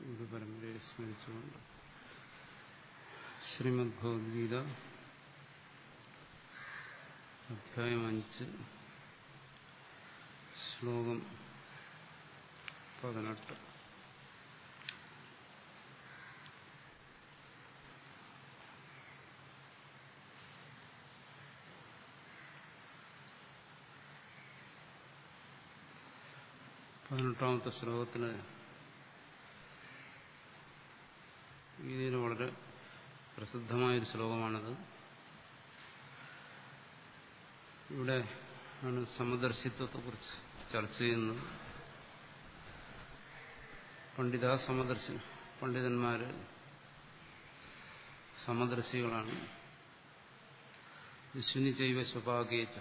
ഗുരുപരമ്പരയെ സ്മരിച്ചുകൊണ്ട് ശ്രീമദ് ഭഗവത്ഗീത അധ്യായം അഞ്ച് ശ്ലോകം പതിനെട്ട് പതിനെട്ടാമത്തെ ശ്ലോകത്തിന് ഗീതയിൽ വളരെ പ്രസിദ്ധമായൊരു ശ്ലോകമാണിത് ഇവിടെ ആണ് സമദർശിത്വത്തെക്കുറിച്ച് ചർച്ച ചെയ്യുന്നത് പണ്ഡിത സമദർശി പണ്ഡിതന്മാര് സമദർശികളാണ് വിശ്വനി ചെയ്വ സ്വഭാഗേച്ച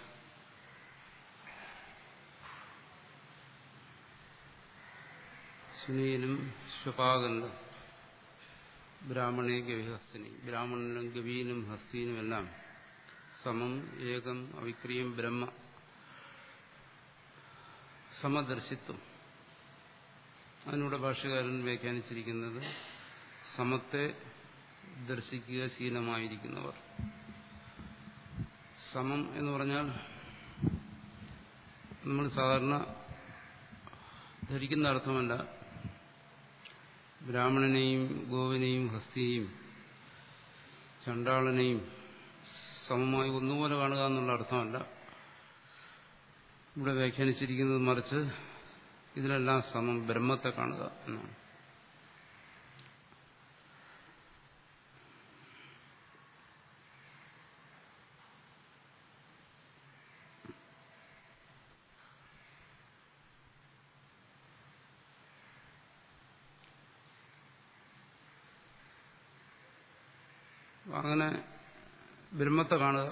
ശുനിയിലും സ്വപാകനിലും ബ്രാഹ്മണേ ഗവിഹസ്തിനി ബ്രാഹ്മണനും ഗവീനും ഹസ്തീനും എല്ലാം സമം ഏകം അവിക്രിയം ബ്രഹ്മ സമദർശിത്വം അതിനൂടെ ഭാഷകാരൻ വ്യാഖ്യാനിച്ചിരിക്കുന്നത് സമത്തെ ദർശിക്കുക ശീലമായിരിക്കുന്നവർ സമം എന്ന് പറഞ്ഞാൽ നമ്മൾ സാധാരണ ധരിക്കുന്ന അർത്ഥമല്ല ബ്രാഹ്മണനെയും ഗോവിനെയും ഹസ്തിയെയും ചണ്ടാളനെയും സമമായി ഒന്നുപോലെ കാണുക എന്നുള്ള അർത്ഥമല്ല ഇവിടെ വ്യാഖ്യാനിച്ചിരിക്കുന്നത് മറിച്ച് ഇതിലെല്ലാം സമം ബ്രഹ്മത്തെ കാണുക എന്നാണ് അങ്ങനെ ബ്രഹ്മത്തെ കാണുക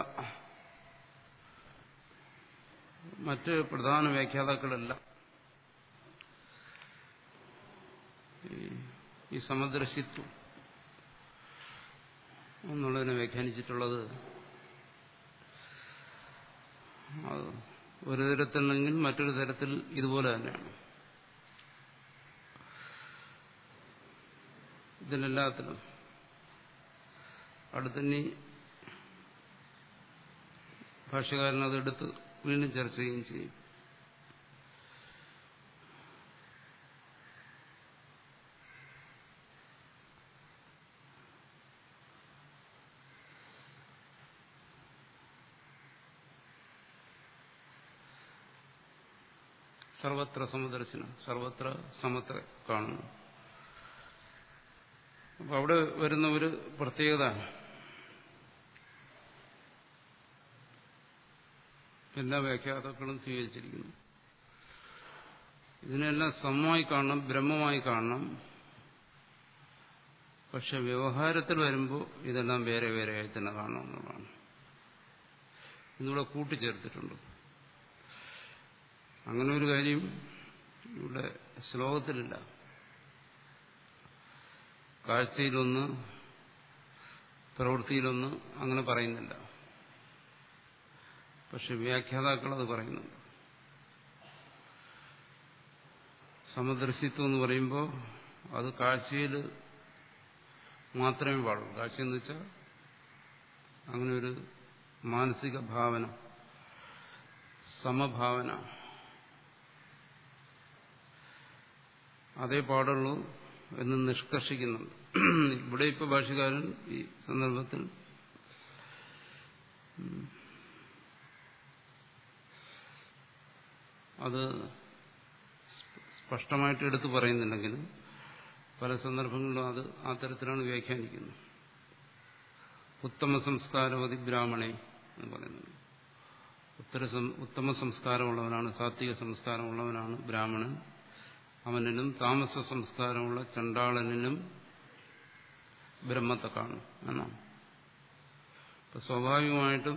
മറ്റ് പ്രധാന വ്യാഖ്യാതാക്കളല്ല ഈ സമദർശിത്വം എന്നുള്ളതിനെ വ്യാഖ്യാനിച്ചിട്ടുള്ളത് ഒരു തരത്തിലെങ്കിൽ മറ്റൊരു തരത്തിൽ ഇതുപോലെ തന്നെയാണ് ഇതിലെല്ലാത്തിലും അടുത്തന്നെ ഭാഷകാരൻ അതെടുത്ത് വീണ്ടും ചർച്ച ചെയ്യുകയും ചെയ്യും സർവത്ര സമദർശനം സർവത്ര സമത്തെ കാണുന്നു അപ്പൊ അവിടെ വരുന്ന ഒരു പ്രത്യേകത എല്ലാ വ്യാഖ്യാതാക്കളും സ്വീകരിച്ചിരിക്കുന്നു ഇതിനെല്ലാം സമമായി കാണണം ബ്രഹ്മമായി കാണണം പക്ഷെ വ്യവഹാരത്തിൽ വരുമ്പോൾ ഇതെല്ലാം വേറെ വേറെയായി തന്നെ കാണണം എന്നുള്ളതാണ് ഇന്നിവിടെ കൂട്ടിച്ചേർത്തിട്ടുണ്ട് അങ്ങനെ ഒരു കാര്യം ഇവിടെ ശ്ലോകത്തിലില്ല കാഴ്ചയിലൊന്ന് പ്രവൃത്തിയിലൊന്ന് അങ്ങനെ പറയുന്നില്ല പക്ഷെ വ്യാഖ്യാതാക്കൾ അത് പറയുന്നുണ്ട് സമദർശിത്വം എന്ന് പറയുമ്പോൾ അത് കാഴ്ചയിൽ മാത്രമേ പാടുള്ളൂ കാഴ്ച എന്ന് വെച്ചാൽ അങ്ങനെ ഒരു മാനസിക ഭാവന സമഭാവന അതേ പാടുള്ളൂ എന്ന് നിഷ്കർഷിക്കുന്നുണ്ട് ഇവിടെ ഇപ്പൊ ഭാഷകാരൻ ഈ സന്ദർഭത്തിൽ അത് സ്പഷ്ടമായിട്ട് എടുത്തു പറയുന്നുണ്ടെങ്കിലും പല സന്ദർഭങ്ങളിലും അത് ആ തരത്തിലാണ് വ്യാഖ്യാനിക്കുന്നത് ഉത്തമ സംസ്കാരവതി ബ്രാഹ്മണേ എന്ന് പറയുന്നത് ഉത്തര ഉത്തമ സംസ്കാരമുള്ളവനാണ് സാത്വിക സംസ്കാരമുള്ളവനാണ് ബ്രാഹ്മണൻ അവനിലും താമസ സംസ്കാരമുള്ള ചണ്ടാളനിലും ബ്രഹ്മത്തെ കാണും എന്നാണ് അപ്പൊ സ്വാഭാവികമായിട്ടും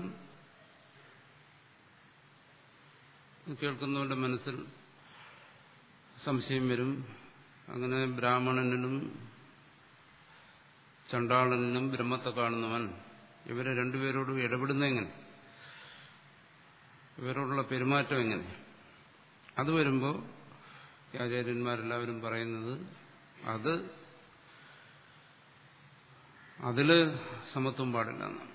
കേൾക്കുന്നവരുടെ മനസ്സിൽ സംശയം വരും അങ്ങനെ ബ്രാഹ്മണനിലും ചണ്ടാളനിലും ബ്രഹ്മത്തെ കാണുന്നവൻ ഇവരെ രണ്ടുപേരോടും ഇടപെടുന്ന എങ്ങനെ ഇവരോടുള്ള പെരുമാറ്റം എങ്ങനെ അത് വരുമ്പോൾ ആചാര്യന്മാരെല്ലാവരും പറയുന്നത് അത് അതില് സമത്വം പാടില്ല എന്നാണ്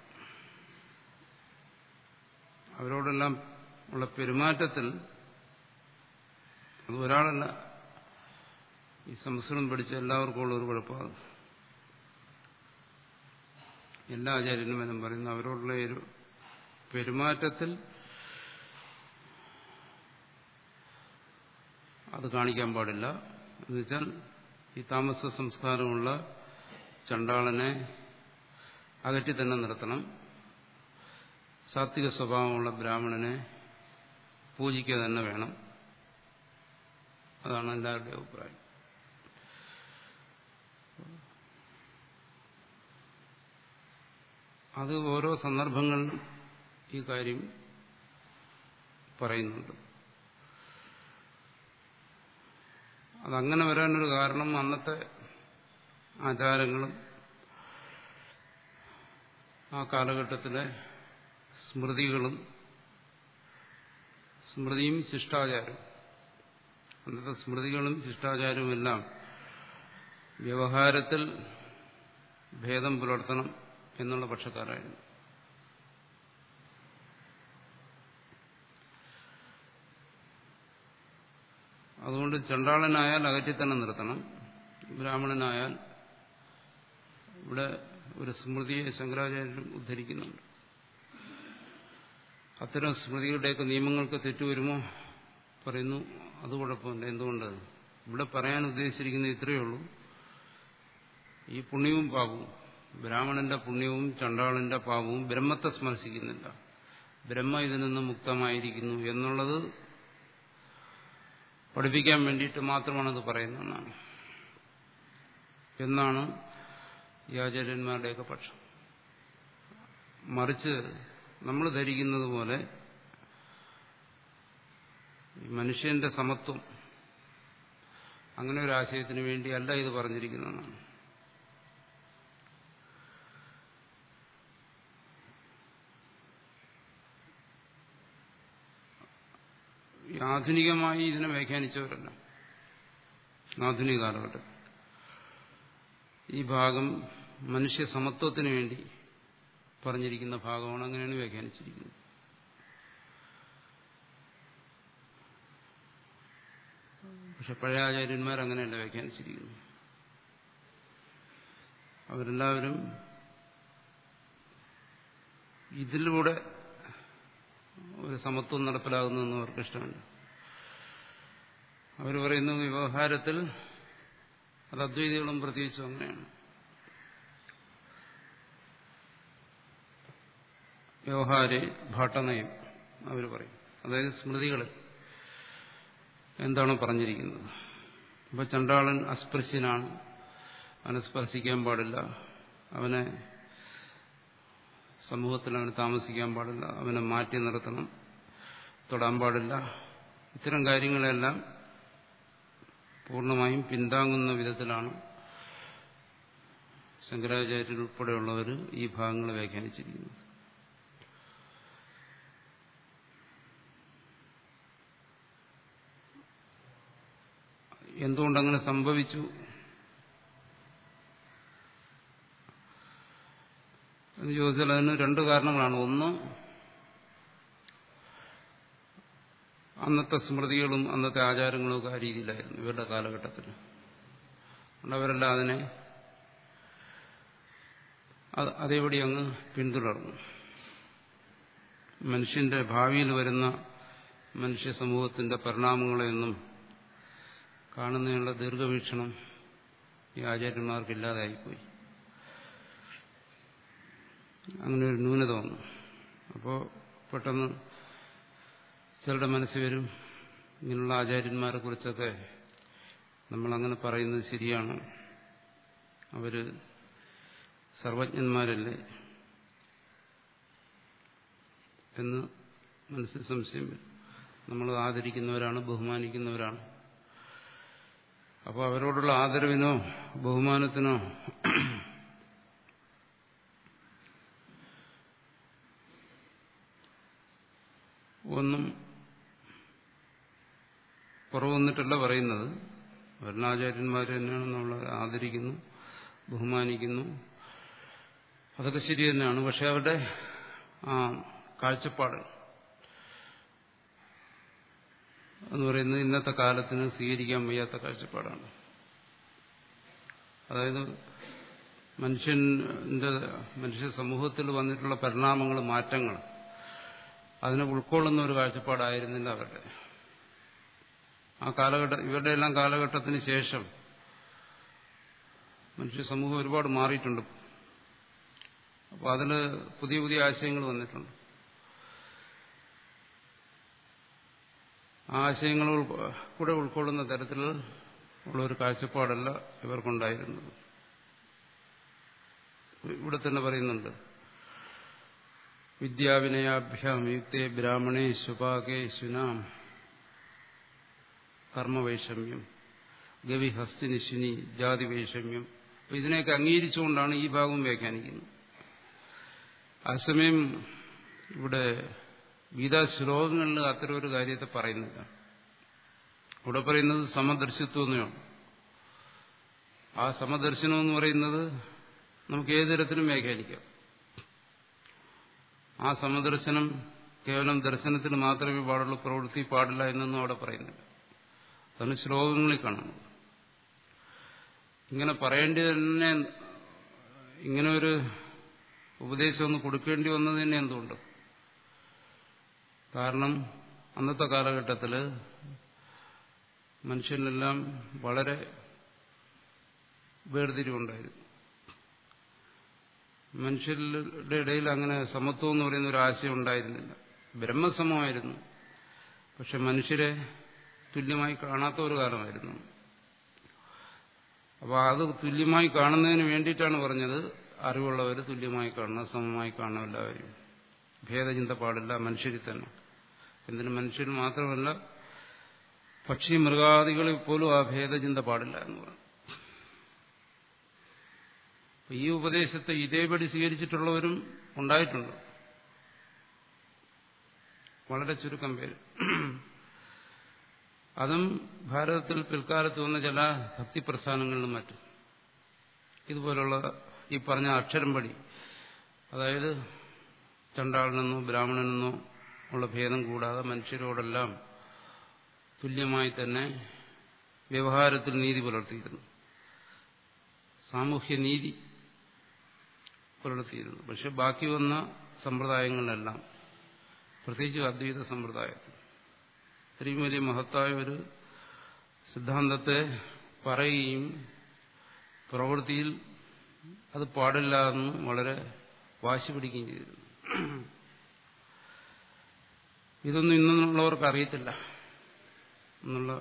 അവരോടെല്ലാം ഉള്ള പെരുമാറ്റത്തിൽ അത് ഒരാളല്ല ഈ സംസ്കൃതം പഠിച്ച എല്ലാവർക്കും ഉള്ള ഒരു കുഴപ്പമാണ് എല്ലാ ആചാര്യന്മാരും പറയുന്ന അവരോടുള്ള ഒരു പെരുമാറ്റത്തിൽ അത് കാണിക്കാൻ പാടില്ല എന്നുവെച്ചാൽ ഈ താമസ സംസ്കാരമുള്ള ചണ്ടാളനെ അകറ്റി തന്നെ നിർത്തണം സാത്വിക സ്വഭാവമുള്ള ബ്രാഹ്മണനെ പൂജിക്കുക തന്നെ വേണം അതാണ് എല്ലാവരുടെയും അഭിപ്രായം അത് ഓരോ സന്ദർഭങ്ങളിലും ഈ കാര്യം പറയുന്നുണ്ട് അതങ്ങനെ വരാനൊരു കാരണം അന്നത്തെ ആചാരങ്ങളും ആ കാലഘട്ടത്തിലെ സ്മൃതികളും സ്മൃതിയും ശിഷ്ടാചാരവും അന്നത്തെ സ്മൃതികളും ശിഷ്ടാചാരവും എല്ലാം വ്യവഹാരത്തിൽ ഭേദം പുലർത്തണം എന്നുള്ള പക്ഷക്കാരായിരുന്നു അതുകൊണ്ട് ചണ്ടാളനായാൽ അകറ്റി തന്നെ നിർത്തണം ബ്രാഹ്മണനായാൽ ഇവിടെ ഒരു സ്മൃതിയെ ശങ്കരാചാര്യരും ഉദ്ധരിക്കുന്നുണ്ട് അത്തരം സ്മൃതികളുടെയൊക്കെ നിയമങ്ങൾക്ക് തെറ്റുവരുമോ പറയുന്നു അത് കുഴപ്പമില്ല എന്തുകൊണ്ട് ഇവിടെ പറയാൻ ഉദ്ദേശിച്ചിരിക്കുന്നത് ഇത്രയേ ഉള്ളൂ ഈ പുണ്യവും പാപവും ബ്രാഹ്മണന്റെ പുണ്യവും ചണ്ടാളന്റെ പാപവും ബ്രഹ്മത്തെ സ്മർശിക്കുന്നില്ല ബ്രഹ്മ ഇതിൽ നിന്ന് മുക്തമായിരിക്കുന്നു എന്നുള്ളത് പഠിപ്പിക്കാൻ വേണ്ടിയിട്ട് മാത്രമാണത് പറയുന്നതെന്നാണ് എന്നാണ് ഈ ആചാര്യന്മാരുടെയൊക്കെ പക്ഷം മറിച്ച് നമ്മൾ ധരിക്കുന്നത് പോലെ മനുഷ്യന്റെ സമത്വം അങ്ങനെ ഒരു ആശയത്തിന് വേണ്ടിയല്ല ഇത് പറഞ്ഞിരിക്കുന്നതാണ് ആധുനികമായി ഇതിനെ വ്യാഖ്യാനിച്ചവരല്ല ആധുനിക കാലഘട്ടം ഈ ഭാഗം മനുഷ്യ സമത്വത്തിന് വേണ്ടി പറഞ്ഞിരിക്കുന്ന ഭാഗമാണ് അങ്ങനെയാണ് വ്യാഖ്യാനിച്ചിരിക്കുന്നത് പക്ഷെ പഴയ ആചാര്യന്മാർ അങ്ങനെയല്ല വ്യാഖ്യാനിച്ചിരിക്കുന്നു അവരെല്ലാവരും ഇതിലൂടെ ഒരു സമത്വം നടപ്പിലാകുന്നതെന്ന് അവർക്ക് ഇഷ്ടമല്ല അവർ പറയുന്നു വ്യവഹാരത്തിൽ അത് അദ്വൈതികളും പ്രത്യേകിച്ചും അങ്ങനെയാണ് വ്യവഹാരെ ഭാട്ടനയം അവർ പറയും അതായത് സ്മൃതികളിൽ എന്താണ് പറഞ്ഞിരിക്കുന്നത് ഇപ്പൊ ചണ്ടാളൻ അസ്പൃശ്യനാണ് അവനെ സ്പർശിക്കാൻ പാടില്ല അവനെ സമൂഹത്തിൽ അവന് താമസിക്കാൻ പാടില്ല അവനെ മാറ്റി നിർത്തണം തൊടാൻ പാടില്ല ഇത്തരം കാര്യങ്ങളെല്ലാം പൂർണ്ണമായും പിന്താങ്ങുന്ന വിധത്തിലാണ് ശങ്കരാചാര്യരുൾപ്പെടെയുള്ളവർ ഈ ഭാഗങ്ങൾ വ്യാഖ്യാനിച്ചിരിക്കുന്നത് എന്തുകൊണ്ടങ്ങനെ സംഭവിച്ചു എന്ന് ചോദിച്ചാൽ അതിന് രണ്ട് കാരണങ്ങളാണ് ഒന്ന് അന്നത്തെ സ്മൃതികളും അന്നത്തെ ആചാരങ്ങളും ഒക്കെ ആ രീതിയിലായിരുന്നു ഇവരുടെ കാലഘട്ടത്തിൽ അതുകൊണ്ട് അവരെല്ലാം അതിനെ അതേപടി അങ്ങ് പിന്തുടർന്നു മനുഷ്യന്റെ ഭാവിയിൽ വരുന്ന മനുഷ്യ സമൂഹത്തിന്റെ പരിണാമങ്ങളെയൊന്നും കാണുന്നതിനുള്ള ദീർഘവീക്ഷണം ഈ ആചാര്യന്മാർക്കില്ലാതായിപ്പോയി അങ്ങനെ ഒരു ന്യൂനത വന്നു അപ്പോൾ പെട്ടെന്ന് ചിലരുടെ മനസ്സിൽ വരും ഇങ്ങനെയുള്ള ആചാര്യന്മാരെ കുറിച്ചൊക്കെ നമ്മളങ്ങനെ പറയുന്നത് ശരിയാണ് അവര് സർവജ്ഞന്മാരല്ലേ എന്ന് മനസ്സിൽ സംശയം വരും നമ്മൾ ആദരിക്കുന്നവരാണ് ബഹുമാനിക്കുന്നവരാണ് അപ്പോൾ അവരോടുള്ള ആദരവിനോ ബഹുമാനത്തിനോ ഒന്നും കുറവ് വന്നിട്ടല്ല പറയുന്നത് ഭരണാചാര്യന്മാർ തന്നെയാണ് നമ്മൾ ആദരിക്കുന്നു ബഹുമാനിക്കുന്നു അതൊക്കെ ശരി തന്നെയാണ് പക്ഷെ അവരുടെ ആ കാഴ്ചപ്പാട് എന്ന് പറയുന്നത് ഇന്നത്തെ കാലത്തിന് സ്വീകരിക്കാൻ വയ്യാത്ത കാഴ്ചപ്പാടാണ് അതായത് മനുഷ്യന്റെ മനുഷ്യ സമൂഹത്തിൽ വന്നിട്ടുള്ള പരിണാമങ്ങൾ മാറ്റങ്ങൾ അതിനെ ഉൾക്കൊള്ളുന്ന ഒരു കാഴ്ചപ്പാടായിരുന്നില്ല അവരുടെ ആ കാലഘട്ട ഇവരുടെ എല്ലാം കാലഘട്ടത്തിന് ശേഷം മനുഷ്യ സമൂഹം ഒരുപാട് മാറിയിട്ടുണ്ട് അപ്പോൾ അതിൽ പുതിയ പുതിയ ആശയങ്ങൾ വന്നിട്ടുണ്ട് ആ ആശയങ്ങൾ കൂടെ ഉൾക്കൊള്ളുന്ന തരത്തിൽ ഉള്ള ഒരു കാഴ്ചപ്പാടല്ല ഇവർക്കുണ്ടായിരുന്നത് ഇവിടെ തന്നെ പറയുന്നുണ്ട് വിദ്യാവിനയാഭ്യാം യുക്തേ ബ്രാഹ്മണേ ശുപാകേ ശുനാം കർമ്മവൈഷമ്യം ഗവിഹസ്തിനിശിനി ജാതിവൈഷമ്യം അപ്പൊ ഇതിനെയൊക്കെ അംഗീകരിച്ചുകൊണ്ടാണ് ഈ ഭാഗം വ്യാഖ്യാനിക്കുന്നത് അതേസമയം ഇവിടെ ഗീതാ ശ്ലോകങ്ങളിൽ അത്തരം ഒരു കാര്യത്തെ പറയുന്നില്ല ഇവിടെ പറയുന്നത് സമദർശിത്വം എന്നാണ് ആ സമദർശനം എന്ന് പറയുന്നത് നമുക്ക് ഏത് തരത്തിലും വ്യാഖ്യാനിക്കാം ആ സമദർശനം കേവലം ദർശനത്തിന് മാത്രമേ പാടുള്ളൂ പ്രവൃത്തി പാടില്ല എന്നൊന്നും അവിടെ പറയുന്നില്ല അതാണ് ശ്ലോകങ്ങളിൽ കാണുന്നത് ഇങ്ങനെ പറയേണ്ടി തന്നെ ഇങ്ങനെ ഒരു ഉപദേശം ഒന്ന് കൊടുക്കേണ്ടി വന്നത് തന്നെ എന്തുകൊണ്ട് കാരണം അന്നത്തെ കാലഘട്ടത്തിൽ മനുഷ്യനെല്ലാം വളരെ വേർതിരിവുണ്ടായിരുന്നു മനുഷ്യരുടെ ഇടയിൽ അങ്ങനെ സമത്വം എന്ന് പറയുന്ന ഒരു ആശയം ഉണ്ടായിരുന്നില്ല ബ്രഹ്മസമമായിരുന്നു പക്ഷെ മനുഷ്യരെ തുല്യമായി കാണാത്ത ഒരു കാലമായിരുന്നു അപ്പോൾ അത് തുല്യമായി കാണുന്നതിന് വേണ്ടിയിട്ടാണ് പറഞ്ഞത് അറിവുള്ളവർ തുല്യമായി കാണണം സമമായി കാണണം എല്ലാവരും ഭേദചിന്ത പാടില്ല മനുഷ്യരിൽ തന്നെ എന്തിനും മനുഷ്യരിൽ മാത്രമല്ല പക്ഷി മൃഗാദികളിൽ പോലും ആ ഭേദചിന്ത പാടില്ല എന്ന് പറഞ്ഞു ഈ ഉപദേശത്തെ ഇതേപടി സ്വീകരിച്ചിട്ടുള്ളവരും ഉണ്ടായിട്ടുണ്ട് വളരെ ചുരുക്കം പേര് അതും ഭാരതത്തിൽ പിൽക്കാലത്ത് വന്ന ചില ഭക്തിപ്രസ്ഥാനങ്ങളിലും മറ്റും ഇതുപോലുള്ള ഈ പറഞ്ഞ അക്ഷരം പടി അതായത് ചണ്ടാളനെന്നോ ബ്രാഹ്മണനെന്നോ ഉള്ള ഭേദം കൂടാതെ മനുഷ്യരോടെല്ലാം തുല്യമായി തന്നെ വ്യവഹാരത്തിൽ നീതി പുലർത്തിയിരുന്നു സാമൂഹ്യ നീതി പുലർത്തിയിരുന്നു പക്ഷെ ബാക്കി വന്ന സമ്പ്രദായങ്ങളിലെല്ലാം പ്രത്യേകിച്ച് അദ്വൈത സമ്പ്രദായത്തിൽ ഇത്രയും വലിയ മഹത്തായ ഒരു സിദ്ധാന്തത്തെ പറയുകയും പ്രവൃത്തിയിൽ അത് പാടില്ല എന്ന് വളരെ വാശി പിടിക്കുകയും ചെയ്തിരുന്നു ഇതൊന്നും ഇന്നുള്ളവർക്ക് അറിയത്തില്ല എന്നുള്ള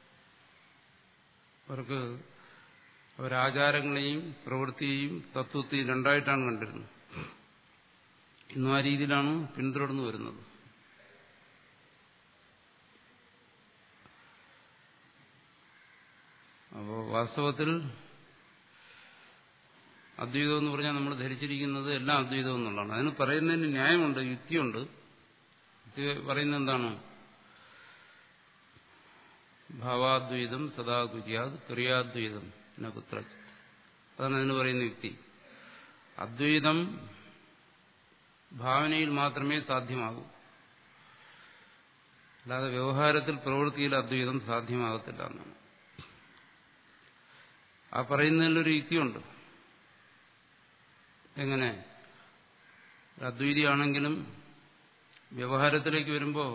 അവർക്ക് അവരാചാരങ്ങളെയും പ്രവൃത്തിയെയും തത്വത്തെയും രണ്ടായിട്ടാണ് കണ്ടിരുന്നത് ഇന്നും ആ രീതിയിലാണ് പിന്തുടർന്നു വരുന്നത് അപ്പോൾ വാസ്തവത്തിൽ അദ്വൈതം എന്ന് പറഞ്ഞാൽ നമ്മൾ ധരിച്ചിരിക്കുന്നത് എല്ലാം അദ്വൈതം എന്നുള്ളതാണ് അതിന് പറയുന്നതിന് ന്യായമുണ്ട് യുക്തിയുണ്ട് യുക്തി പറയുന്നത് എന്താണ് ഭാവാദ്വൈതം സദാ കുര്യാത് ക്രിയാദ്വൈതം നകുത്ര അതാണ് അതിന് പറയുന്ന യുക്തി അദ്വൈതം ഭാവനയിൽ മാത്രമേ സാധ്യമാകൂ അല്ലാതെ വ്യവഹാരത്തിൽ പ്രവൃത്തിയിൽ അദ്വൈതം സാധ്യമാകത്തില്ല എന്നാണ് ആ പറയുന്നതിലൊരു യുക്തിയുണ്ട് എങ്ങനെ അദ്വൈതിയാണെങ്കിലും വ്യവഹാരത്തിലേക്ക് വരുമ്പോൾ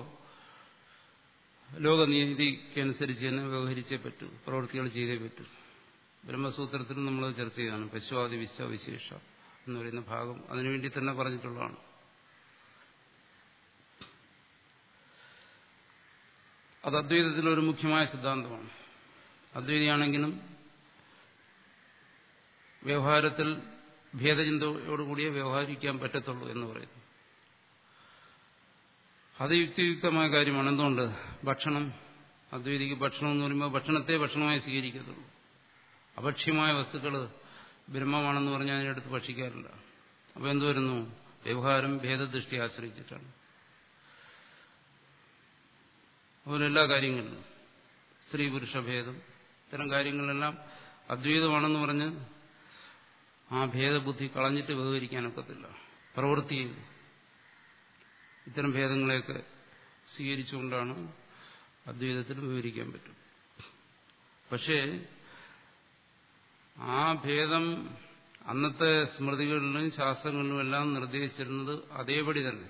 ലോകനീതിക്കനുസരിച്ച് തന്നെ വ്യവഹരിച്ചേ പറ്റൂ പ്രവൃത്തികൾ ചെയ്തേ പറ്റൂ ബ്രഹ്മസൂത്രത്തിൽ നമ്മൾ ചർച്ച ചെയ്താണ് പശുവാദി വിശ്വവിശേഷ എന്ന് പറയുന്ന ഭാഗം അതിനുവേണ്ടി തന്നെ പറഞ്ഞിട്ടുള്ളതാണ് അത് അദ്വൈതത്തിലൊരു മുഖ്യമായ സിദ്ധാന്തമാണ് അദ്വൈതിയാണെങ്കിലും വ്യവഹാരത്തിൽ ഭേദചിന്തയോടുകൂടിയേ വ്യവഹരിക്കാൻ പറ്റത്തുള്ളൂ എന്ന് പറയുന്നു അത് യുക്തിയുക്തമായ കാര്യമാണ് എന്തുകൊണ്ട് ഭക്ഷണം അദ്വൈതിക്ക് ഭക്ഷണം എന്ന് പറയുമ്പോൾ ഭക്ഷണത്തെ ഭക്ഷണമായി സ്വീകരിക്കത്തുള്ളൂ അഭക്ഷ്യമായ വസ്തുക്കൾ ബ്രഹ്മമാണെന്ന് പറഞ്ഞാൽ അതിനടുത്ത് ഭക്ഷിക്കാറില്ല അപ്പോൾ എന്തു വരുന്നു വ്യവഹാരം ഭേദദൃഷ്ടി ആശ്രയിച്ചിട്ടാണ് അതുപോലെ എല്ലാ കാര്യങ്ങളിലും സ്ത്രീ പുരുഷ ഭേദം ഇത്തരം കാര്യങ്ങളെല്ലാം അദ്വൈതമാണെന്ന് പറഞ്ഞ് ആ ഭേദബുദ്ധി കളഞ്ഞിട്ട് വ്യവഹരിക്കാനൊക്കത്തില്ല പ്രവൃത്തിയിൽ ഇത്തരം ഭേദങ്ങളെയൊക്കെ സ്വീകരിച്ചുകൊണ്ടാണ് അദ്വൈതത്തിൽ വിവരിക്കാൻ പറ്റും പക്ഷേ ആ ഭേദം അന്നത്തെ സ്മൃതികളിലും ശാസ്ത്രങ്ങളിലും എല്ലാം നിർദ്ദേശിച്ചിരുന്നത് അതേപടി തന്നെ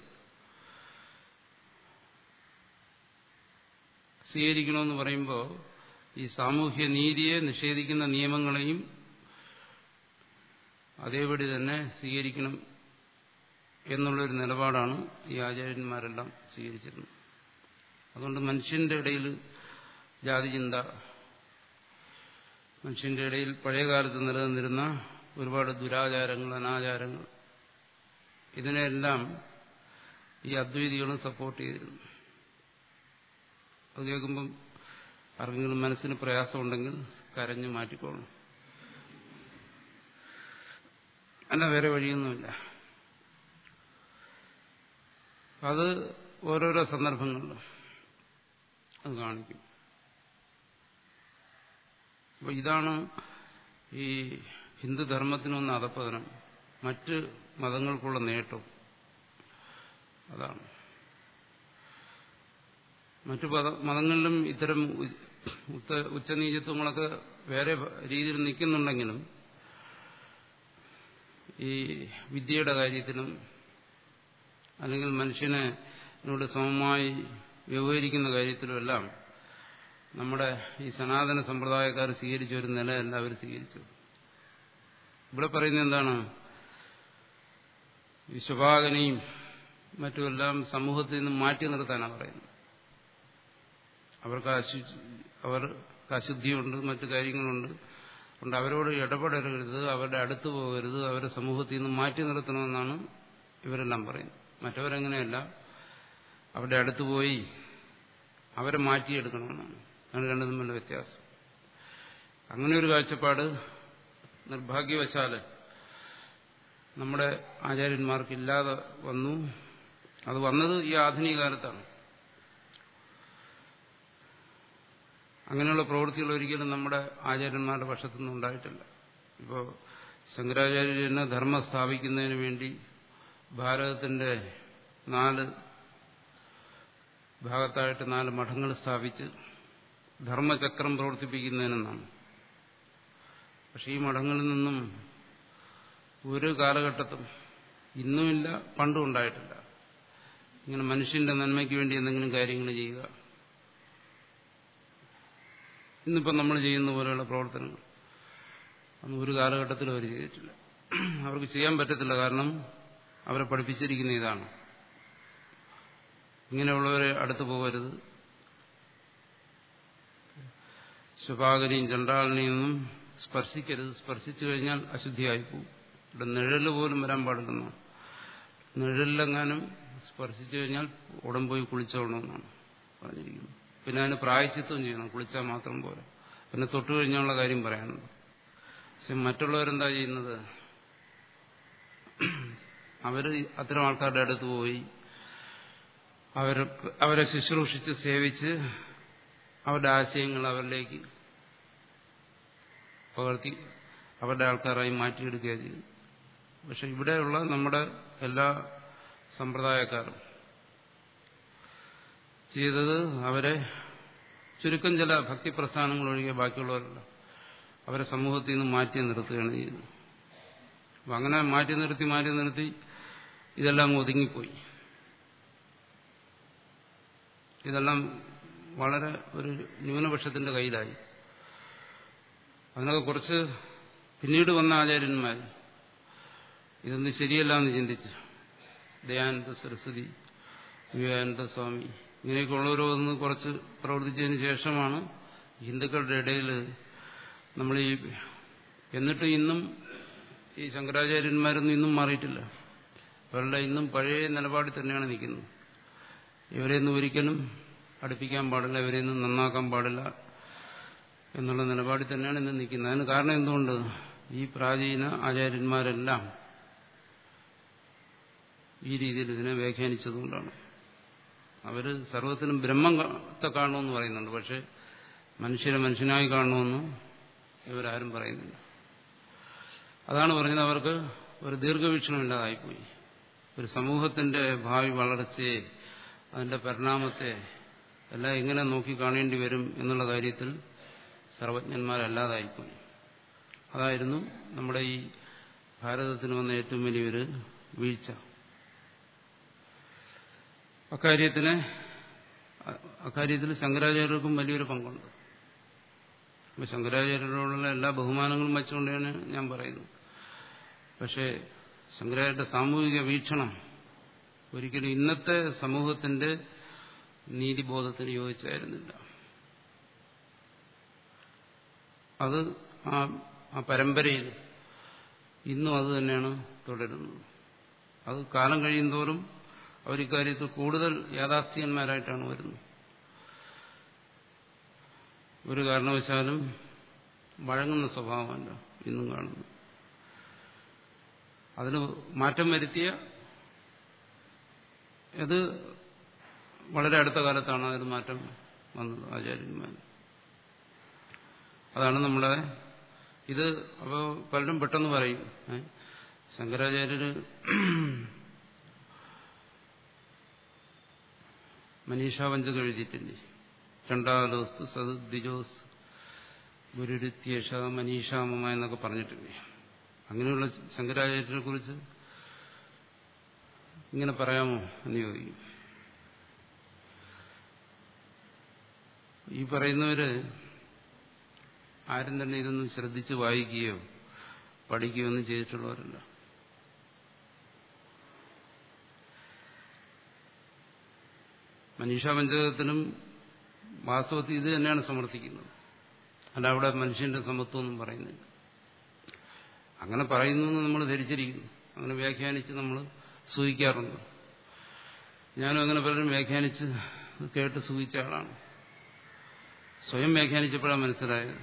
സ്വീകരിക്കണമെന്ന് പറയുമ്പോൾ ഈ സാമൂഹ്യ നീതിയെ നിഷേധിക്കുന്ന നിയമങ്ങളെയും അതേപടി തന്നെ സ്വീകരിക്കണം എന്നുള്ളൊരു നിലപാടാണ് ഈ ആചാര്യന്മാരെല്ലാം സ്വീകരിച്ചിരുന്നത് അതുകൊണ്ട് മനുഷ്യന്റെ ഇടയിൽ ജാതിചിന്ത മനുഷ്യന്റെ ഇടയിൽ പഴയകാലത്ത് നിലനിന്നിരുന്ന ഒരുപാട് ദുരാചാരങ്ങൾ അനാചാരങ്ങൾ ഇതിനെല്ലാം ഈ അദ്വൈതികളും സപ്പോർട്ട് ചെയ്തിരുന്നു അത് കേൾക്കുമ്പം ആർക്കെങ്കിലും മനസ്സിന് പ്രയാസമുണ്ടെങ്കിൽ കരഞ്ഞു മാറ്റിക്കോളണം അല്ല വേറെ വഴിയൊന്നുമില്ല അത് ഓരോരോ സന്ദർഭങ്ങളിലും അത് കാണിക്കും അപ്പൊ ഇതാണ് ഈ ഹിന്ദുധർമ്മത്തിനൊന്ന് അധപ്പതനം മറ്റ് മതങ്ങൾക്കുള്ള നേട്ടം അതാണ് മറ്റു മതങ്ങളിലും ഇത്തരം ഉച്ചനീചത്വങ്ങളൊക്കെ വേറെ രീതിയിൽ നിൽക്കുന്നുണ്ടെങ്കിലും ഈ വിദ്യയുടെ കാര്യത്തിലും അല്ലെങ്കിൽ മനുഷ്യനോട് സമമായി വ്യവഹരിക്കുന്ന കാര്യത്തിലുമെല്ലാം നമ്മുടെ ഈ സനാതന സമ്പ്രദായക്കാർ സ്വീകരിച്ച ഒരു നിലയല്ല അവർ സ്വീകരിച്ചു ഇവിടെ പറയുന്നത് എന്താണ് വിശ്വഭാഗനെയും മറ്റുമെല്ലാം സമൂഹത്തിൽ നിന്ന് മാറ്റി നിർത്താനാണ് പറയുന്നത് അവർക്ക് അശുചി അവർക്ക് അശുദ്ധിയുണ്ട് മറ്റു കാര്യങ്ങളുണ്ട് അതുകൊണ്ട് അവരോട് ഇടപെടരുത് അവരുടെ അടുത്ത് പോകരുത് അവരെ സമൂഹത്തിൽ നിന്ന് മാറ്റി നിർത്തണമെന്നാണ് ഇവരെല്ലാം പറയുന്നത് മറ്റവരങ്ങനെയല്ല അവരുടെ അടുത്ത് പോയി അവരെ മാറ്റിയെടുക്കണമെന്നാണ് അതാണ് രണ്ടു തമ്മിലുള്ള വ്യത്യാസം അങ്ങനെ ഒരു കാഴ്ചപ്പാട് നിർഭാഗ്യവശാല് നമ്മുടെ ആചാര്യന്മാർക്കില്ലാതെ വന്നു അത് വന്നത് ഈ ആധുനിക കാലത്താണ് അങ്ങനെയുള്ള പ്രവൃത്തികൾ ഒരിക്കലും നമ്മുടെ ആചാര്യന്മാരുടെ പക്ഷത്തുനിന്ന് ഉണ്ടായിട്ടില്ല ഇപ്പോൾ ശങ്കരാചാര്യനെ ധർമ്മം സ്ഥാപിക്കുന്നതിന് വേണ്ടി ഭാരതത്തിന്റെ നാല് ഭാഗത്തായിട്ട് നാല് മഠങ്ങൾ സ്ഥാപിച്ച് ധർമ്മചക്രം പ്രവർത്തിപ്പിക്കുന്നതിനെന്നാണ് പക്ഷെ ഈ മഠങ്ങളിൽ നിന്നും ഒരു കാലഘട്ടത്തും ഇന്നുമില്ല പണ്ടും ഉണ്ടായിട്ടില്ല ഇങ്ങനെ മനുഷ്യന്റെ നന്മയ്ക്ക് വേണ്ടി എന്തെങ്കിലും കാര്യങ്ങൾ ചെയ്യുക ഇന്നിപ്പം നമ്മൾ ചെയ്യുന്ന പോലെയുള്ള പ്രവർത്തനങ്ങൾ അന്ന് ഒരു കാലഘട്ടത്തിലും അവർ ചെയ്തിട്ടില്ല അവർക്ക് ചെയ്യാൻ പറ്റത്തില്ല കാരണം അവരെ പഠിപ്പിച്ചിരിക്കുന്ന ഇതാണ് ഇങ്ങനെയുള്ളവരെ അടുത്ത് പോകരുത് ശുഭാകനെയും ചണ്ടാളിനെയും ഒന്നും സ്പർശിക്കരുത് സ്പർശിച്ചു കഴിഞ്ഞാൽ അശുദ്ധിയായി പോകും ഇവിടെ നിഴല് പോലും വരാൻ പാടില്ലെന്നാണ് നിഴലിലെങ്ങാനും സ്പർശിച്ചു കഴിഞ്ഞാൽ ഉടൻ പോയി കുളിച്ചോളണമെന്നാണ് പറഞ്ഞിരിക്കുന്നത് പിന്നെ അതിന് പ്രായച്ചിത്വം ചെയ്യണം കുളിച്ചാൽ മാത്രം പോരാ പിന്നെ തൊട്ടു കഴിഞ്ഞുള്ള കാര്യം പറയാനുണ്ട് പക്ഷെ മറ്റുള്ളവരെന്താ ചെയ്യുന്നത് അവർ അത്തരം ആൾക്കാരുടെ അടുത്ത് പോയി അവർ അവരെ ശുശ്രൂഷിച്ച് സേവിച്ച് അവരുടെ ആശയങ്ങൾ അവരിലേക്ക് പകർത്തി അവരുടെ ആൾക്കാരായി മാറ്റിയെടുക്കുക ചെയ്തു പക്ഷെ ഇവിടെയുള്ള നമ്മുടെ എല്ലാ സമ്പ്രദായക്കാരും ചെയ്തത് അവരെ ചുരുക്കം ചില ഭക്തി പ്രസ്ഥാനങ്ങൾ ഒഴികെ ബാക്കിയുള്ളവരല്ല അവരെ സമൂഹത്തിൽ നിന്ന് മാറ്റി നിർത്തുകയാണ് ചെയ്യുന്നത് അപ്പം അങ്ങനെ മാറ്റി നിർത്തി മാറ്റി നിർത്തി ഇതെല്ലാം ഒതുങ്ങിപ്പോയി ഇതെല്ലാം വളരെ ഒരു ന്യൂനപക്ഷത്തിന്റെ കയ്യിലായി അതിനൊക്കെ കുറച്ച് പിന്നീട് വന്ന ആചാര്യന്മാർ ഇതൊന്നും ശരിയല്ല എന്ന് ചിന്തിച്ച് ദയാനന്ദ സരസ്വതി വിവേകാനന്ദ സ്വാമി ഇങ്ങനെയൊക്കെ ഉള്ളവരൊന്ന് കുറച്ച് പ്രവർത്തിച്ചതിന് ശേഷമാണ് ഹിന്ദുക്കളുടെ ഇടയിൽ നമ്മൾ ഈ എന്നിട്ടും ഇന്നും ഈ ശങ്കരാചാര്യന്മാരൊന്നും ഇന്നും മാറിയിട്ടില്ല അവരുടെ ഇന്നും പഴയ നിലപാടിൽ തന്നെയാണ് നിൽക്കുന്നത് ഇവരെയൊന്നും ഒരിക്കലും അടുപ്പിക്കാൻ പാടില്ല ഇവരെയൊന്നും നന്നാക്കാൻ പാടില്ല എന്നുള്ള നിലപാടിൽ തന്നെയാണ് ഇന്ന് നിൽക്കുന്നത് അതിന് കാരണം എന്തുകൊണ്ട് ഈ പ്രാചീന ആചാര്യന്മാരെല്ലാം ഈ രീതിയിൽ ഇതിനെ വ്യാഖ്യാനിച്ചതുകൊണ്ടാണ് അവർ സർവത്തിനും ബ്രഹ്മത്തെ കാണണമെന്ന് പറയുന്നുണ്ട് പക്ഷെ മനുഷ്യരെ മനുഷ്യനായി കാണണമെന്ന് ഇവരാരും പറയുന്നില്ല അതാണ് പറഞ്ഞത് അവർക്ക് ഒരു ദീർഘവീക്ഷണമില്ലാതായിപ്പോയി ഒരു സമൂഹത്തിന്റെ ഭാവി വളർച്ചയെ അതിന്റെ പരിണാമത്തെ എല്ലാം എങ്ങനെ നോക്കി കാണേണ്ടി വരും എന്നുള്ള കാര്യത്തിൽ സർവജ്ഞന്മാരല്ലാതായിപ്പോയി അതായിരുന്നു നമ്മുടെ ഈ ഭാരതത്തിന് വന്ന ഏറ്റവും വലിയൊരു വീഴ്ച അക്കാര്യത്തിന് അക്കാര്യത്തിൽ ശങ്കരാചാര്യർക്കും വലിയൊരു പങ്കുണ്ട് അപ്പൊ ശങ്കരാചാര്യരോടുള്ള എല്ലാ ബഹുമാനങ്ങളും വെച്ചുകൊണ്ടാണ് ഞാൻ പറയുന്നത് പക്ഷേ ശങ്കരാചാര്യന്റെ സാമൂഹിക വീക്ഷണം ഒരിക്കലും ഇന്നത്തെ സമൂഹത്തിന്റെ നീതിബോധത്തിന് യോജിച്ചായിരുന്നില്ല അത് ആ ആ പരമ്പരയിൽ ഇന്നും അത് തന്നെയാണ് തുടരുന്നത് അത് കാലം കഴിയുന്തോറും അവർ ഇക്കാര്യത്തിൽ കൂടുതൽ യാഥാസ്ഥികന്മാരായിട്ടാണ് വരുന്നത് ഒരു കാരണവശാലും വഴങ്ങുന്ന സ്വഭാവമല്ല ഇന്നും കാണുന്നു അതിന് മാറ്റം വരുത്തിയ ഇത് വളരെ അടുത്ത കാലത്താണ് അതിന് മാറ്റം വന്നത് ആചാര്യന്മാർ അതാണ് നമ്മുടെ ഇത് അപ്പോൾ പലരും പെട്ടെന്ന് പറയും ശങ്കരാചാര്യര് മനീഷാ പഞ്ചകം എഴുതിയിട്ടില്ലേ ചണ്ടാലോസ്തു സദ്വിജോസ് ഗുരുരുത്യേഷ മനീഷാമമ എന്നൊക്കെ പറഞ്ഞിട്ടില്ലേ അങ്ങനെയുള്ള ശങ്കരാചാര്യരെ കുറിച്ച് ഇങ്ങനെ പറയാമോ എന്ന് ചോദിക്കും ഈ പറയുന്നവര് ആരും തന്നെ ഇതൊന്നും ശ്രദ്ധിച്ച് വായിക്കുകയോ പഠിക്കുകയോ ഒന്നും ചെയ്തിട്ടുള്ളവരല്ല മനീഷാ പഞ്ചകത്തിനും വാസ്തവത്തിൽ ഇത് തന്നെയാണ് സമർത്ഥിക്കുന്നത് അല്ല അവിടെ മനുഷ്യന്റെ സമത്വമൊന്നും പറയുന്നില്ല അങ്ങനെ പറയുന്നു എന്ന് നമ്മൾ ധരിച്ചിരിക്കുന്നു അങ്ങനെ വ്യാഖ്യാനിച്ച് നമ്മൾ സൂഹിക്കാറുണ്ട് ഞാനും അങ്ങനെ പലരും വ്യാഖ്യാനിച്ച് കേട്ട് സൂഹിച്ച ആളാണ് സ്വയം വ്യാഖ്യാനിച്ചപ്പോഴാണ് മനസ്സിലായത്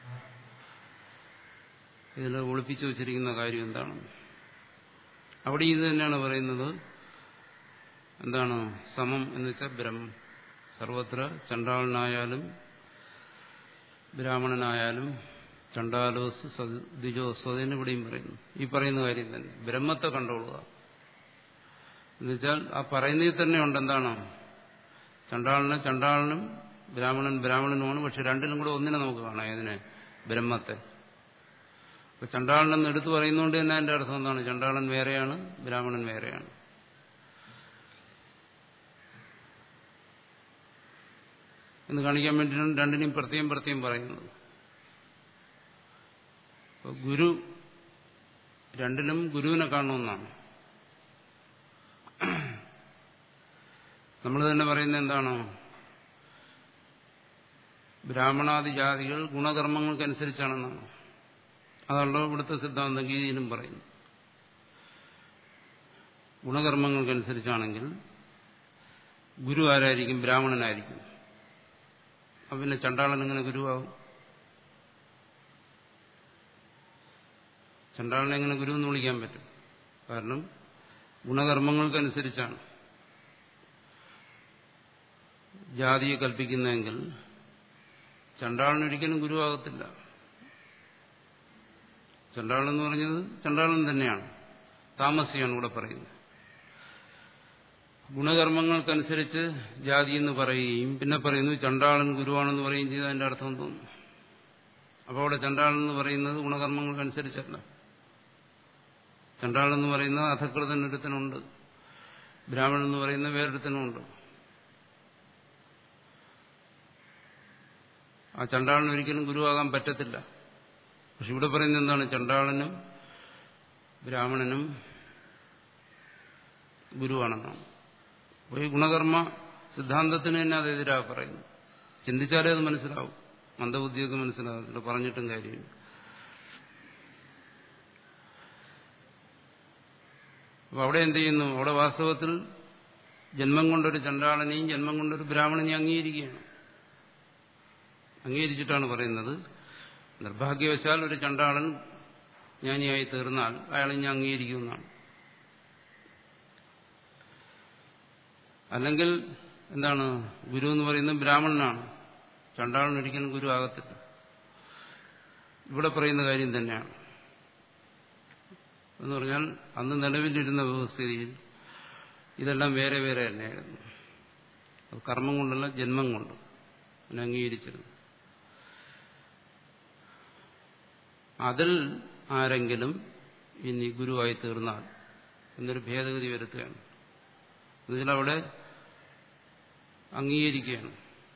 ഇതിൽ ഒളിപ്പിച്ചു വച്ചിരിക്കുന്ന കാര്യം എന്താണ് അവിടെ ഇത് തന്നെയാണ് പറയുന്നത് എന്താണ് സമം എന്ന് വെച്ചാൽ ബ്രഹ്മം സർവത്ര ചണ്ടാളനായാലും ബ്രാഹ്മണനായാലും ചണ്ടാലോസ് ദ്വിജോസ് അതിന് ഇവിടെയും പറയുന്നു ഈ പറയുന്ന കാര്യം തന്നെ ബ്രഹ്മത്തെ കണ്ടോളുക എന്നുവെച്ചാൽ ആ പറയുന്നതിൽ തന്നെ ഉണ്ട് എന്താണ് ചണ്ടാളന് ചണ്ടാളനും ബ്രാഹ്മണൻ ബ്രാഹ്മണനുമാണ് പക്ഷെ രണ്ടിനും കൂടെ ഒന്നിനെ നമുക്ക് കാണാം ഏതിനെ ബ്രഹ്മത്തെ ഇപ്പൊ ചണ്ടാളനെന്ന് എടുത്തു പറയുന്നതുകൊണ്ട് തന്നെ അതിന്റെ അർത്ഥം എന്താണ് ചണ്ടാളൻ വേറെയാണ് ബ്രാഹ്മണൻ വേറെയാണ് എന്ന് കാണിക്കാൻ വേണ്ടിയിട്ടാണ് രണ്ടിനെയും പ്രത്യേകം പ്രത്യേകം പറയുന്നത് ഗുരു രണ്ടിലും ഗുരുവിനെ കാണണമെന്നാണ് നമ്മൾ തന്നെ പറയുന്നത് എന്താണ് ബ്രാഹ്മണാദി ജാതികൾ ഗുണകർമ്മങ്ങൾക്കനുസരിച്ചാണെന്നാണ് അതാണല്ലോ ഇവിടുത്തെ സിദ്ധാന്തം ഗീതിയിലും പറയുന്നു ഗുണകർമ്മങ്ങൾക്കനുസരിച്ചാണെങ്കിൽ ഗുരു ആരായിരിക്കും ബ്രാഹ്മണനായിരിക്കും അപ്പം പിന്നെ ചണ്ടാളൻ എങ്ങനെ ഗുരുവാകും ചണ്ടാളനെ എങ്ങനെ ഗുരു എന്ന് വിളിക്കാൻ പറ്റും കാരണം ഗുണകർമ്മങ്ങൾക്കനുസരിച്ചാണ് ജാതിയെ കൽപ്പിക്കുന്നതെങ്കിൽ ചണ്ടാളൻ ഒരിക്കലും ഗുരുവാകത്തില്ല ചണ്ടാളൻ എന്ന് പറഞ്ഞത് ചണ്ടാളൻ തന്നെയാണ് താമസിയാണ് ഇവിടെ പറയുന്നത് ഗുണകർമ്മങ്ങൾക്കനുസരിച്ച് ജാതി എന്ന് പറയുകയും പിന്നെ പറയുന്നു ചണ്ടാളൻ ഗുരുവാണെന്ന് പറയുകയും ചെയ്ത് അതിന്റെ അർത്ഥം തോന്നുന്നു അപ്പോൾ അവിടെ ചണ്ടാളൻ എന്ന് പറയുന്നത് ഗുണകർമ്മങ്ങൾക്കനുസരിച്ചല്ല ചണ്ടാളൻ എന്ന് പറയുന്നത് അധകൃതൻ ഒരുത്തനുണ്ട് ബ്രാഹ്മണൻ എന്ന് പറയുന്ന വേറൊരുത്തനുണ്ട് ആ ചണ്ടാളന് ഒരിക്കലും ഗുരുവാകാൻ പറ്റത്തില്ല പക്ഷെ ഇവിടെ പറയുന്നത് എന്താണ് ചണ്ടാളനും ബ്രാഹ്മണനും ഗുരുവാണെന്നാണ് അപ്പോൾ ഈ ഗുണകർമ്മ സിദ്ധാന്തത്തിന് തന്നെ അത് എതിരാ പറയുന്നു ചിന്തിച്ചാലേ അത് മനസ്സിലാവും മന്ദബുദ്ധിയൊക്കെ മനസ്സിലാകത്തില്ല പറഞ്ഞിട്ടും കാര്യമില്ല അപ്പൊ അവിടെ എന്ത് ചെയ്യുന്നു അവിടെ വാസ്തവത്തിൽ ജന്മം കൊണ്ടൊരു ചണ്ടാളനെയും ജന്മം കൊണ്ടൊരു ബ്രാഹ്മണനെയും അംഗീകരിക്കുകയാണ് അംഗീകരിച്ചിട്ടാണ് പറയുന്നത് നിർഭാഗ്യവശാൽ ഒരു ചണ്ടാളൻ ജ്ഞാനിയായി തീർന്നാൽ അയാളെ ഞാൻ അംഗീകരിക്കുമെന്നാണ് അല്ലെങ്കിൽ എന്താണ് ഗുരു എന്ന് പറയുന്നത് ബ്രാഹ്മണനാണ് ചണ്ടാളൻ ഒരിക്കലും ഗുരു ആകത്തില്ല ഇവിടെ പറയുന്ന കാര്യം തന്നെയാണ് എന്ന് പറഞ്ഞാൽ അന്ന് നിലവിലിരുന്ന വ്യവസ്ഥിതിയിൽ ഇതെല്ലാം വേറെ വേറെ തന്നെയായിരുന്നു അത് കർമ്മം കൊണ്ടല്ല ജന്മം കൊണ്ട് അതിനെ അംഗീകരിച്ചിരുന്നു അതിൽ ആരെങ്കിലും ഇനി ഗുരുവായി തീർന്നാൽ എന്നൊരു ഭേദഗതി വരുത്തുകയാണ് എന്നുവെച്ചാൽ അവിടെ അംഗീകരിക്കുകയാണ്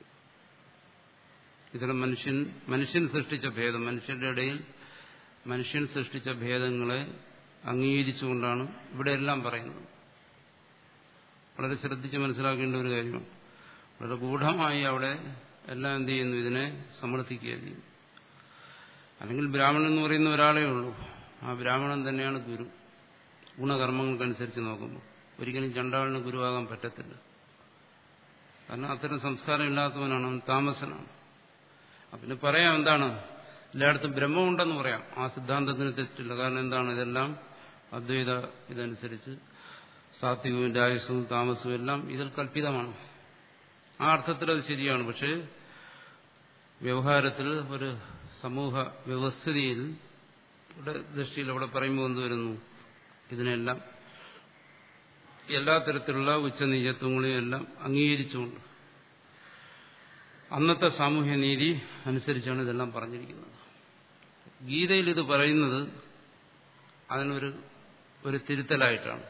ഇത്തരം മനുഷ്യൻ മനുഷ്യൻ സൃഷ്ടിച്ച ഭേദം മനുഷ്യരുടെ ഇടയിൽ മനുഷ്യൻ സൃഷ്ടിച്ച ഭേദങ്ങളെ അംഗീകരിച്ചുകൊണ്ടാണ് ഇവിടെ എല്ലാം പറയുന്നത് വളരെ ശ്രദ്ധിച്ച് മനസ്സിലാക്കേണ്ട ഒരു കാര്യമാണ് വളരെ ഗൂഢമായി അവിടെ എല്ലാം എന്ത് ചെയ്യുന്നു ഇതിനെ സമർത്ഥിക്കുക ചെയ്യും അല്ലെങ്കിൽ ബ്രാഹ്മണൻ എന്ന് പറയുന്ന ഒരാളേ ഉള്ളൂ ആ ബ്രാഹ്മണൻ തന്നെയാണ് ഗുരു ഗുണകർമ്മങ്ങൾക്കനുസരിച്ച് നോക്കുമ്പോൾ ഒരിക്കലും ചണ്ടാളിന് ഗുരുവാകാൻ പറ്റത്തില്ല കാരണം അത്തരം സംസ്കാരം ഇല്ലാത്തവനാണ് അവൻ താമസനാണ് പിന്നെ പറയാം എന്താണ് എല്ലായിടത്തും ബ്രഹ്മമുണ്ടെന്ന് പറയാം ആ സിദ്ധാന്തത്തിന് തെറ്റില്ല കാരണം എന്താണ് ഇതെല്ലാം അദ്വൈത ഇതനുസരിച്ച് സാത്വികവും രാജസവും താമസവും എല്ലാം ഇതിൽ കല്പിതമാണ് ആ അർത്ഥത്തിൽ അത് ശരിയാണ് പക്ഷേ വ്യവഹാരത്തിൽ ഒരു സമൂഹ വ്യവസ്ഥിതിയിൽ ഇവിടെ ദൃഷ്ടിയിൽ അവിടെ പറയുമ്പോൾ എന്ത് വരുന്നു ഇതിനെല്ലാം എല്ലാ തരത്തിലുള്ള ഉച്ചനീചത്വങ്ങളെയും എല്ലാം അംഗീകരിച്ചുകൊണ്ട് അന്നത്തെ സാമൂഹ്യ നീതി അനുസരിച്ചാണ് ഇതെല്ലാം പറഞ്ഞിരിക്കുന്നത് ഗീതയിൽ ഇത് പറയുന്നത് അതിനൊരു ഒരു തിരുത്തലായിട്ടാണ്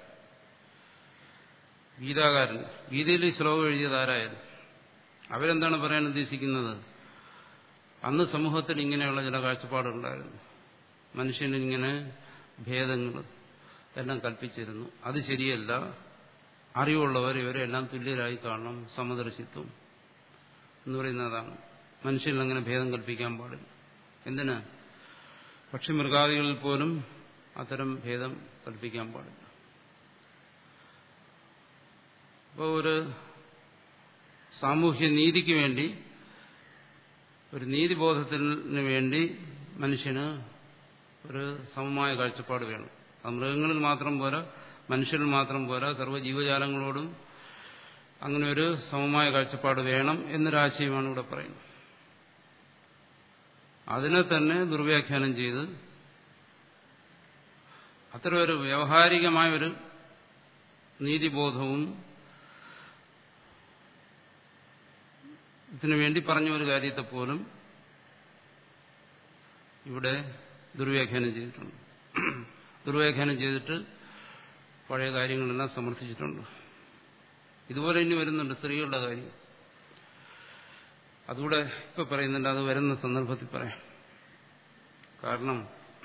ഗീതാകാരൻ ഗീതയിൽ ഈ ശ്ലോകം എഴുതിയത് ആരായാലും അവരെന്താണ് പറയാൻ ഉദ്ദേശിക്കുന്നത് അന്ന് സമൂഹത്തിൽ ഇങ്ങനെയുള്ള ചില കാഴ്ചപ്പാടുണ്ടായിരുന്നു മനുഷ്യനിങ്ങനെ ഭേദങ്ങൾ എല്ലാം കൽപ്പിച്ചിരുന്നു അത് ശരിയല്ല അറിവുള്ളവർ ഇവരെല്ലാം തുല്യരായി കാണണം സമദർശിത്വം എന്ന് പറയുന്നതാണ് മനുഷ്യനിൽ അങ്ങനെ ഭേദം കൽപ്പിക്കാൻ പാടില്ല എന്തിന് പക്ഷിമൃഗാദികളിൽ പോലും അത്തരം ഭേദം കൽപ്പിക്കാൻ പാടില്ല അപ്പോൾ ഒരു സാമൂഹ്യ നീതിക്ക് വേണ്ടി ഒരു നീതിബോധത്തിന് വേണ്ടി മനുഷ്യന് ഒരു സമമായ കാഴ്ചപ്പാട് വേണം അത് മൃഗങ്ങളിൽ മാത്രം പോരാ മനുഷ്യരിൽ മാത്രം പോരാ സർവ്വ ജീവജാലങ്ങളോടും അങ്ങനെ ഒരു സമമായ കാഴ്ചപ്പാട് വേണം എന്നൊരാശയമാണ് ഇവിടെ പറയുന്നത് അതിനെ തന്നെ ദുർവ്യാഖ്യാനം ചെയ്ത് അത്ര ഒരു വ്യവഹാരികമായ ഒരു നീതിബോധവും ഇതിനു വേണ്ടി പറഞ്ഞ ഒരു കാര്യത്തെ പോലും ഇവിടെ ദുർവ്യാഖ്യാനം ചെയ്തിട്ടുണ്ട് ദുർവ്യാഖ്യാനം ചെയ്തിട്ട് പഴയ കാര്യങ്ങളെല്ലാം സമർത്ഥിച്ചിട്ടുണ്ട് ഇതുപോലെ ഇനി വരുന്നുണ്ട് സ്ത്രീകളുടെ കാര്യം അതുകൂടെ ഇപ്പൊ പറയുന്നുണ്ട് അത് വരുന്ന സന്ദർഭത്തിൽ പറയാം കാരണം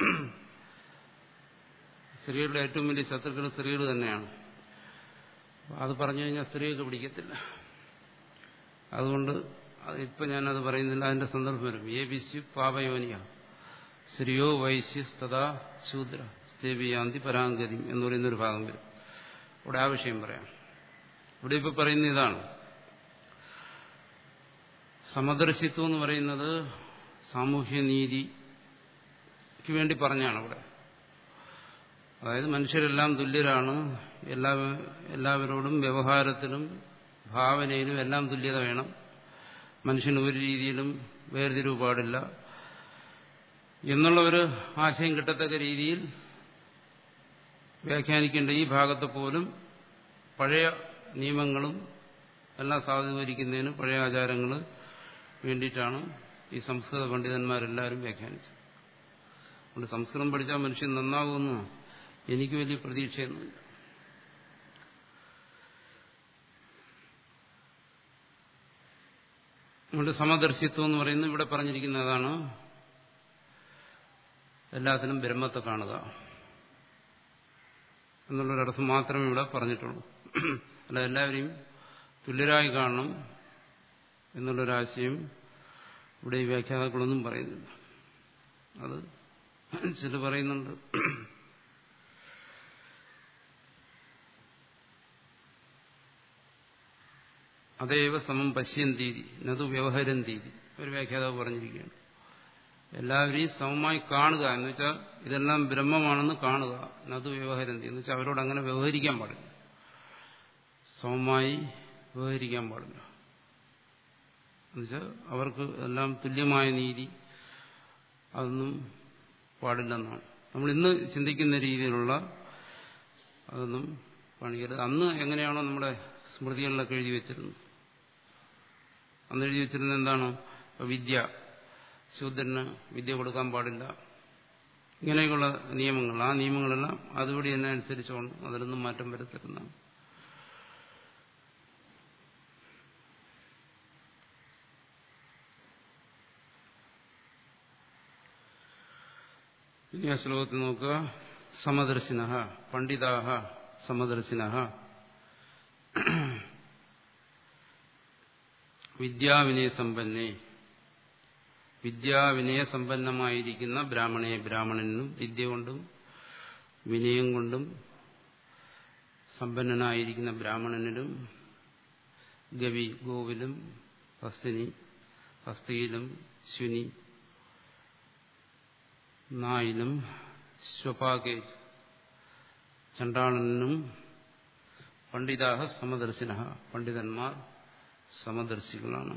സ്ത്രീകളുടെ ഏറ്റവും വലിയ ശത്രുക്കൾ സ്ത്രീകൾ തന്നെയാണ് അത് പറഞ്ഞു കഴിഞ്ഞാൽ സ്ത്രീകൾക്ക് പിടിക്കത്തില്ല അതുകൊണ്ട് ഇപ്പൊ ഞാനത് പറയുന്നില്ല അതിന്റെ സന്ദർഭം വരും ഏ വിശ്വ പാപയോനിയ സ്ത്രീയോ വൈശ്യ തഥാ ശൂദ്ര സ്തേവിയാന്തി പരാങ്കതി എന്ന് പറയുന്നൊരു ഭാഗം വരും ഇവിടെ ആ വിഷയം പറയാം ഇവിടെ ഇപ്പൊ പറയുന്ന ഇതാണ് സമദർശിത്വം എന്ന് പറയുന്നത് സാമൂഹ്യനീതിക്ക് വേണ്ടി പറഞ്ഞാണ് ഇവിടെ അതായത് മനുഷ്യരെല്ലാം തുല്യരാണ് എല്ലാ എല്ലാവരോടും വ്യവഹാരത്തിലും ഭാവനയിലും എല്ലാം തുല്യത വേണം മനുഷ്യന് ഒരു രീതിയിലും വേർതിരിവ് പാടില്ല എന്നുള്ള ഒരു ആശയം കിട്ടത്തക്ക രീതിയിൽ വ്യാഖ്യാനിക്കേണ്ട ഈ ഭാഗത്ത് പോലും പഴയ നിയമങ്ങളും എല്ലാം സാധൂകരിക്കുന്നതിന് പഴയ ആചാരങ്ങൾ വേണ്ടിയിട്ടാണ് ഈ സംസ്കൃത പണ്ഡിതന്മാരെല്ലാവരും വ്യാഖ്യാനിച്ചത് അതുകൊണ്ട് സംസ്കൃതം പഠിച്ചാൽ മനുഷ്യൻ നന്നാകുമെന്ന് എനിക്ക് വലിയ പ്രതീക്ഷയൊന്നുമില്ല അതുകൊണ്ട് സമദർശിത്വം എന്ന് പറയുന്നത് ഇവിടെ പറഞ്ഞിരിക്കുന്നതാണ് എല്ലാത്തിനും ബ്രഹ്മത്തെ കാണുക എന്നുള്ളൊരർത്ഥം മാത്രമേ ഇവിടെ പറഞ്ഞിട്ടുള്ളൂ അല്ല എല്ലാവരെയും തുല്യരായി കാണണം എന്നുള്ളൊരാശയം ഇവിടെ ഈ വ്യാഖ്യാതാക്കളൊന്നും പറയുന്നില്ല അത് ചില പറയുന്നുണ്ട് അതേവ സമം പശ്യന്തീതി നതു വ്യവഹരം തീതി ഒരു വ്യാഖ്യാതാവ് പറഞ്ഞിരിക്കുകയാണ് എല്ലാവരെയും സമമായി കാണുക എന്ന് വെച്ചാൽ ഇതെല്ലാം ബ്രഹ്മമാണെന്ന് കാണുക നതു വ്യവഹരന്തി എന്ന് വെച്ചാൽ അവരോട് അങ്ങനെ വ്യവഹരിക്കാൻ പാടില്ല സമമായി വ്യവഹരിക്കാൻ പാടില്ല എന്നുവെച്ചാൽ അവർക്ക് എല്ലാം തുല്യമായ നീതി അതൊന്നും പാടില്ലെന്നാണ് നമ്മൾ ഇന്ന് ചിന്തിക്കുന്ന രീതിയിലുള്ള അതൊന്നും പണിയരുത് അന്ന് എങ്ങനെയാണോ നമ്മുടെ സ്മൃതികളിലൊക്കെ എഴുതി വെച്ചിരുന്നത് അന്ന് എഴുതി വെച്ചിരുന്നത് എന്താണ് വിദ്യ ശൂദ്രന് വിദ്യ കൊടുക്കാൻ പാടില്ല ഇങ്ങനെയൊക്കെയുള്ള നിയമങ്ങൾ ആ നിയമങ്ങളെല്ലാം അതുകൂടി തന്നെ അനുസരിച്ചുകൊണ്ട് അതിലൊന്നും മാറ്റം വരുത്തരുന്നതാണ് ഇനി ആ ശ്ലോകത്തിൽ നോക്കുക സമദർശിന പണ്ഡിതാഹ സമദർശിന വിദ്യാവിനയ സമ്പന്നേ വിദ്യാവിനയ സമ്പന്നമായിരിക്കുന്ന ബ്രാഹ്മണയെ ബ്രാഹ്മണനും വിദ്യ കൊണ്ടും വിനയം കൊണ്ടും സമ്പന്നനായിരിക്കുന്ന ബ്രാഹ്മണനിലും ഗവി ഗോവിലും ഹസ്തിനി ഹസ്തിയിലും ശുനി നായിലും സ്വപാകെ ചണ്ടാളനും പണ്ഡിതാഹ സമദർശിന പണ്ഡിതന്മാർ സമദർശികളാണ്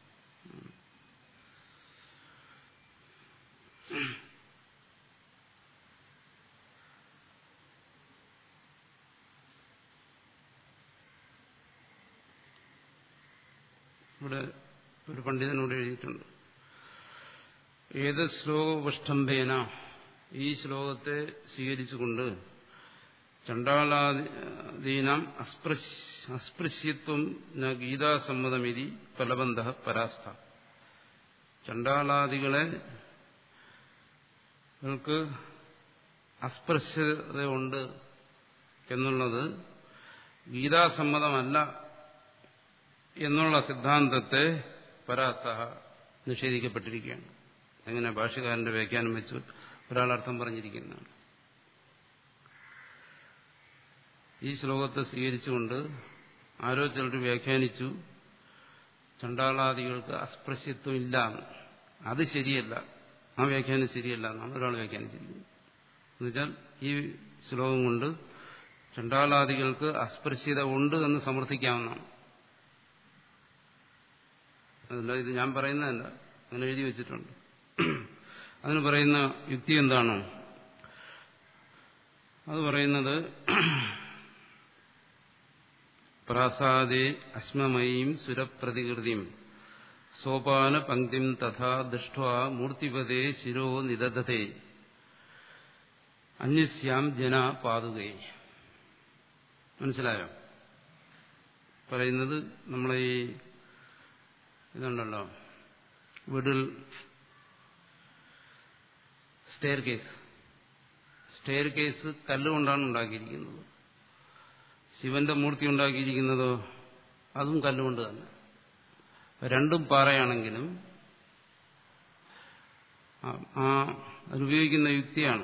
ഇവിടെ ഒരു പണ്ഡിതനോട് എഴുതിയിട്ടുണ്ട് ഏത് ശ്ലോകവഷ്ടംഭേന ഈ ശ്ലോകത്തെ സ്വീകരിച്ചുകൊണ്ട് ചണ്ടാളാദീനാം അസ്പൃശ്യത്വം ന ഗീതാസമ്മതമിതി ഫലബന്ധ പരാസ്ഥ ചണ്ടാളാദികളെ ൾക്ക് അസ്പൃശ്യതയുണ്ട് എന്നുള്ളത് ഗീതാസമ്മതമല്ല എന്നുള്ള സിദ്ധാന്തത്തെ പരാസ്ത നിഷേധിക്കപ്പെട്ടിരിക്കുകയാണ് എങ്ങനെ ഭാഷകാരന്റെ വ്യാഖ്യാനം വെച്ച് ഒരാൾ അർത്ഥം പറഞ്ഞിരിക്കുന്നതാണ് ഈ ശ്ലോകത്തെ സ്വീകരിച്ചുകൊണ്ട് ആരോ ചിലർ വ്യാഖ്യാനിച്ചു ചണ്ടാളാദികൾക്ക് അസ്പൃശ്യത്വം ഇല്ല അത് ശരിയല്ല ആ വ്യാഖ്യാനം ശരിയല്ല എന്നാണ് ഒരാൾ വ്യാഖ്യാനിച്ചിരിക്കുന്നത് എന്നുവെച്ചാൽ ഈ ശ്ലോകം കൊണ്ട് ചണ്ടാളാദികൾക്ക് അസ്പൃശ്യത ഉണ്ട് എന്ന് സമർത്ഥിക്കാവുന്നതാണ് അതല്ല ഇത് ഞാൻ പറയുന്നതല്ല അങ്ങനെ എഴുതി വെച്ചിട്ടുണ്ട് അതിന് പറയുന്ന യുക്തി എന്താണോ അത് പറയുന്നത് പ്രാസാദേ അശ്മമയീം സുരപ്രതികൃതിം സോപാന പങ്ക്തിം തഥാ ദൃഷ്ട മൂർത്തിപതേ ശിരോ നിദധത്തെ അന്യസ്യാം ജന പാതുകേ മനസ്സിലായോ പറയുന്നത് നമ്മളെ ഈ ഇതുണ്ടല്ലോ വീടിൽ സ്റ്റെയർ കേസ് സ്റ്റെയർ കേസ് കല്ലുകൊണ്ടാണ് ഉണ്ടാക്കിയിരിക്കുന്നത് ശിവന്റെ മൂർത്തി ഉണ്ടാക്കിയിരിക്കുന്നതോ അതും കല്ലുകൊണ്ട് തന്നെ രണ്ടും പാറയാണെങ്കിലും ആ അതുപയോഗിക്കുന്ന യുക്തിയാണ്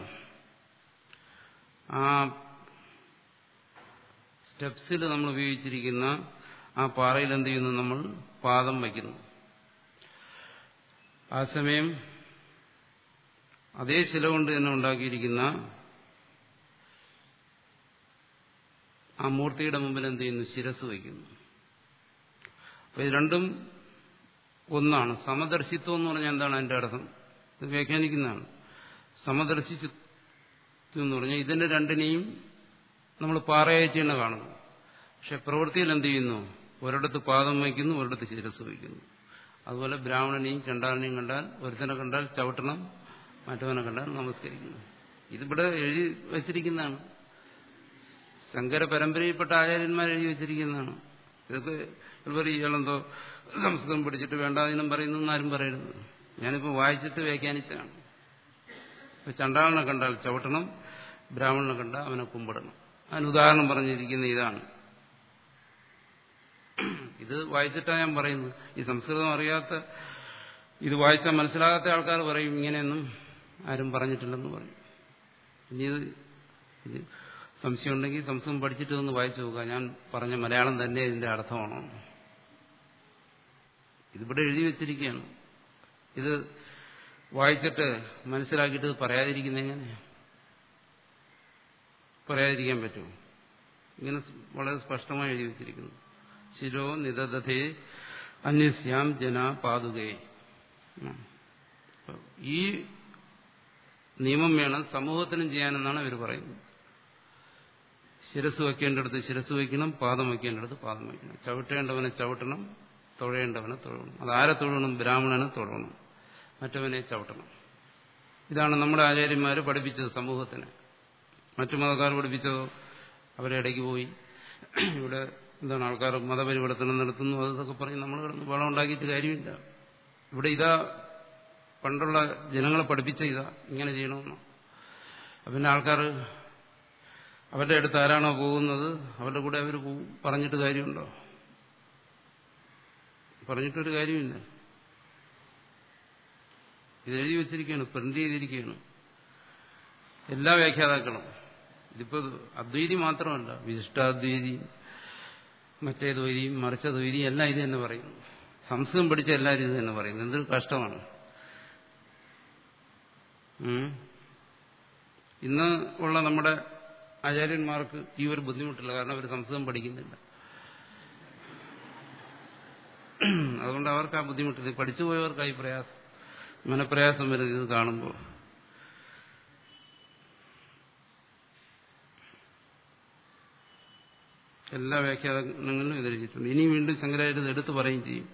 ആ സ്റ്റെപ്സിൽ നമ്മൾ ഉപയോഗിച്ചിരിക്കുന്ന ആ പാറയിൽ എന്ത് ചെയ്യുന്നു നമ്മൾ പാദം വയ്ക്കുന്നു ആ സമയം അതേ ശില കൊണ്ട് തന്നെ ഉണ്ടാക്കിയിരിക്കുന്ന ആ മൂർത്തിയുടെ മുമ്പിൽ എന്ത് ചെയ്യുന്നു ശിരസ് വയ്ക്കുന്നു അപ്പൊ ഇത് രണ്ടും ഒന്നാണ് സമദർശിത്വം എന്ന് പറഞ്ഞാൽ എന്താണ് അതിന്റെ അർത്ഥം ഇത് വ്യാഖ്യാനിക്കുന്നതാണ് സമദർശിത്വം എന്ന് പറഞ്ഞാൽ ഇതിന്റെ രണ്ടിനെയും നമ്മൾ പാറയായിട്ട് തന്നെ കാണുന്നു പക്ഷെ പ്രവൃത്തിയിൽ എന്ത് ചെയ്യുന്നു ഒരിടത്ത് പാദം വയ്ക്കുന്നു ഒരിടത്ത് ശിരസ് വയ്ക്കുന്നു അതുപോലെ ബ്രാഹ്മണനെയും ചണ്ടാളിനെയും കണ്ടാൽ ഒരുത്തനെ കണ്ടാൽ ചവിട്ടണം മറ്റവനെ കണ്ടാൽ നമസ്കരിക്കുന്നു ഇതിവിടെ എഴുതി വച്ചിരിക്കുന്നതാണ് ശങ്കര പരമ്പരയിൽപ്പെട്ട ആചാര്യന്മാർ എഴുതി വച്ചിരിക്കുന്നതാണ് ഇതൊക്കെ ചിലപ്പോൾ ഇയാളെന്തോ സംസ്കൃതം പഠിച്ചിട്ട് വേണ്ടാതിനും പറയുന്നു ആരും പറയരുത് ഞാനിപ്പോൾ വായിച്ചിട്ട് വ്യാഖ്യാനിച്ചതാണ് ഇപ്പൊ ചണ്ടാളിനെ കണ്ടാൽ ചവിട്ടണം ബ്രാഹ്മണനെ കണ്ടാൽ അവനെ കുമ്പിടണം അതിന് ഉദാഹരണം പറഞ്ഞിരിക്കുന്ന ഇതാണ് ഇത് വായിച്ചിട്ടാണ് ഞാൻ പറയുന്നത് ഈ സംസ്കൃതം അറിയാത്ത ഇത് വായിച്ചാൽ മനസ്സിലാകാത്ത ആൾക്കാർ പറയും ഇങ്ങനെയൊന്നും ആരും പറഞ്ഞിട്ടില്ലെന്ന് പറയും ഇനി ഇത് ഇത് സംശയമുണ്ടെങ്കിൽ സംസ്കൃതം പഠിച്ചിട്ട് ഒന്ന് വായിച്ചു നോക്കുക ഞാൻ പറഞ്ഞ മലയാളം തന്നെ ഇതിന്റെ അർത്ഥമാണോ ഇതിവിടെ എഴുതി വെച്ചിരിക്കുകയാണ് ഇത് വായിച്ചിട്ട് മനസ്സിലാക്കിയിട്ട് ഇത് പറയാതിരിക്കുന്ന എങ്ങനെ പറയാതിരിക്കാൻ പറ്റുമോ ഇങ്ങനെ വളരെ സ്പഷ്ടമായി എഴുതി വെച്ചിരിക്കുന്നു ശിരോ നിദധേ അന്യസ്യാം ജന പാതുകേ ഈ നിയമം വേണം സമൂഹത്തിനും ചെയ്യാനെന്നാണ് ഇവർ പറയുന്നത് ശിരസ് വയ്ക്കേണ്ടടുത്ത് ശിരസ് വയ്ക്കണം പാദം വയ്ക്കേണ്ടടുത്ത് പാദം വയ്ക്കണം ചവിട്ടേണ്ടവനെ ചവിട്ടണം തൊഴേണ്ടവനെ തൊഴണം അതാരെ തൊഴണം ബ്രാഹ്മണനെ തൊഴണം മറ്റവനെ ചവിട്ടണം ഇതാണ് നമ്മുടെ ആചാര്യന്മാർ പഠിപ്പിച്ചത് സമൂഹത്തിന് മറ്റു മതക്കാർ പഠിപ്പിച്ചതോ അവരെ ഇടയ്ക്ക് പോയി ഇവിടെ എന്താണ് ആൾക്കാർ മതപരിവർത്തനം നടത്തുന്നു അതൊക്കെ പറഞ്ഞ് നമ്മൾ കിടന്ന് വളം ഉണ്ടാക്കിയിട്ട് കാര്യമില്ല ഇവിടെ ഇതാ പണ്ടുള്ള ജനങ്ങളെ പഠിപ്പിച്ച ഇതാ ഇങ്ങനെ ചെയ്യണമെന്ന് പിന്നെ ആൾക്കാർ അവരുടെ അടുത്ത് ആരാണോ പോകുന്നത് അവരുടെ കൂടെ അവർ പോകും പറഞ്ഞിട്ട് കാര്യമുണ്ടോ പറഞ്ഞിട്ടൊരു കാര്യമില്ല ഇത് എഴുതി വച്ചിരിക്കുകയാണ് പ്രിന്റ് ചെയ്തിരിക്കുകയാണ് എല്ലാ വ്യാഖ്യാതാക്കളും ഇതിപ്പോ അദ്വൈതി മാത്രമല്ല വിശിഷ്ടാദ്വൈതി മറ്റേ ദ്വൈതിയും മറിച്ച ദ്വൈതിയും എല്ലാം ഇത് തന്നെ പറയുന്നു സംസ്കൃതം പഠിച്ച എല്ലാവരും ഇത് തന്നെ പറയുന്നു എന്തൊരു കഷ്ടമാണ് ഇന്ന് ഉള്ള നമ്മുടെ ആചാര്യന്മാർക്ക് ഈ ഒരു ബുദ്ധിമുട്ടില്ല കാരണം അവർ സംസ്കൃതം പഠിക്കുന്നില്ല അതുകൊണ്ട് അവർക്ക് ആ ബുദ്ധിമുട്ടില്ല പഠിച്ചു പോയവർക്കായി പ്രയാസം മനപ്രയാസം വരുന്നത് ഇത് കാണുമ്പോൾ എല്ലാ വ്യാഖ്യാനങ്ങളിലും എതിരിച്ചിട്ടുണ്ട് ഇനി വീണ്ടും ശങ്കരാചാര്യ ഇത് എടുത്തു പറയുകയും ചെയ്യും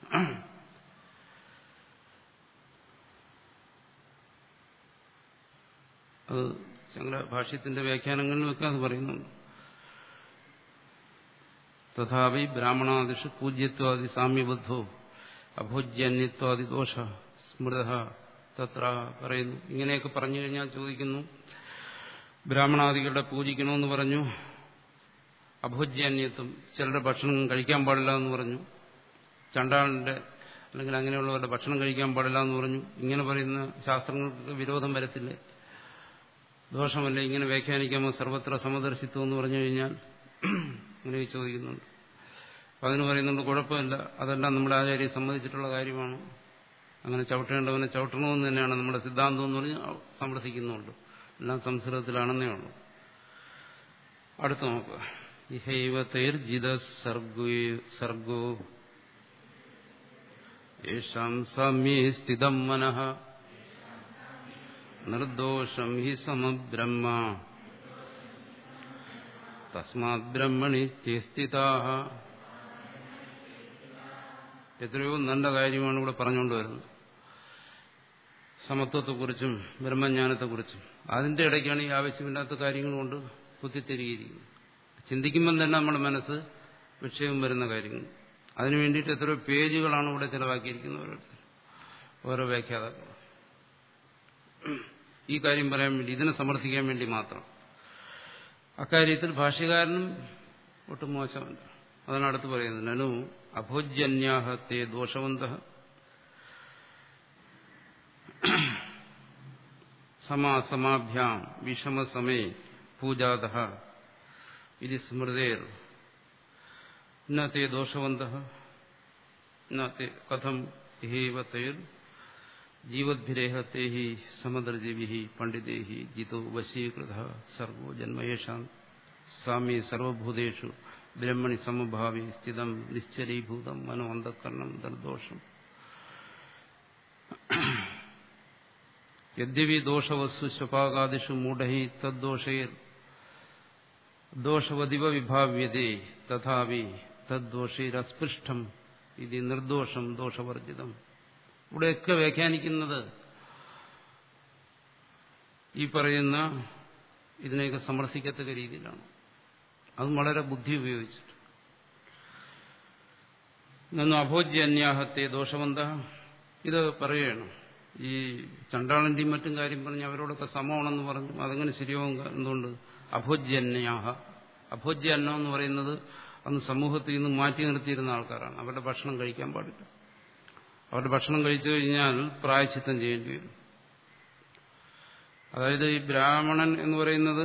അത് ശങ്കര ഭാഷ്യത്തിന്റെ വ്യാഖ്യാനങ്ങളിലുമൊക്കെ അത് പറയുന്നുണ്ട് തഥാപി ബ്രാഹ്മണാദിഷു പൂജ്യത്വാദി സാമ്യബദ്ധോ അഭോജ്യന്യത്വാദി ദോഷ സ്മൃത തത്ര പറയുന്നു ഇങ്ങനെയൊക്കെ പറഞ്ഞു കഴിഞ്ഞാൽ ചോദിക്കുന്നു ബ്രാഹ്മണാദികളുടെ പൂജിക്കണമെന്ന് പറഞ്ഞു അഭോജ്യാന്യത്വം ചിലരുടെ ഭക്ഷണം കഴിക്കാൻ പാടില്ല എന്ന് പറഞ്ഞു ചണ്ടാളിന്റെ അല്ലെങ്കിൽ അങ്ങനെയുള്ളവരുടെ ഭക്ഷണം കഴിക്കാൻ പാടില്ല എന്ന് പറഞ്ഞു ഇങ്ങനെ പറയുന്ന ശാസ്ത്രങ്ങൾക്ക് വിരോധം വരത്തില്ലേ ദോഷമല്ലേ ഇങ്ങനെ വ്യാഖ്യാനിക്കാമോ സർവത്ര സമദർശിത്വം എന്ന് പറഞ്ഞു കഴിഞ്ഞാൽ അങ്ങനെ ചോദിക്കുന്നുണ്ട് അപ്പം അതിന് പറയുന്നുണ്ട് കുഴപ്പമില്ല അതെല്ലാം നമ്മുടെ ആചാര്യെ സമ്മതിച്ചിട്ടുള്ള കാര്യമാണ് അങ്ങനെ ചവിട്ടേണ്ടവനെ ചവിട്ടണമെന്ന് തന്നെയാണ് നമ്മുടെ സിദ്ധാന്തം എന്ന് പറഞ്ഞ് സമർത്ഥിക്കുന്നുണ്ട് എല്ലാം സംസ്കൃതത്തിലാണെന്നേ ഉള്ളൂ അടുത്ത് നോക്കുക ഇഹൈവ തൈർജിത സർഗോ യേഷാം സാമ്യേ സ്ഥിതം മനഃ നിർദോഷം ഹി സമബ്രഹ്മ തസ്മാത് ബ്രഹ്മണി സ്ഥിതാ എത്രയോ നല്ല കാര്യമാണ് ഇവിടെ പറഞ്ഞുകൊണ്ട് വരുന്നത് സമത്വത്തെക്കുറിച്ചും ബ്രഹ്മജ്ഞാനത്തെക്കുറിച്ചും അതിന്റെ ഇടയ്ക്കാണ് ഈ ആവശ്യമില്ലാത്ത കാര്യങ്ങൾ കൊണ്ട് കുത്തിത്തിരിയിരിക്കുന്നത് ചിന്തിക്കുമ്പം തന്നെ നമ്മുടെ മനസ്സ് വിഷയം വരുന്ന കാര്യങ്ങൾ അതിനു വേണ്ടിയിട്ട് എത്രയോ പേജുകളാണ് ഇവിടെ ചിലവാക്കിയിരിക്കുന്നത് ഓരോരുത്തർ ഓരോ വ്യാഖ്യാതാക്കൾ ഈ കാര്യം പറയാൻ വേണ്ടി ഇതിനെ സമർത്ഥിക്കാൻ വേണ്ടി മാത്രം അക്കാര്യത്തിൽ ഭാഷ്യകാരനും ഒട്ടും മോശമല്ല അതാണ് അടുത്ത് പറയുന്നത് നനു അഭോജ്യന്യാഹത്തെ ദോഷവന്ത സമാസമാഭ്യാം വിഷമസമേ പൂജാത ഇത് സ്മൃതേർ ഇന്നത്തെ ദോഷവന്ത ഇന്നത്തെ കഥം ഇഹേവ തൈർ ജീവദ്ഭിരേഹത്തെ ഹി സമദർജീവി പണ്ഡിതേ ജിതോ വശീകൃത സർവോ ജന്മയേഷാം സ്വാമി സർവഭൂതേഷു ബ്രഹ്മണി സമഭാവി സ്ഥിതം നിശ്ചലീഭൂതം മനോ അന്ധക്കരണം നിർദോഷം യദ്യപി ദോഷവസ്തു സ്വപാകാദിഷു മൂഢഹി തദ്ദോഷൈർ ദോഷവതിവ വിഭാവ്യതേ തഥാപി തദ്ദോഷൈരസ്പൃഷ്ടം ഇത് നിർദോഷം ദോഷവർജിതം ഇവിടെയൊക്കെ വ്യാഖ്യാനിക്കുന്നത് ഈ പറയുന്ന ഇതിനെയൊക്കെ സമർത്ഥിക്കത്തക്ക രീതിയിലാണ് അതും വളരെ ബുദ്ധി ഉപയോഗിച്ചിട്ട് നിന്നു അഭോജ്യന്യാഹത്തെ ദോഷവന്ത ഇത് പറയുകയാണ് ഈ ചണ്ടാളന്റെയും മറ്റും കാര്യം പറഞ്ഞ് അവരോടൊക്കെ സമമാണെന്ന് പറഞ്ഞു അതങ്ങനെ ശരിയാവും എന്തുകൊണ്ട് അഭോജ്യന്യാഹ അഭോജ്യന്നം എന്ന് പറയുന്നത് അന്ന് സമൂഹത്തിൽ നിന്ന് മാറ്റി നിർത്തിയിരുന്ന ആൾക്കാരാണ് അവരുടെ ഭക്ഷണം കഴിക്കാൻ പാടില്ല അവരുടെ ഭക്ഷണം കഴിച്ചു കഴിഞ്ഞാൽ പ്രായച്ചിത്തം ചെയ്യേണ്ടി വരും അതായത് ഈ ബ്രാഹ്മണൻ എന്ന് പറയുന്നത്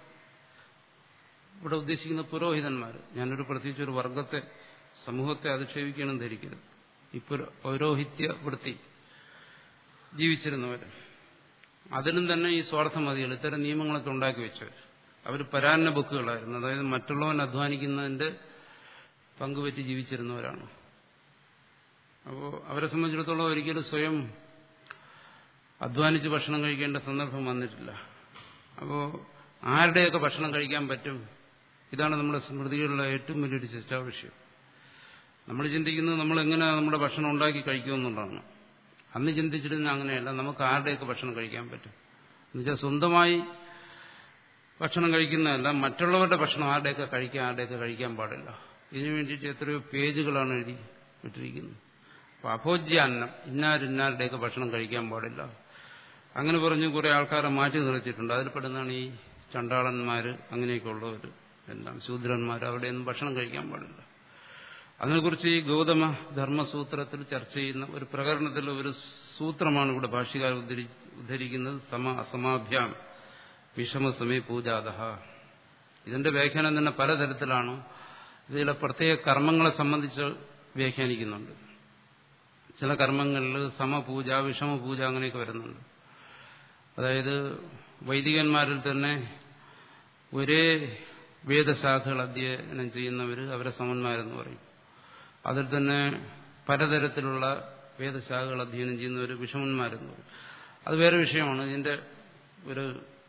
ഇവിടെ ഉദ്ദേശിക്കുന്ന പുരോഹിതന്മാർ ഞാനൊരു പ്രത്യേകിച്ച് ഒരു വർഗത്തെ സമൂഹത്തെ അധിക്ഷേപിക്കണം ധരിക്കരുത് ഈ പൗരോഹിത്യ വൃത്തി ജീവിച്ചിരുന്നവർ അതിനും തന്നെ ഈ സ്വാർത്ഥമതികൾ ഇത്തരം നിയമങ്ങളൊക്കെ ഉണ്ടാക്കി വെച്ചവർ അവർ പരാന്ന ബുക്കുകളായിരുന്നു അതായത് മറ്റുള്ളവൻ അധ്വാനിക്കുന്നതിന്റെ പങ്കുപറ്റി ജീവിച്ചിരുന്നവരാണ് അപ്പോൾ അവരെ സംബന്ധിച്ചിടത്തോളം ഒരിക്കലും സ്വയം അധ്വാനിച്ച് ഭക്ഷണം കഴിക്കേണ്ട സന്ദർഭം വന്നിട്ടില്ല അപ്പോൾ ആരുടെയൊക്കെ ഭക്ഷണം കഴിക്കാൻ പറ്റും ഇതാണ് നമ്മുടെ സ്മൃതികളിലെ ഏറ്റവും വലിയൊരു ചർച്ചാ വിഷയം നമ്മൾ ചിന്തിക്കുന്നത് നമ്മൾ എങ്ങനെ നമ്മുടെ ഭക്ഷണം ഉണ്ടാക്കി കഴിക്കുമെന്നുള്ളതാണ് അന്ന് ചിന്തിച്ചിരുന്ന അങ്ങനെയല്ല നമുക്ക് ആരുടെയൊക്കെ ഭക്ഷണം കഴിക്കാൻ പറ്റും എന്നുവെച്ചാൽ സ്വന്തമായി ഭക്ഷണം കഴിക്കുന്നതല്ല മറ്റുള്ളവരുടെ ഭക്ഷണം ആരുടെയൊക്കെ കഴിക്കാൻ ആരുടെയൊക്കെ കഴിക്കാൻ പാടില്ല ഇതിനു വേണ്ടിയിട്ട് എത്രയോ പേജുകളാണ് എഴുതി ഇട്ടിരിക്കുന്നത് അപ്പോൾ അഭോജ്യാന്നം ഇന്നാരിന്നാരുടെയൊക്കെ ഭക്ഷണം കഴിക്കാൻ പാടില്ല അങ്ങനെ പറഞ്ഞ് കുറെ ആൾക്കാരെ മാറ്റി നിർത്തിയിട്ടുണ്ട് അതിൽപ്പെടുന്നതാണ് ഈ ചണ്ടാളന്മാർ അങ്ങനെയൊക്കെ ഉള്ളവർ എല്ലാം ശൂദ്രന്മാർ അവിടെയൊന്നും ഭക്ഷണം കഴിക്കാൻ പാടില്ല അതിനെക്കുറിച്ച് ഈ ഗൗതമ ധർമ്മസൂത്രത്തിൽ ചർച്ച ചെയ്യുന്ന ഒരു പ്രകരണത്തിൽ ഒരു സൂത്രമാണ് ഇവിടെ ഭാഷ്യകാർ ഉദ്ധരിക്കുന്നത് സമ അസമാഭ്യാം വിഷമസമയ പൂജാത ഇതിന്റെ വ്യാഖ്യാനം തന്നെ പലതരത്തിലാണ് ഇതിലെ പ്രത്യേക കർമ്മങ്ങളെ സംബന്ധിച്ച് വ്യാഖ്യാനിക്കുന്നുണ്ട് ചില കർമ്മങ്ങളിൽ സമപൂജ വിഷമപൂജ അങ്ങനെയൊക്കെ വരുന്നുണ്ട് അതായത് വൈദികന്മാരിൽ തന്നെ ഒരേ വേദശാഖകൾ അധ്യയനം ചെയ്യുന്നവർ അവരെ സമന്മാരെന്ന് പറയും അതിൽ തന്നെ പലതരത്തിലുള്ള വേദശാഖകൾ അധ്യയനം ചെയ്യുന്നവർ വിഷമന്മാരെന്ന് പറയും അത് വേറെ വിഷയമാണ് ഇതിന്റെ ഒരു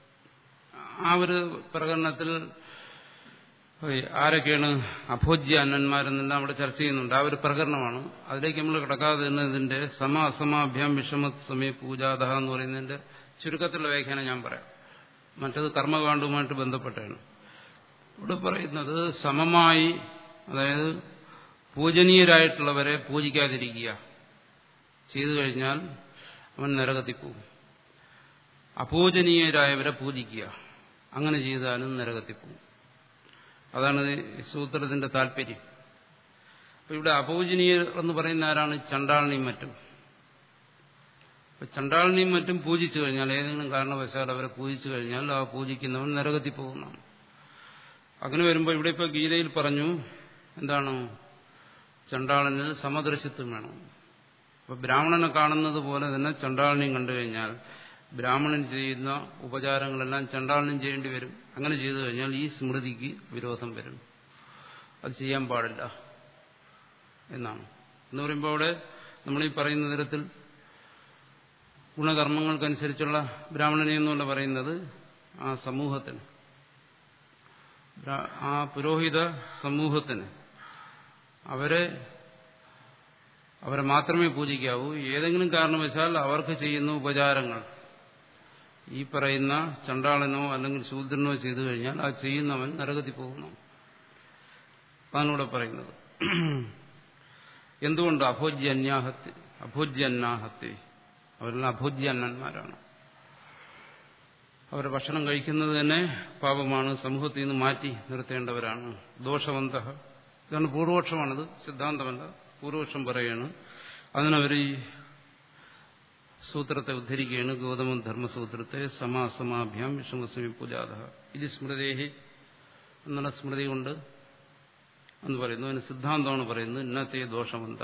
ആ ഒരു പ്രകടനത്തിൽ ആരൊക്കെയാണ് അഭോജ്യ അന്നന്മാരെന്നെല്ലാം അവിടെ ചർച്ച ചെയ്യുന്നുണ്ട് ആ ഒരു പ്രകരണമാണ് അതിലേക്ക് നമ്മൾ കിടക്കാതെ തന്നെ ഇതിന്റെ സമ അസമാഭ്യാം വിഷമ സമയ പൂജാദഹ എന്ന് പറയുന്നതിന്റെ ചുരുക്കത്തിലുള്ള വ്യാഖ്യാനം ഞാൻ പറയാം മറ്റത് കർമ്മകാണ്ഡവുമായിട്ട് ബന്ധപ്പെട്ടാണ് ഇവിടെ പറയുന്നത് സമമായി അതായത് പൂജനീയരായിട്ടുള്ളവരെ പൂജിക്കാതിരിക്കുക ചെയ്തു കഴിഞ്ഞാൽ അവൻ നരകത്തിൽ പോകും അപൂജനീയരായവരെ പൂജിക്കുക അങ്ങനെ ചെയ്താലും നരകത്തിൽ പോകും അതാണ് സൂത്രത്തിന്റെ താല്പര്യം അപ്പൊ ഇവിടെ അപൂജനീയർ എന്ന് പറയുന്ന ആരാണ് ചണ്ടാളിനിയും മറ്റും ചണ്ടാളിനിയും മറ്റും പൂജിച്ചു കഴിഞ്ഞാൽ ഏതെങ്കിലും കാരണവശാൽ അവരെ പൂജിച്ചു കഴിഞ്ഞാൽ ആ പൂജിക്കുന്നവൻ നരകത്തിൽ പോകുന്നതാണ് അങ്ങനെ വരുമ്പോൾ ഇവിടെ ഇപ്പോൾ ഗീതയിൽ പറഞ്ഞു എന്താണ് ചണ്ടാളന് സമദർശിത്വം വേണം അപ്പൊ ബ്രാഹ്മണനെ കാണുന്നത് പോലെ തന്നെ ചണ്ടാളിനെയും കണ്ടു കഴിഞ്ഞാൽ ബ്രാഹ്മണൻ ചെയ്യുന്ന ഉപചാരങ്ങളെല്ലാം ചണ്ടാളനും ചെയ്യേണ്ടി വരും അങ്ങനെ ചെയ്തു കഴിഞ്ഞാൽ ഈ സ്മൃതിക്ക് വിരോധം വരും അത് ചെയ്യാൻ പാടില്ല എന്നാണ് എന്ന് പറയുമ്പോൾ അവിടെ നമ്മളീ പറയുന്ന തരത്തിൽ ഗുണകർമ്മങ്ങൾക്കനുസരിച്ചുള്ള ബ്രാഹ്മണനെ എന്നുള്ള പറയുന്നത് ആ സമൂഹത്തിന് ആ പുരോഹിത സമൂഹത്തിന് അവരെ അവരെ മാത്രമേ പൂജിക്കാവൂ ഏതെങ്കിലും കാരണവശാൽ അവർക്ക് ചെയ്യുന്ന ഉപചാരങ്ങൾ ഈ പറയുന്ന ചണ്ടാളനോ അല്ലെങ്കിൽ ശൂദ്രനോ ചെയ്തു കഴിഞ്ഞാൽ ആ ചെയ്യുന്നവൻ നരകത്തിൽ പോകുന്നു അതാണിവിടെ പറയുന്നത് എന്തുകൊണ്ട് അഭോജ്യന്യാഹത്തി അഭോജ്യന്നാഹത്തി അവരെല്ലാം അഭോജ്യന്നന്മാരാണ് അവർ ഭക്ഷണം കഴിക്കുന്നത് തന്നെ പാപമാണ് സമൂഹത്തിൽ നിന്ന് മാറ്റി നിർത്തേണ്ടവരാണ് ദോഷവന്ത ഇതാണ് പൂർവപക്ഷമാണത് സിദ്ധാന്തമല്ല പൂർവപക്ഷം പറയാണ് അതിനവർ ഈ സൂത്രത്തെ ഉദ്ധരിക്കുകയാണ് ഗൗതമ ധർമ്മസൂത്രത്തെ സമാസമാഭ്യാം വിഷമസമി പൂജാത ഇത് സ്മൃതേഹി എന്നുള്ള സ്മൃതി കൊണ്ട് എന്ന് പറയുന്നു അതിന് സിദ്ധാന്തമാണ് പറയുന്നത് ഇന്നത്തെ ദോഷവന്ത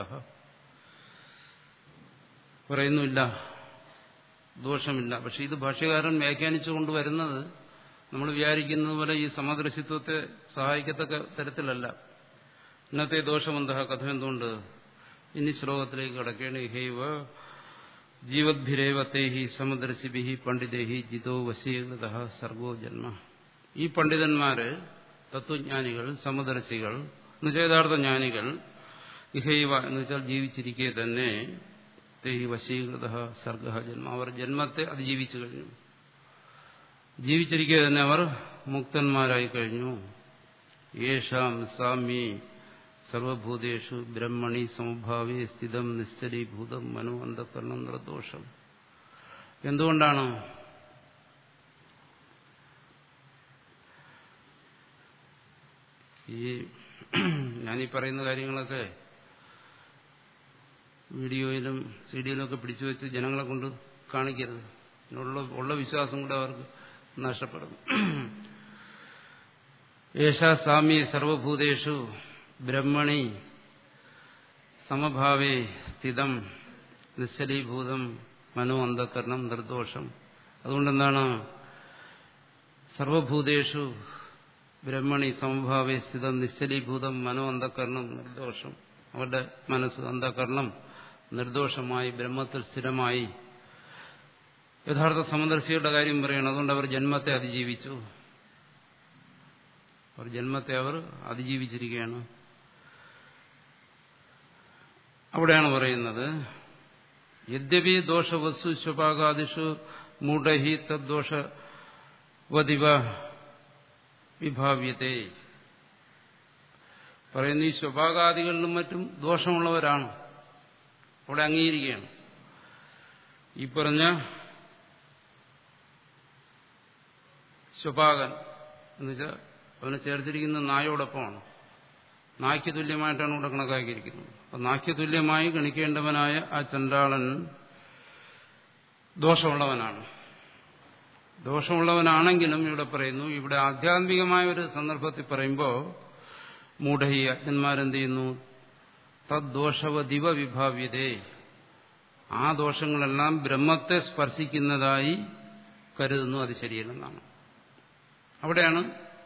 പറയുന്നില്ല ദോഷമില്ല പക്ഷെ ഇത് ഭാഷ്യകാരൻ വ്യാഖ്യാനിച്ചു കൊണ്ടുവരുന്നത് നമ്മൾ വിചാരിക്കുന്നത് പോലെ ഈ സമദൃശിത്വത്തെ സഹായിക്കത്തക്ക തരത്തിലല്ല ഇന്നത്തെ ദോഷവന്ത കഥ എന്തുകൊണ്ട് ഇനി ശ്ലോകത്തിലേക്ക് കിടക്കേണ ഹൈവ ജീവദ്ഭിരേവത്തേഹി സമദർശിഭി പണ്ഡിതേഹി ജിതോ വശീകൃത സർഗോ ജന്മ ഈ പണ്ഡിതന്മാര് തത്വജ്ഞാനികൾ സമദർശികൾ എന്നുവെച്ചാൽ യഥാർത്ഥ ജ്ഞാനികൾ ഇഹൈവ എന്ന് വെച്ചാൽ ജീവിച്ചിരിക്കെ തന്നെ തേഹി വശീകൃത സർഗ ജന്മ അവർ ജന്മത്തെ അതിജീവിച്ചു കഴിഞ്ഞു ജീവിച്ചിരിക്കെ തന്നെ അവർ മുക്തന്മാരായി കഴിഞ്ഞു യേഷാം സാമ്യേ സർവഭൂതേഷു ബ്രഹ്മണി സമഭാവേ സ്ഥിതം നിശ്ചലീഭൂതം മനു അന്ധകരണം നിർദോഷം എന്തുകൊണ്ടാണ് ഈ ഞാനീ പറയുന്ന കാര്യങ്ങളൊക്കെ വീഡിയോയിലും സി ഡിയിലും ഒക്കെ പിടിച്ചു വെച്ച് ജനങ്ങളെ കൊണ്ട് കാണിക്കരുത് ഉള്ള ഉള്ള വിശ്വാസം കൂടെ അവർക്ക് നഷ്ടപ്പെടും യേശാ സാമ്യ സർവഭൂതേഷു ബ്രഹ്മണി സമഭാവേ സ്ഥിതം നിശ്ചലീഭൂതം മനോ അന്ധകരണം നിർദോഷം അതുകൊണ്ടെന്താണ് സർവഭൂതേഷു ബ്രഹ്മണി സമഭാവേ സ്ഥിതം നിശ്ചലീഭൂതം മനോ അന്ധകരണം നിർദോഷം അവരുടെ മനസ്സ് അന്ധകരണം നിർദോഷമായി ബ്രഹ്മത്തിൽ സ്ഥിരമായി യഥാർത്ഥ സമദർശിയുടെ കാര്യം പറയണം അതുകൊണ്ട് അവർ ജന്മത്തെ അതിജീവിച്ചു അവർ ജന്മത്തെ അവർ അതിജീവിച്ചിരിക്കുകയാണ് അവിടെയാണ് പറയുന്നത് യദ്യപി ദോഷവസ്തു സ്വപാകാദിഷു മൂഢഹി തദ്ദോഷവതിവ വിഭാവ്യത്തെ പറയുന്ന ഈ സ്വഭാഗാദികളിലും മറ്റും ദോഷമുള്ളവരാണ് അവിടെ അംഗീകരിക്കുകയാണ് ഈ പറഞ്ഞ സ്വഭാഗൻ എന്നുവെച്ചാൽ അവനെ ചേർത്തിരിക്കുന്ന നായോടൊപ്പമാണ് നായ്ക്ക് തുല്യമായിട്ടാണ് ഇവിടെ കണക്കാക്കിയിരിക്കുന്നത് അപ്പൊ നായ്ക്ക് തുല്യമായി ഗണിക്കേണ്ടവനായ ആ ചണ്ടാളൻ ദോഷമുള്ളവനാണ് ദോഷമുള്ളവനാണെങ്കിലും ഇവിടെ പറയുന്നു ഇവിടെ ആധ്യാത്മികമായ ഒരു സന്ദർഭത്തിൽ പറയുമ്പോൾ മൂഢഹി അജ്ഞന്മാരെന്ത് ചെയ്യുന്നു തദ്ദോഷവദിവ വിഭാവ്യതേ ആ ദോഷങ്ങളെല്ലാം ബ്രഹ്മത്തെ സ്പർശിക്കുന്നതായി കരുതുന്നു അത് ശരിയല്ലെന്നാണ് അവിടെയാണ്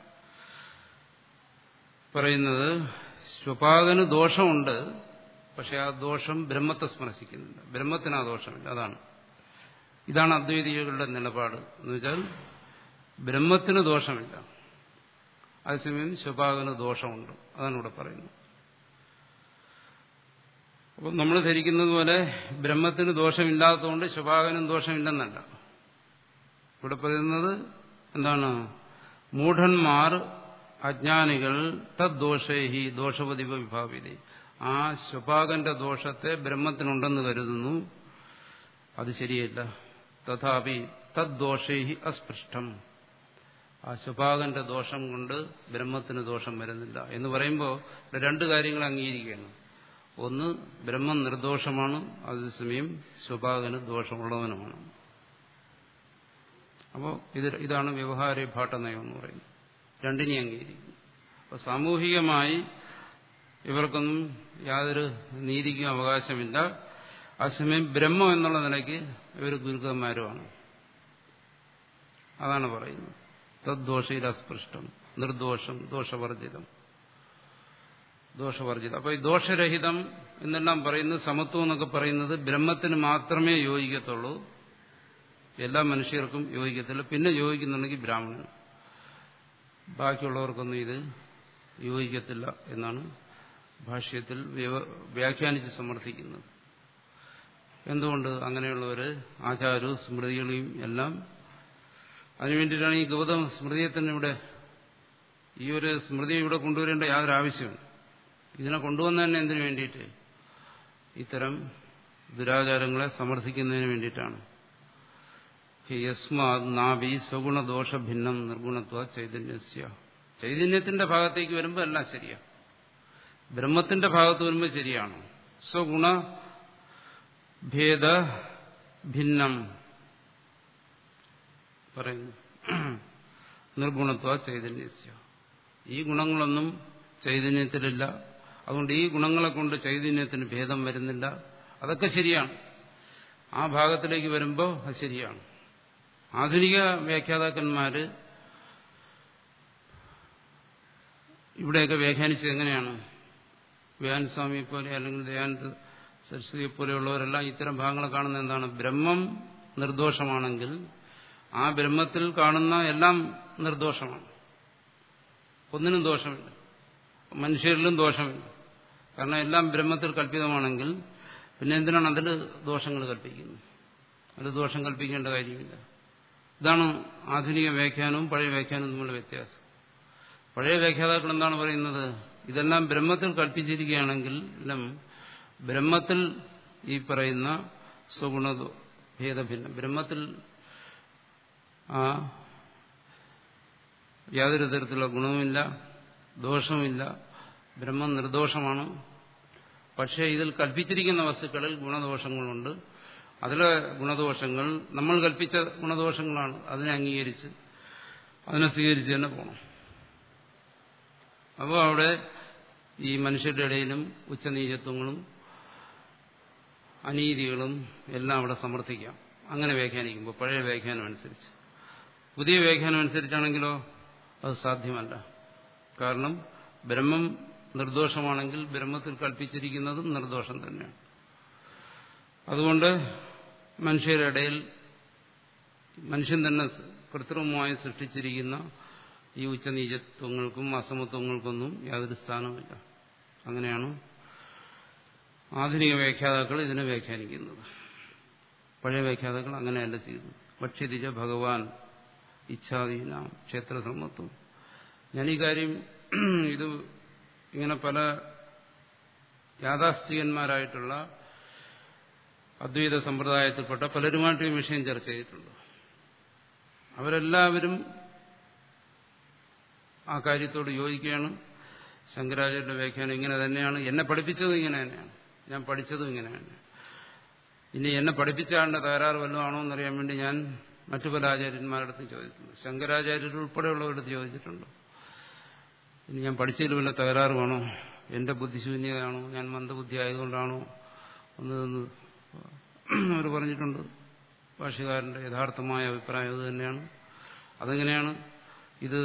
പറയുന്നത് സ്വപാകന് ദോഷമുണ്ട് പക്ഷെ ആ ദോഷം ബ്രഹ്മത്തെ സ്പർശിക്കുന്നില്ല ബ്രഹ്മത്തിന് ആ ദോഷമില്ല അതാണ് ഇതാണ് അദ്വൈതികളുടെ നിലപാട് എന്ന് വെച്ചാൽ ബ്രഹ്മത്തിന് ദോഷമില്ല അതേസമയം സ്വപാകന് ദോഷമുണ്ട് അതാണ് ഇവിടെ പറയുന്നത് അപ്പം നമ്മൾ ധരിക്കുന്നത് പോലെ ബ്രഹ്മത്തിന് ദോഷമില്ലാത്തതുകൊണ്ട് സ്വപാകനും ദോഷമില്ലെന്നല്ല ഇവിടെ പറയുന്നത് എന്താണ് മൂഢന്മാർ അജ്ഞാനികൾ തദ്ദോഷേഹി ദോഷപതിപ വിഭാവിതി ആ സ്വപാകന്റെ ദോഷത്തെ ബ്രഹ്മത്തിനുണ്ടെന്ന് കരുതുന്നു അത് ശരിയല്ല തഥാപി തദ്ദോഷേഹി അസ്പൃഷ്ടം ആ സ്വപാകന്റെ ദോഷം കൊണ്ട് ബ്രഹ്മത്തിന് ദോഷം വരുന്നില്ല എന്ന് പറയുമ്പോൾ രണ്ട് കാര്യങ്ങൾ അംഗീകരിക്കുകയാണ് ഒന്ന് ബ്രഹ്മം നിർദോഷമാണ് അതേസമയം സ്വപാകന് ദോഷമുള്ളവനുമാണ് അപ്പോൾ ഇത് ഇതാണ് വ്യവഹാര ഭാട്ടനയം എന്ന് പറയുന്നത് രണ്ടിനെ അംഗീകരിക്കുന്നു അപ്പോൾ സാമൂഹികമായി ഇവർക്കൊന്നും യാതൊരു നീതിക്കും അവകാശമില്ല അതേസമയം ബ്രഹ്മം എന്നുള്ള നിലയ്ക്ക് ഇവർ ഗുരുക്കന്മാരുമാണ് അതാണ് പറയുന്നത് തദ്ദോഷയിലസ്പൃഷ്ടം നിർദോഷം ദോഷവർജിതം ദോഷവർജിതം അപ്പോൾ ഈ ദോഷരഹിതം എന്നെല്ലാം പറയുന്നത് സമത്വം എന്നൊക്കെ പറയുന്നത് ബ്രഹ്മത്തിന് മാത്രമേ യോജിക്കത്തുള്ളൂ എല്ലാ മനുഷ്യർക്കും യോജിക്കത്തില്ല പിന്നെ യോജിക്കുന്നുണ്ടെങ്കിൽ ബ്രാഹ്മണൻ ബാക്കിയുള്ളവർക്കൊന്നും ഇത് യോജിക്കത്തില്ല എന്നാണ് ഭാഷ്യത്തിൽ വ്യാഖ്യാനിച്ച് സമർത്ഥിക്കുന്നത് എന്തുകൊണ്ട് അങ്ങനെയുള്ളവർ ആചാരവും സ്മൃതികളെയും എല്ലാം അതിനുവേണ്ടിയിട്ടാണ് ഈ ഗൗതമ സ്മൃതിയെ തന്നെ ഇവിടെ ഈ ഒരു സ്മൃതി ഇവിടെ കൊണ്ടുവരേണ്ട യാതൊരു ആവശ്യമില്ല ഇതിനെ കൊണ്ടുവന്ന തന്നെ എന്തിനു വേണ്ടിയിട്ട് ഇത്തരം ദുരാചാരങ്ങളെ സമർത്ഥിക്കുന്നതിന് വേണ്ടിയിട്ടാണ് യസ്മാ നാവി സ്വഗുണദോഷ ഭിന്നം നിർഗുണത്വ ചൈതന്യസ്യ ചൈതന്യത്തിന്റെ ഭാഗത്തേക്ക് വരുമ്പോൾ എല്ലാം ശരിയാണ് ബ്രഹ്മത്തിന്റെ ഭാഗത്ത് വരുമ്പോൾ ശരിയാണ് സ്വഗുണ ഭേദ ഭിന്നം പറയുന്നു നിർഗുണത്വ ചൈതന്യസ്യ ഈ ഗുണങ്ങളൊന്നും ചൈതന്യത്തിലില്ല അതുകൊണ്ട് ഈ ഗുണങ്ങളെ കൊണ്ട് ചൈതന്യത്തിന് ഭേദം വരുന്നില്ല അതൊക്കെ ശരിയാണ് ആ ഭാഗത്തിലേക്ക് വരുമ്പോൾ അത് ശരിയാണ് ആധുനിക വ്യാഖ്യാതാക്കന്മാര് ഇവിടെയൊക്കെ വ്യാഖ്യാനിച്ചത് എങ്ങനെയാണ് വ്യാൻസ്വാമിയെ പോലെ അല്ലെങ്കിൽ ദയാനന്ദ സരസ്വതിയെ പോലെയുള്ളവരെല്ലാം ഇത്തരം ഭാഗങ്ങളെ കാണുന്ന എന്താണ് ബ്രഹ്മം നിർദോഷമാണെങ്കിൽ ആ ബ്രഹ്മത്തിൽ കാണുന്ന എല്ലാം നിർദോഷമാണ് ഒന്നിനും ദോഷമില്ല മനുഷ്യരിലും ദോഷമില്ല കാരണം എല്ലാം ബ്രഹ്മത്തിൽ കല്പിതമാണെങ്കിൽ പിന്നെ എന്തിനാണ് അതിൽ ദോഷങ്ങൾ കൽപ്പിക്കുന്നത് അതിൽ ദോഷം കൽപ്പിക്കേണ്ട കാര്യമില്ല ഇതാണ് ആധുനിക വ്യാഖ്യാനവും പഴയ വ്യാഖ്യാനവും തമ്മിലുള്ള വ്യത്യാസം പഴയ വ്യാഖ്യാതാക്കൾ എന്താണ് പറയുന്നത് ഇതെല്ലാം ബ്രഹ്മത്തിൽ കൽപ്പിച്ചിരിക്കുകയാണെങ്കിൽ ബ്രഹ്മത്തിൽ ഈ പറയുന്ന സ്വഗുണ ഭേദഭിന്നം ബ്രഹ്മത്തിൽ ആ യാതൊരു തരത്തിലുള്ള ഗുണവുമില്ല ദോഷവുമില്ല ബ്രഹ്മം നിർദോഷമാണ് പക്ഷേ ഇതിൽ കൽപ്പിച്ചിരിക്കുന്ന വസ്തുക്കളിൽ ഗുണദോഷങ്ങളുണ്ട് അതിലെ ഗുണദോഷങ്ങൾ നമ്മൾ കൽപ്പിച്ച ഗുണദോഷങ്ങളാണ് അതിനെ അംഗീകരിച്ച് അതിനെ സ്വീകരിച്ച് തന്നെ പോകണം അപ്പോൾ അവിടെ ഈ മനുഷ്യരുടെ ഇടയിലും ഉച്ചനീചത്വങ്ങളും അനീതികളും എല്ലാം അവിടെ സമർത്ഥിക്കാം അങ്ങനെ വ്യാഖ്യാനിക്കുമ്പോൾ പഴയ വ്യാഖ്യാനം അനുസരിച്ച് പുതിയ വ്യാഖ്യാനം അനുസരിച്ചാണെങ്കിലോ അത് സാധ്യമല്ല കാരണം ബ്രഹ്മം നിർദോഷമാണെങ്കിൽ ബ്രഹ്മത്തിൽ കൽപ്പിച്ചിരിക്കുന്നതും നിർദോഷം തന്നെയാണ് അതുകൊണ്ട് മനുഷ്യരുടെ ഇടയിൽ മനുഷ്യൻ തന്നെ കൃത്രിമമായി സൃഷ്ടിച്ചിരിക്കുന്ന ഈ ഉച്ചനീചത്വങ്ങൾക്കും അസമത്വങ്ങൾക്കൊന്നും യാതൊരു സ്ഥാനവുമില്ല അങ്ങനെയാണ് ആധുനിക വ്യാഖ്യാതാക്കൾ ഇതിനെ വ്യാഖ്യാനിക്കുന്നത് പഴയ വ്യാഖ്യാതാക്കൾ അങ്ങനെയല്ല ചെയ്തു ഭക്ഷ്യതിജ ഭഗവാൻ ഇച്ഛാധീന ക്ഷേത്രധർമ്മത്വം ഞാൻ ഈ കാര്യം ഇത് ഇങ്ങനെ പല യാഥാസ്ഥികന്മാരായിട്ടുള്ള അദ്വൈത സമ്പ്രദായത്തിൽപ്പെട്ട പലരുമായിട്ട് ഈ വിഷയം ചർച്ച ചെയ്തിട്ടുണ്ട് അവരെല്ലാവരും ആ കാര്യത്തോട് യോജിക്കുകയാണ് ശങ്കരാചാര്യരുടെ വ്യാഖ്യാനം ഇങ്ങനെ തന്നെയാണ് എന്നെ പഠിപ്പിച്ചതും ഇങ്ങനെ തന്നെയാണ് ഞാൻ പഠിച്ചതും ഇങ്ങനെ തന്നെയാണ് ഇനി എന്നെ പഠിപ്പിച്ച ആളുടെ തകരാറ് വല്ലതും ആണോ എന്നറിയാൻ വേണ്ടി ഞാൻ മറ്റു പല ആചാര്യന്മാരുടെ അടുത്ത് ചോദിക്കുന്നു ശങ്കരാചാര്യർ ഉൾപ്പെടെയുള്ളവരടുത്ത് ചോദിച്ചിട്ടുണ്ട് ഇനി ഞാൻ പഠിച്ചതിൽ വല്ല തകരാറുമാണോ എന്റെ ബുദ്ധിശൂന്യതയാണോ ഞാൻ മന്ദബുദ്ധി ആയതുകൊണ്ടാണോ ഒന്ന് അവർ പറഞ്ഞിട്ടുണ്ട് ഭാഷകാരന്റെ യഥാർത്ഥമായ അഭിപ്രായം അത് തന്നെയാണ് അതെങ്ങനെയാണ് ഇത്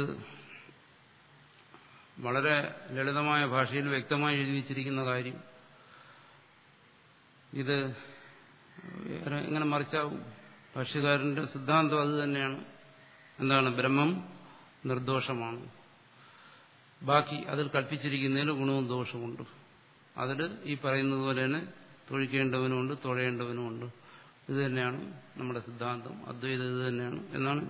വളരെ ലളിതമായ ഭാഷയിൽ വ്യക്തമായി എഴുതി വച്ചിരിക്കുന്ന കാര്യം ഇത് എങ്ങനെ മറിച്ചാവും ഭാഷ്യകാരന്റെ സിദ്ധാന്തം അത് തന്നെയാണ് എന്താണ് ബ്രഹ്മം നിർദോഷമാണ് ബാക്കി അതിൽ കൽപ്പിച്ചിരിക്കുന്നതിൽ ഗുണവും ദോഷവുമുണ്ട് അതിൽ ഈ പറയുന്നത് പോലെ തന്നെ തൊഴിക്കേണ്ടവനുമുണ്ട് തുഴയേണ്ടവനുമുണ്ട് ഇത് തന്നെയാണ് നമ്മുടെ സിദ്ധാന്തം അദ്വൈതം ഇത് തന്നെയാണ് എന്നാണ്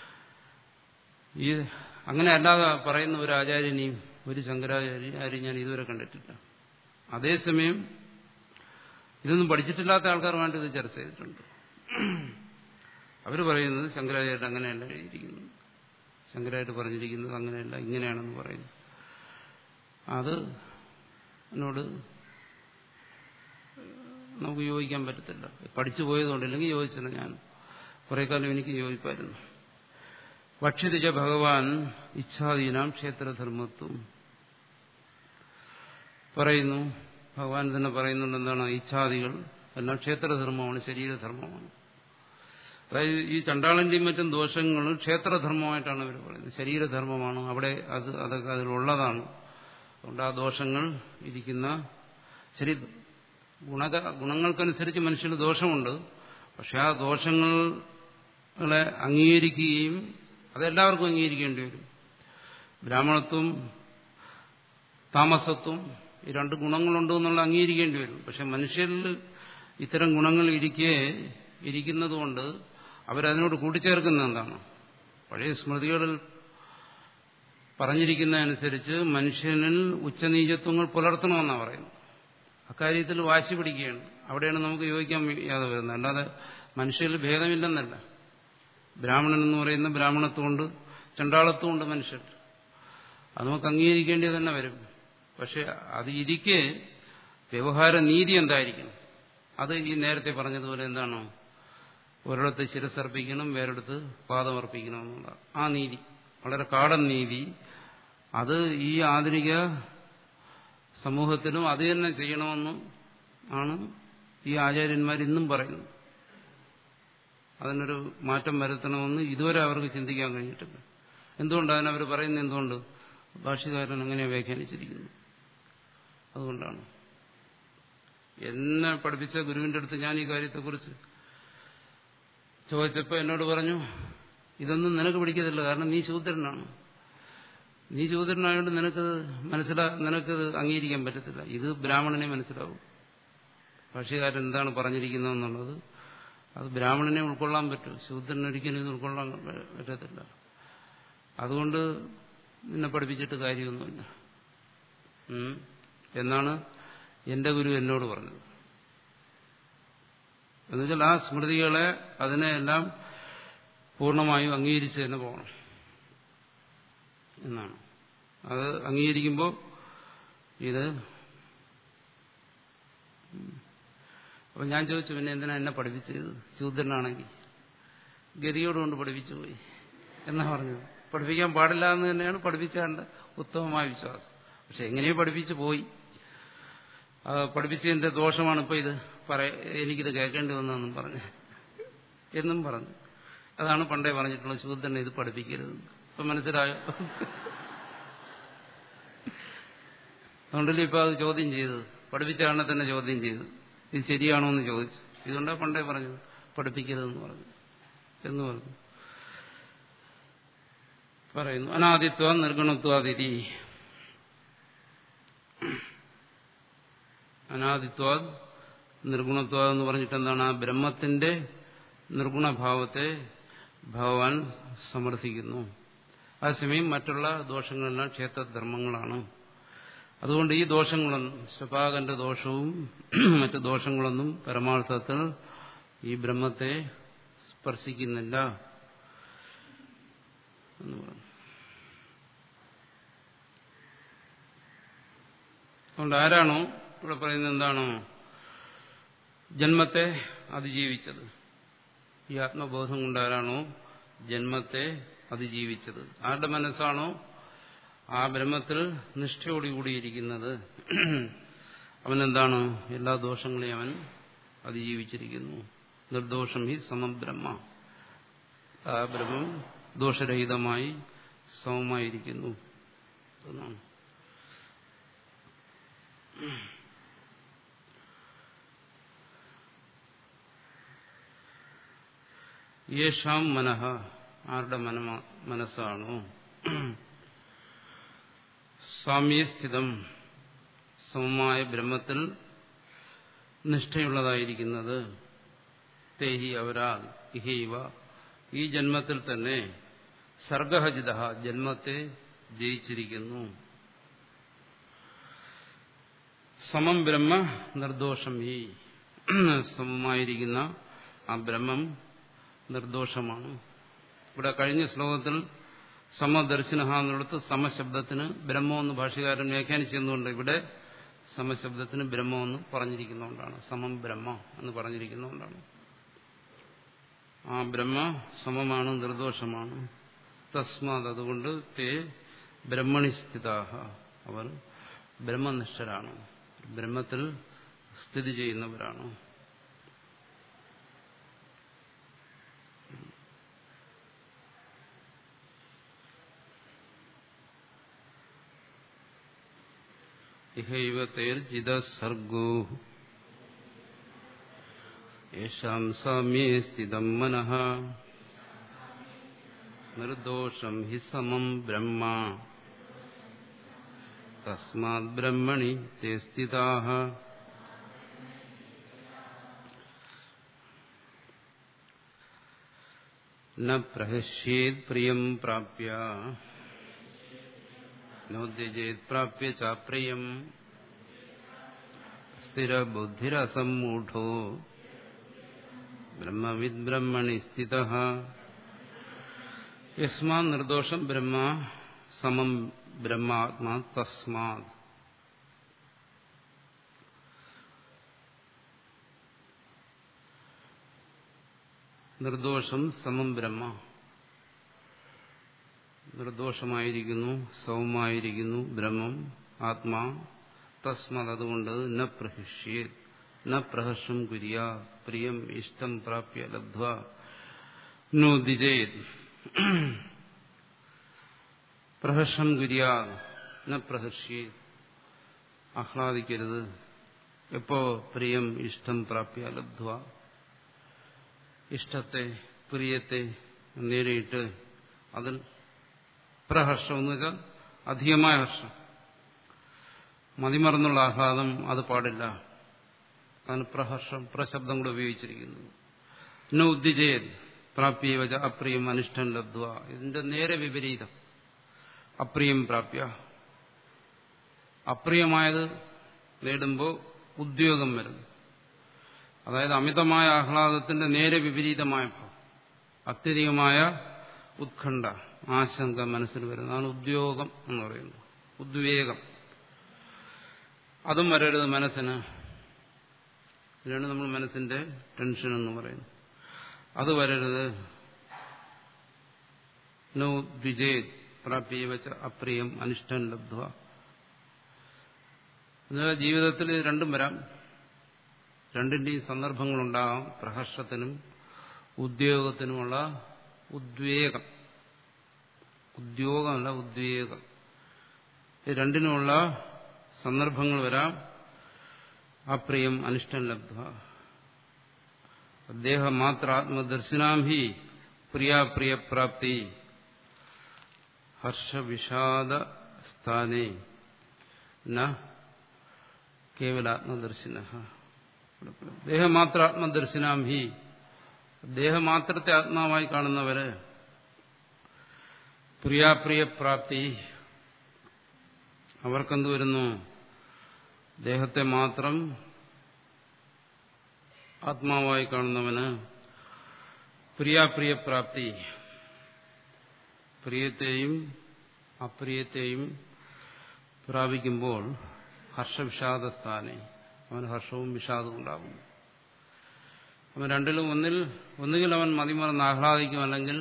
ഈ അങ്ങനെ അല്ലാതെ പറയുന്ന ഒരു ആചാര്യനെയും ഒരു ശങ്കരാചാര്യം ഞാൻ ഇതുവരെ കണ്ടിട്ടില്ല അതേസമയം ഇതൊന്നും പഠിച്ചിട്ടില്ലാത്ത ആൾക്കാരുമായിട്ട് ഇത് ചർച്ച ചെയ്തിട്ടുണ്ട് അവർ പറയുന്നത് ശങ്കരാചാര്യ അങ്ങനെയല്ല എഴുതിയിരിക്കുന്നത് ശങ്കരായിട്ട് പറഞ്ഞിരിക്കുന്നത് അങ്ങനെയല്ല ഇങ്ങനെയാണെന്ന് പറയുന്നു അത് എന്നോട് നമുക്ക് യോജിക്കാൻ പറ്റത്തില്ല പഠിച്ചു പോയതുകൊണ്ട് ഇല്ലെങ്കിൽ യോജിച്ചില്ല ഞാൻ കുറെ കാലം എനിക്ക് യോജിപ്പായിരുന്നു ഭക്ഷ്യതിജ ഭഗവാൻ ഇച്ഛാധീനാം ക്ഷേത്രധർമ്മത്വം പറയുന്നു ഭഗവാൻ തന്നെ പറയുന്നുണ്ട് എന്താണ് ഇച്ഛാദികൾ എല്ലാം ക്ഷേത്രധർമ്മമാണ് ശരീരധർമ്മമാണ് അതായത് ഈ ചണ്ടാളന്റെയും മറ്റും ദോഷങ്ങൾ ക്ഷേത്രധർമ്മമായിട്ടാണ് ഇവർ പറയുന്നത് ശരീരധർമ്മമാണ് അവിടെ അത് അതൊക്കെ അതിലുള്ളതാണ് അതുകൊണ്ട് ആ ദോഷങ്ങൾ ഇരിക്കുന്ന ശരി ഗുണക ഗുണങ്ങൾക്കനുസരിച്ച് മനുഷ്യന് ദോഷമുണ്ട് പക്ഷെ ആ ദോഷങ്ങളെ അംഗീകരിക്കുകയും അതെല്ലാവർക്കും അംഗീകരിക്കേണ്ടി വരും ബ്രാഹ്മണത്വം താമസത്വം ഈ രണ്ട് ഗുണങ്ങളുണ്ട് എന്നുള്ള അംഗീകരിക്കേണ്ടി വരും പക്ഷെ മനുഷ്യരിൽ ഇത്തരം ഗുണങ്ങൾ ഇരിക്കെ ഇരിക്കുന്നതുകൊണ്ട് അവരതിനോട് കൂട്ടിച്ചേർക്കുന്ന എന്താണ് പഴയ സ്മൃതികളിൽ പറഞ്ഞിരിക്കുന്നതനുസരിച്ച് മനുഷ്യനിൽ ഉച്ചനീചത്വങ്ങൾ പുലർത്തണമെന്നാണ് പറയുന്നത് അക്കാര്യത്തിൽ വാശി പിടിക്കുകയാണ് അവിടെയാണ് നമുക്ക് യോജിക്കാൻ വയ്യാതെ വരുന്നത് അല്ലാതെ മനുഷ്യരിൽ ഭേദമില്ലെന്നല്ല ബ്രാഹ്മണൻ എന്ന് പറയുന്ന ബ്രാഹ്മണത്വമുണ്ട് ചണ്ടാളത്വമുണ്ട് മനുഷ്യർ അത് നമുക്ക് അംഗീകരിക്കേണ്ടി തന്നെ വരും പക്ഷെ അത് ഇരിക്കെ വ്യവഹാര നീതി എന്തായിരിക്കണം അത് ഈ നേരത്തെ പറഞ്ഞതുപോലെ എന്താണോ ഒരിടത്ത് ശിരസർപ്പിക്കണം വേറെടുത്ത് പാദമർപ്പിക്കണം എന്നുള്ള ആ നീതി വളരെ കാടൻ നീതി അത് ഈ ആധുനിക സമൂഹത്തിലും അത് തന്നെ ചെയ്യണമെന്ന് ആണ് ഈ ആചാര്യന്മാർ ഇന്നും പറയുന്നത് അതിനൊരു മാറ്റം വരുത്തണമെന്ന് ഇതുവരെ അവർക്ക് ചിന്തിക്കാൻ കഴിഞ്ഞിട്ടില്ല എന്തുകൊണ്ടാണ് അവർ പറയുന്നത് എന്തുകൊണ്ട് ഭാഷകാരൻ അങ്ങനെ വ്യാഖ്യാനിച്ചിരിക്കുന്നു അതുകൊണ്ടാണ് എന്നെ പഠിപ്പിച്ച ഗുരുവിന്റെ അടുത്ത് ഞാൻ ഈ കാര്യത്തെക്കുറിച്ച് ചോദിച്ചപ്പോൾ എന്നോട് പറഞ്ഞു ഇതൊന്നും നിനക്ക് പിടിക്കത്തില്ല കാരണം നീ ശൂദ്രനാണ് നീ ശൂദ്രനായതുകൊണ്ട് നിനക്ക് മനസ്സിലാ നിനക്കത് അംഗീകരിക്കാൻ പറ്റത്തില്ല ഇത് ബ്രാഹ്മണനെ മനസ്സിലാവും ഭാഷകാരൻ എന്താണ് പറഞ്ഞിരിക്കുന്നതെന്നുള്ളത് അത് ബ്രാഹ്മണനെ ഉൾക്കൊള്ളാൻ പറ്റും ശൂദ്രനൊരിക്കലും ഇത് ഉൾക്കൊള്ളാൻ പറ്റത്തില്ല അതുകൊണ്ട് നിന്നെ പഠിപ്പിച്ചിട്ട് കാര്യമൊന്നുമില്ല എന്നാണ് എന്റെ ഗുരു എന്നോട് പറഞ്ഞത് എന്നുവെച്ചാൽ ആ സ്മൃതികളെ അതിനെയെല്ലാം പൂർണ്ണമായും അംഗീകരിച്ച് തന്നെ പോകണം എന്നാണ് അത് അംഗീകരിക്കുമ്പോൾ ഇത് അപ്പം ഞാൻ ചോദിച്ചു പിന്നെ എന്തിനാ എന്നെ പഠിപ്പിച്ചത് ശൂദ്രനാണെങ്കിൽ ഗതിയോടുകൊണ്ട് പഠിപ്പിച്ചു പോയി എന്നാ പറഞ്ഞത് പഠിപ്പിക്കാൻ പാടില്ല എന്ന് തന്നെയാണ് പഠിപ്പിച്ചാണ്ട് ഉത്തമമായ വിശ്വാസം പക്ഷെ എങ്ങനെയോ പഠിപ്പിച്ചു പോയി പഠിപ്പിച്ചതിന്റെ ദോഷമാണ് ഇപ്പൊ ഇത് പറയ എനിക്കിത് കേൾക്കേണ്ടി വന്നതെന്നും പറഞ്ഞു എന്നും പറഞ്ഞു അതാണ് പണ്ടേ പറഞ്ഞിട്ടുള്ളത് ശൂദ്രനെ ഇത് പഠിപ്പിക്കരുത് ഇപ്പൊ മനസ്സിലായോ അതുകൊണ്ടല്ലേ ഇപ്പൊ അത് ചോദ്യം ചെയ്തത് പഠിപ്പിച്ച ആളിനെ തന്നെ ചോദ്യം ചെയ്തു ഇത് ശരിയാണോ എന്ന് ചോദിച്ചു ഇതുകൊണ്ടാണ് പണ്ടേ പറഞ്ഞത് പഠിപ്പിക്കരുതെന്ന് പറഞ്ഞു എന്ന് പറഞ്ഞു പറയുന്നു അനാദിത്വ നിർഗുണത്വാതിരി അനാദിത്വ നിർഗുണത്വ എന്ന് പറഞ്ഞിട്ട് എന്താണ് ആ ബ്രഹ്മത്തിന്റെ നിർഗുണഭാവത്തെ ഭഗവാൻ സമർത്ഥിക്കുന്നു അതേസമയം മറ്റുള്ള ദോഷങ്ങളെല്ലാം ക്ഷേത്രധർമ്മങ്ങളാണ് അതുകൊണ്ട് ഈ ദോഷങ്ങളൊന്നും ശപാകന്റെ ദോഷവും മറ്റു ദോഷങ്ങളൊന്നും പരമാർത്ഥത്തിൽ ഈ ബ്രഹ്മത്തെ സ്പർശിക്കുന്നില്ല എന്ന് പറഞ്ഞു അതുകൊണ്ട് ആരാണോ ഇവിടെ പറയുന്നത് എന്താണോ ജന്മത്തെ അതിജീവിച്ചത് ഈ ആത്മബോധം കൊണ്ട് ആരാണോ ജന്മത്തെ അതിജീവിച്ചത് ആരുടെ മനസ്സാണോ ആ ബ്രഹ്മത്തിൽ നിഷ്ഠയോടുകൂടിയിരിക്കുന്നത് അവനെന്താണ് എല്ലാ ദോഷങ്ങളെയും അവൻ അതിജീവിച്ചിരിക്കുന്നു നിർദോഷം ഹി സമം ബ്രഹ്മ ആ ബ്രഹ്മം ദോഷരഹിതമായി സമമായിരിക്കുന്നു എന്നാണ് യേശാം മനഃ ആരുടെ മനമ മനസ്സാണോ സാമ്യസ്ഥിതം സമമായ ബ്രഹ്മത്തിൽ നിഷ്ഠയുള്ളതായിരിക്കുന്നത് തേഹി അവരാ ഇഹൈവ ഈ ജന്മത്തിൽ തന്നെ സർഗഹജിത ജന്മത്തെ ജയിച്ചിരിക്കുന്നു സമം ബ്രഹ്മ നിർദോഷം ഈ സമമായിരിക്കുന്ന ആ ബ്രഹ്മം നിർദോഷമാണ് ഇവിടെ കഴിഞ്ഞ ശ്ലോകത്തിൽ സമദർശന എന്നുള്ളത് സമശബ്ദത്തിന് ബ്രഹ്മമെന്ന് ഭാഷകാരൻ വ്യാഖ്യാനിച്ചെന്നുകൊണ്ട് ഇവിടെ സമശബ്ദത്തിന് ബ്രഹ്മമെന്ന് പറഞ്ഞിരിക്കുന്നതുകൊണ്ടാണ് സമം ബ്രഹ്മ എന്ന് പറഞ്ഞിരിക്കുന്നതുകൊണ്ടാണ് ആ ബ്രഹ്മ സമമാണ് നിർദോഷമാണ് തസ്മാത് അതുകൊണ്ട് തേ ബ്രഹ്മണി സ്ഥിതാഹ അവർ ബ്രഹ്മനിഷ്ഠരാണ് ബ്രഹ്മത്തിൽ സ്ഥിതി ചെയ്യുന്നവരാണ് ഇഹൈവ തേർജിത സർഗോ യേഷാം സാമ്യേ സ്ഥിതം മനഃ നിർദോഷം ഹി സമം ബ്രഹ്മ തസ്മാത് ബ്രഹ്മണി തേ സ്ഥിതാഃ ന പ്രഹസ്യേത് പ്രിയം പ്രാപ്യ നോദ്യജേത് പ്രാപ്യ ചാപ്രിയം സ്ഥിരബുദ്ധിരസമ്മൂഢോ ബ്രഹ്മവിദ് ബ്രഹ്മണി സ്ഥിത യസ്മാ നിർദോഷം ബ്രഹ്മ സമം ബ്രഹ്മാത്മാ തസ്മാത് നിർദോഷം സമം ബ്രഹ്മ നിർദോഷമായിരിക്കുന്നു സൗമായിരിക്കുന്നു ബ്രഹ്മം ആത്മാ തസ്മത് അതുകൊണ്ട് ന പ്രഹിഷ്യ ന പ്രഹർഷം കുര്യ പ്രിയം ഇഷ്ടം പ്രാപ്യ ലബ്ധ്വ നോ ദിജേത് പ്രഹർഷം കുര്യ ന പ്രഹർഷ്യ ആഹ്ലാദിക്കരുത് എപ്പോ പ്രിയം ഇഷ്ടം പ്രാപ്യ ലബ്ധ്വ ഇഷ്ടത്തെ പ്രിയത്തെ നേരിട്ട് അതിൽ പ്രഹർഷം എന്ന് വെച്ചാൽ അധികമായ ഹർഷം മതിമറന്നുള്ള ആഹ്ലാദം അത് പാടില്ല അതിന് പ്രഹർഷം പ്രശബ്ദം കൂടെ ഉപയോഗിച്ചിരിക്കുന്നു ന ഉദ്ദിജയത് പ്രാപ്യ വച അപ്രിയം അനിഷ്ടം ലബ്ധ്വ ഇതിന്റെ നേരെ വിപരീതം അപ്രിയം പ്രാപ്യ അപ്രിയമായത് നേടുമ്പോൾ ഉദ്യോഗം വരുന്നു അതായത് അമിതമായ ആഹ്ലാദത്തിന്റെ നേരെ വിപരീതമായ ഭാവം അത്യധികമായ ഉത്കണ്ഠ ആശങ്ക മനസ്സിൽ വരുന്നതാണ് ഉദ്യോഗം എന്ന് പറയുന്നത് ഉദ്വേഗം അതും വരരുത് മനസ്സിന് ഇതിനാണ് നമ്മൾ മനസ്സിന്റെ ടെൻഷൻ എന്ന് പറയുന്നത് അത് വരരുത് നോ ദ്വിജേത് പ്രാപ്യ വെച്ച അപ്രിയം അനിഷ്ടം ലബ്ധ്വ എന്നാൽ ജീവിതത്തിൽ രണ്ടും വരാം രണ്ടിന്റെയും സന്ദർഭങ്ങളുണ്ടാകാം പ്രഹർഷത്തിനും ഉദ്യോഗത്തിനുമുള്ള ഉദ്വേഗം ഉദ്യോഗമല്ല ഉദ്വേഗം ഇത് രണ്ടിനുമുള്ള സന്ദർഭങ്ങൾ വരാം അപ്രിയം അനിഷ്ടം ലബ്ധ അദ്ദേഹം മാത്ര ആത്മദർശനാം ഹി പ്രിയാപ്രിയപ്രാപ്തി ഹർഷവിഷാദ സ്ഥാനേ ന കേവലാത്മദർശിന ദേഹമാത്രാത്മദർശിനാം ഹി ദേഹമാത്രത്തെ ആത്മാവായി കാണുന്നവര് പ്രിയാപ്രിയപ്രാപ്തി അവർക്കെന്ത് വരുന്നു ദേഹത്തെ മാത്രം ആത്മാവായി കാണുന്നവന് പ്രിയാപ്രിയപ്രാപ്തി പ്രിയത്തെയും അപ്രിയത്തെയും പ്രാപിക്കുമ്പോൾ ഹർഷവിഷാദ സ്ഥാനെ അവന് ഹർഷവും വിഷാദവും ഉണ്ടാകും അവൻ രണ്ടിലും ഒന്നിൽ ഒന്നുകിൽ അവൻ മതിമറന്ന് ആഹ്ലാദിക്കും അല്ലെങ്കിൽ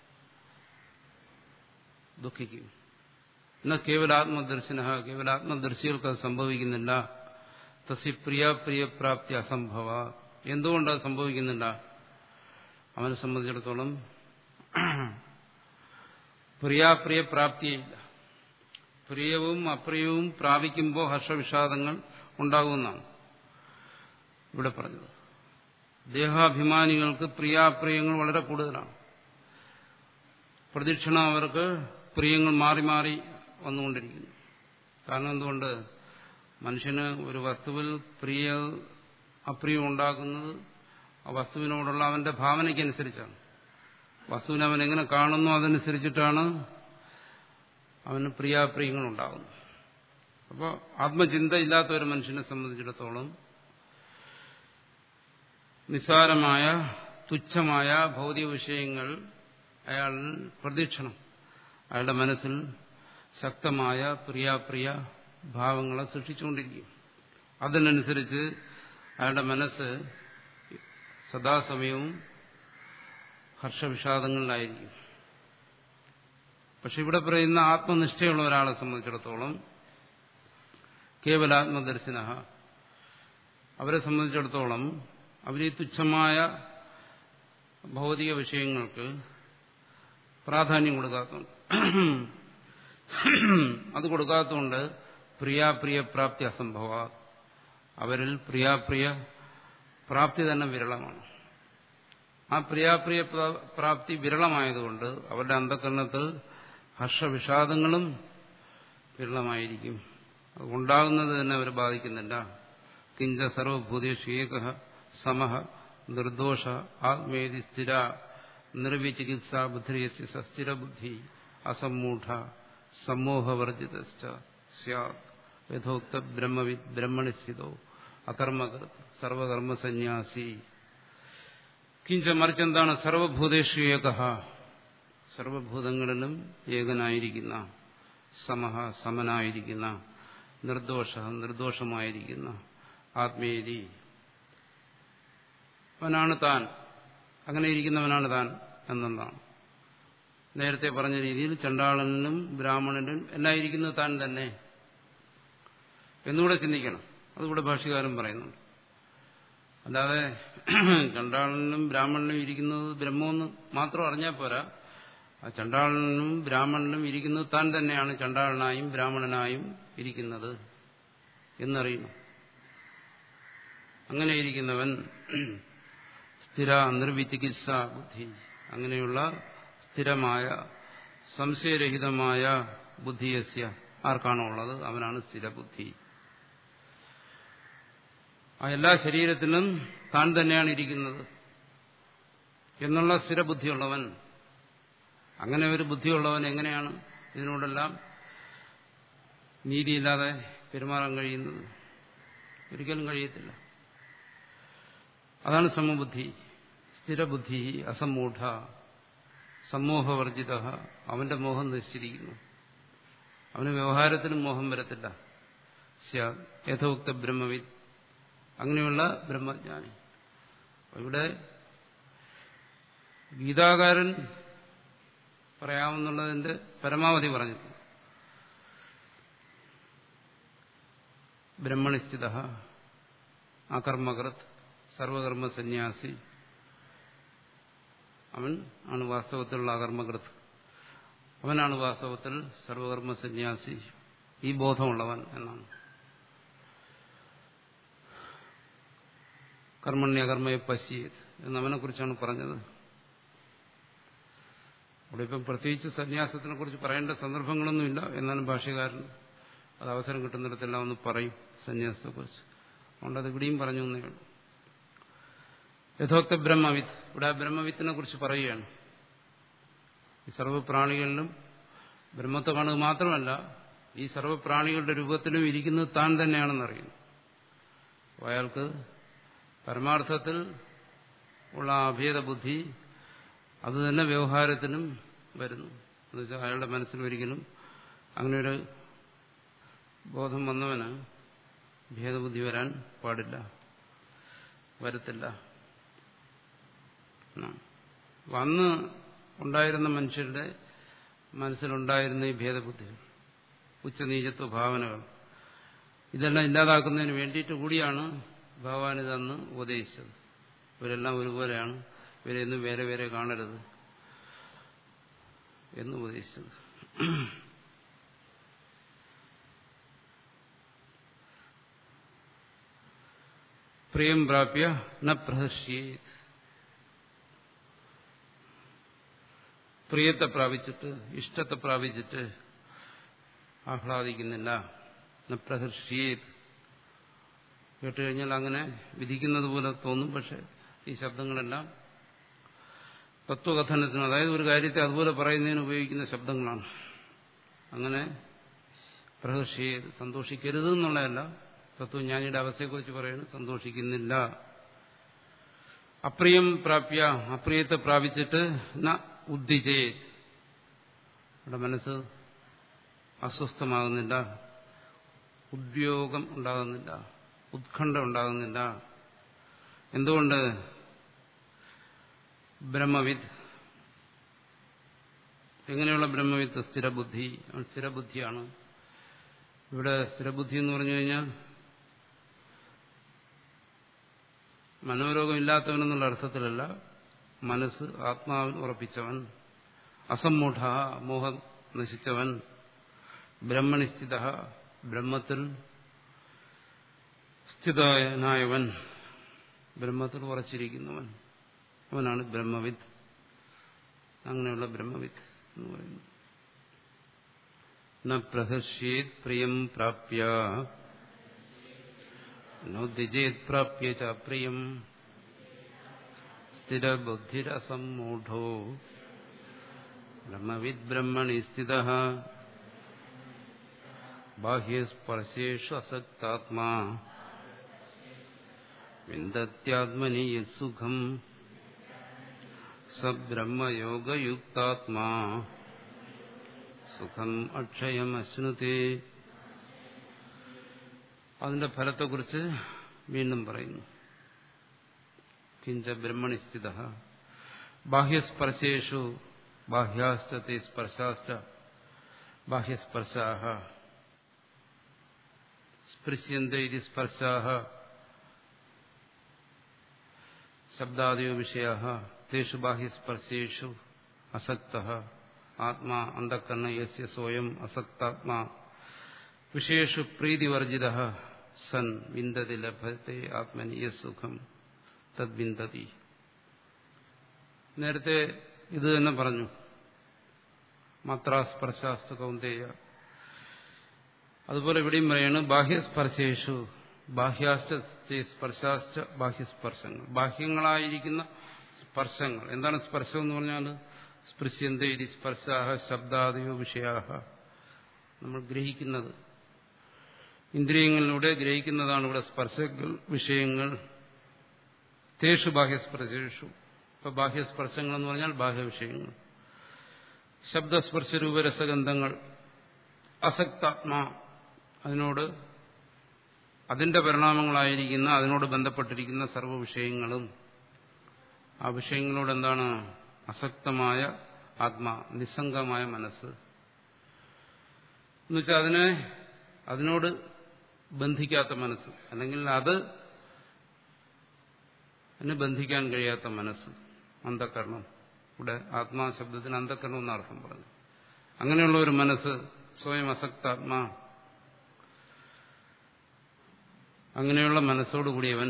ദുഃഖിക്കും എന്നാൽ കേവലാത്മദർശന കേവലാത്മദർശികൾക്ക് അത് സംഭവിക്കുന്നില്ല തസ്യ പ്രിയ പ്രിയപ്രാപ്തി അസംഭവ എന്തുകൊണ്ടത് സംഭവിക്കുന്നില്ല അവനെ സംബന്ധിച്ചിടത്തോളം പ്രിയാപ്രിയപ്രാപ്തിയില്ല പ്രിയവും അപ്രിയവും പ്രാപിക്കുമ്പോൾ ഹർഷവിഷാദങ്ങൾ ഉണ്ടാകുമെന്നാണ് ഇവിടെ പറഞ്ഞത് ദേഹാഭിമാനികൾക്ക് പ്രിയാപ്രിയങ്ങൾ വളരെ കൂടുതലാണ് പ്രദക്ഷിണം അവർക്ക് പ്രിയങ്ങൾ മാറി മാറി വന്നുകൊണ്ടിരിക്കുന്നു കാരണം എന്തുകൊണ്ട് മനുഷ്യന് ഒരു വസ്തുവിൽ പ്രിയ അപ്രിയം ഉണ്ടാക്കുന്നത് ആ വസ്തുവിനോടുള്ള അവന്റെ ഭാവനയ്ക്കനുസരിച്ചാണ് വസ്തുവിനെ അവൻ എങ്ങനെ കാണുന്നു അതനുസരിച്ചിട്ടാണ് അവന് പ്രിയാപ്രിയങ്ങൾ ഉണ്ടാകുന്നത് അപ്പോൾ ആത്മചിന്ത ഇല്ലാത്ത ഒരു മനുഷ്യനെ സംബന്ധിച്ചിടത്തോളം നിസ്സാരമായ തുച്ഛമായ ഭൗതിക വിഷയങ്ങൾ അയാൾ പ്രതീക്ഷണം അയാളുടെ മനസ്സിൽ ശക്തമായ പ്രിയാപ്രിയ ഭാവങ്ങളെ സൃഷ്ടിച്ചുകൊണ്ടിരിക്കും അതിനനുസരിച്ച് അയാളുടെ മനസ്സ് സദാസമയവും ഹർഷവിഷാദങ്ങളിലായിരിക്കും പക്ഷെ ഇവിടെ പറയുന്ന ആത്മനിഷ്ഠയുള്ള ഒരാളെ സംബന്ധിച്ചിടത്തോളം കേവലാത്മദർശന അവരെ സംബന്ധിച്ചിടത്തോളം അവർ ഈ തുച്ഛമായ ഭൗതിക വിഷയങ്ങൾക്ക് പ്രാധാന്യം കൊടുക്കാത്തതുണ്ട് അത് കൊടുക്കാത്തതുകൊണ്ട് പ്രിയാപ്രിയ പ്രാപ്തി അസംഭവ അവരിൽ പ്രിയാപ്രിയ പ്രാപ്തി തന്നെ വിരളമാണ് ആ പ്രിയാപ്രിയ പ്രാപ്തി വിരളമായതുകൊണ്ട് അവരുടെ അന്ധകരണത്തിൽ ഹർഷവിഷാദങ്ങളും വിരളമായിരിക്കും ഉണ്ടാകുന്നത് തന്നെ അവരെ ബാധിക്കുന്നില്ല കിഞ്ച സർവഭൂതേഷു ഏക സമഹ നിർദോഷ ആത്മേതി സ്ഥിര നിർവിചികിത്സ ബുദ്ധിയസ്യ സസ്ഥിര ബുദ്ധി അസമ്മൂഢ സമൂഹവർജിത യഥോക്ത ബ്രഹ്മവിദ് ബ്രഹ്മണി സ്ഥിതോ അകർമ്മകർ സർവകർമ്മസന്യാസി കിഞ്ച മറിച്ചെന്താണ് സർവഭൂതേഷു ഏക സർവഭൂതങ്ങളിലും ഏകനായിരിക്കുന്ന സമഹ സമനായിരിക്കുന്ന നിർദോഷ നിർദോഷമായിരിക്കുന്ന ആത്മീയതി അവനാണ് താൻ അങ്ങനെ ഇരിക്കുന്നവനാണ് താൻ എന്നെന്നാണ് നേരത്തെ പറഞ്ഞ രീതിയിൽ ചണ്ടാളനും ബ്രാഹ്മണനും എല്ലാം ഇരിക്കുന്നത് താൻ തന്നെ എന്നുകൂടെ ചിന്തിക്കണം അതുകൂടെ ഭാഷകാരൻ പറയുന്നുണ്ട് അല്ലാതെ ചണ്ടാളനും ബ്രാഹ്മണനും ഇരിക്കുന്നത് ബ്രഹ്മമെന്ന് മാത്രം അറിഞ്ഞാൽ പോരാ ആ ചണ്ടാളനും ബ്രാഹ്മണനും ഇരിക്കുന്നത് താൻ തന്നെയാണ് ചണ്ടാളനായും ബ്രാഹ്മണനായും ഇരിക്കുന്നത് എന്നറിയണം അങ്ങനെ ഇരിക്കുന്നവൻ സ്ഥിര നിർവിചികിത്സ ബുദ്ധി അങ്ങനെയുള്ള സ്ഥിരമായ സംശയരഹിതമായ ബുദ്ധിയസ്യ ആർക്കാണോ ഉള്ളത് അവനാണ് സ്ഥിരബുദ്ധി ആ എല്ലാ ശരീരത്തിലും താൻ തന്നെയാണ് ഇരിക്കുന്നത് എന്നുള്ള സ്ഥിരബുദ്ധിയുള്ളവൻ അങ്ങനെ ഒരു ബുദ്ധിയുള്ളവൻ എങ്ങനെയാണ് ഇതിനോടെല്ലാം നീതിയില്ലാതെ പെരുമാറാൻ കഴിയുന്നത് ഒരിക്കലും കഴിയത്തില്ല അതാണ് സമബുദ്ധി സ്ഥിരബുദ്ധി അസമ്മൂഢ സമൂഹവർജിത അവന്റെ മോഹം നശിച്ചിരിക്കുന്നു അവന് വ്യവഹാരത്തിനും മോഹം വരത്തില്ല യഥോക്ത ബ്രഹ്മവിദ് അങ്ങനെയുള്ള ബ്രഹ്മജ്ഞാനി ഇവിടെ ഗീതാകാരൻ പറയാമെന്നുള്ളതിന്റെ പരമാവധി പറഞ്ഞു ബ്രഹ്മണിസ്ഥിത അകർമ്മകൃത് സർവകർമ്മ സന്യാസി അവൻ ആണ് വാസ്തവത്തിലുള്ള അകർമ്മകൃത് അവനാണ് വാസ്തവത്തിൽ സർവകർമ്മ സന്യാസി ഈ ബോധമുള്ളവൻ എന്നാണ് കർമ്മണ്യകർമ്മയെ പശ്യത് എന്നവനെ കുറിച്ചാണ് പറഞ്ഞത് അവിടെ ഇപ്പം പ്രത്യേകിച്ച് സന്യാസത്തിനെ കുറിച്ച് പറയേണ്ട സന്ദർഭങ്ങളൊന്നുമില്ല എന്നാലും ഭാഷ്യകാരൻ അത് അവസരം കിട്ടുന്നിടത്തെല്ലാം ഒന്ന് പറയും സന്യാസത്തെക്കുറിച്ച് അതുകൊണ്ട് അത് ഇവിടെയും പറഞ്ഞു എന്നേ ഉള്ളൂ യഥോക്ത ബ്രഹ്മവിത്ത് ഇവിടെ ആ ബ്രഹ്മവിത്തിനെ കുറിച്ച് പറയുകയാണ് ഈ സർവ്വപ്രാണികളിലും ബ്രഹ്മത്തെ കാണുക മാത്രമല്ല ഈ സർവ്വപ്രാണികളുടെ രൂപത്തിലും ഇരിക്കുന്നത് താൻ തന്നെയാണെന്നറിയുന്നു അപ്പോൾ അയാൾക്ക് പരമാർത്ഥത്തിൽ ഉള്ള ആ അഭേദ ബുദ്ധി അത് തന്നെ വ്യവഹാരത്തിനും വരുന്നു എന്നുവെച്ചാൽ അയാളുടെ മനസ്സിൽ ഒരിക്കലും അങ്ങനെ ഒരു ബോധം വന്നവന് ഭേദബുദ്ധി വരാൻ പാടില്ല വരത്തില്ല വന്ന് ഉണ്ടായിരുന്ന മനുഷ്യരുടെ മനസ്സിലുണ്ടായിരുന്ന ഈ ഭേദബുദ്ധികൾ ഉച്ചനീചത്വ ഭാവനകൾ ഇതെല്ലാം ഇല്ലാതാക്കുന്നതിന് വേണ്ടിയിട്ട് കൂടിയാണ് ഭഗവാൻ ഇതന്ന് ഉപദേശിച്ചത് ഇവരെല്ലാം ഒരുപോലെയാണ് ഇവരെയൊന്നും വേറെ വേറെ കാണരുത് എന്ന് ഉപദേശിച്ചത് പ്രിയം പ്രാപ്യ ന പ്രഹർഷ്യേത് പ്രിയത്തെ പ്രാപിച്ചിട്ട് ഇഷ്ടത്തെ പ്രാപിച്ചിട്ട് ആഹ്ലാദിക്കുന്നില്ല ന പ്രഹർഷ്യേത് കേട്ടുകഴിഞ്ഞാൽ അങ്ങനെ വിധിക്കുന്നത് പോലെ തോന്നും പക്ഷെ ഈ ശബ്ദങ്ങളെല്ലാം തത്വകഥനത്തിന് അതായത് ഒരു കാര്യത്തെ അതുപോലെ പറയുന്നതിന് ഉപയോഗിക്കുന്ന ശബ്ദങ്ങളാണ് അങ്ങനെ പ്രഹർഷിയെ സന്തോഷിക്കരുത് എന്നുള്ളതല്ല തത്വജ്ഞാനിയുടെ അവസ്ഥയെക്കുറിച്ച് പറയുന്നത് സന്തോഷിക്കുന്നില്ല അപ്രിയം പ്രാപ്യ അപ്രിയത്തെ പ്രാപിച്ചിട്ട് ന ഉദ്ദിജേ ഇവിടെ മനസ്സ് അസ്വസ്ഥമാകുന്നില്ല ഉദ്യോഗം ഉണ്ടാകുന്നില്ല ഉത്കണ്ഠ ഉണ്ടാകുന്നില്ല എന്തുകൊണ്ട് ബ്രഹ്മവിത്ത് എങ്ങനെയുള്ള ബ്രഹ്മവിത്ത് സ്ഥിരബുദ്ധി അവൻ സ്ഥിരബുദ്ധിയാണ് ഇവിടെ സ്ഥിരബുദ്ധി എന്ന് പറഞ്ഞു കഴിഞ്ഞാൽ മനോരോഗമില്ലാത്തവനെന്നുള്ള അർത്ഥത്തിലല്ല മനസ്സ് ആത്മാവിൽ ഉറപ്പിച്ചവൻ അസമ്മൂഢ മോഹം നശിച്ചവൻ ബ്രഹ്മനിശ്ചിത ബ്രഹ്മത്തിൽ സ്ഥിതനായവൻ ബ്രഹ്മത്തിൽ ഉറച്ചിരിക്കുന്നവൻ അവനാണ് ബ്രഹ്മവിത്ത് അങ്ങനെയുള്ള ബ്രഹ്മവിത്ത് എന്ന് പറയുന്നു ന പ്രഹർഷ്യേത് പ്രിയം പ്രാപ്യ നോദ്യജേത് പ്രാപ്യ ച പ്രിയം സ്ഥിരബുദ്ധിരസമ്മൂഢോ ബ്രഹ്മവിത് ബ്രഹ്മണി സ്ഥിത ബാഹ്യസ്പർശേഷു അസക്താത്മാ വിന്ദത്യാത്മനി യത്സുഖം സബ്രഹ്മയോഗയുക്താത്മാ സുഖം അക്ഷയമശ്നുതേ അതിന്റെ ഫലത്തെക്കുറിച്ച് വീണ്ടും പറയുന്നു കിഞ്ച ബ്രഹ്മണിസ്ഥിത ബാഹ്യസ്പർശേഷു ബാഹ്യാശ്ചത്തെ സ്പർശാശ്ച ബാഹ്യസ്പർശാ സ്പൃശ്യന്ത ഇത് സ്പർശാ ശബ്ദാദയോ വിഷയ തേഷു ബാഹ്യസ്പർശേഷു അസക്ത ആത്മാ അന്ധക്കരണ യസ്യ സ്വയം അസക്താത്മാ വിഷയേഷു പ്രീതിവർജിത സൻ വിന്ദതി ലഭത്തെ ആത്മനീയ സുഖം തദ്വിന്ദതി നേരത്തെ ഇത് തന്നെ പറഞ്ഞു മാത്രാസ്പർശാസ്തു കൗന്ദേയ അതുപോലെ ഇവിടെയും പറയാണ് ബാഹ്യസ്പർശേഷു ബാഹ്യാശ്ച സ്പർശാശ്ച ബാഹ്യസ്പർശങ്ങൾ ബാഹ്യങ്ങളായിരിക്കുന്ന സ്പർശങ്ങൾ എന്താണ് സ്പർശം എന്ന് പറഞ്ഞാൽ സ്പൃശ്യന്ത ഇരി സ്പർശാഹ ശബ്ദാദയോ വിഷയാഹ നമ്മൾ ഗ്രഹിക്കുന്നത് ഇന്ദ്രിയങ്ങളിലൂടെ ഗ്രഹിക്കുന്നതാണ് ഇവിടെ സ്പർശങ്ങൾ വിഷയങ്ങൾ തേഷു ബാഹ്യസ്പർശേഷു ഇപ്പൊ ബാഹ്യസ്പർശങ്ങൾ എന്ന് പറഞ്ഞാൽ ബാഹ്യവിഷയങ്ങൾ ശബ്ദസ്പർശരൂപരസഗന്ധങ്ങൾ അസക്താത്മാ അതിനോട് അതിന്റെ പരിണാമങ്ങളായിരിക്കുന്ന അതിനോട് ബന്ധപ്പെട്ടിരിക്കുന്ന സർവ്വ വിഷയങ്ങളും ആ വിഷയങ്ങളോട് എന്താണ് അസക്തമായ ആത്മാ നിസ്സംഗമായ മനസ്സ് എന്നുവെച്ചാൽ അതിനെ അതിനോട് ബന്ധിക്കാത്ത മനസ്സ് അല്ലെങ്കിൽ അത് അതിനെ ബന്ധിക്കാൻ കഴിയാത്ത മനസ്സ് അന്ധകരണം ഇവിടെ ആത്മാ ശബ്ദത്തിന് അന്ധകരണം എന്ന അർത്ഥം പറഞ്ഞു അങ്ങനെയുള്ള ഒരു മനസ്സ് സ്വയം അസക്താത്മാ അങ്ങനെയുള്ള മനസ്സോടുകൂടിയവൻ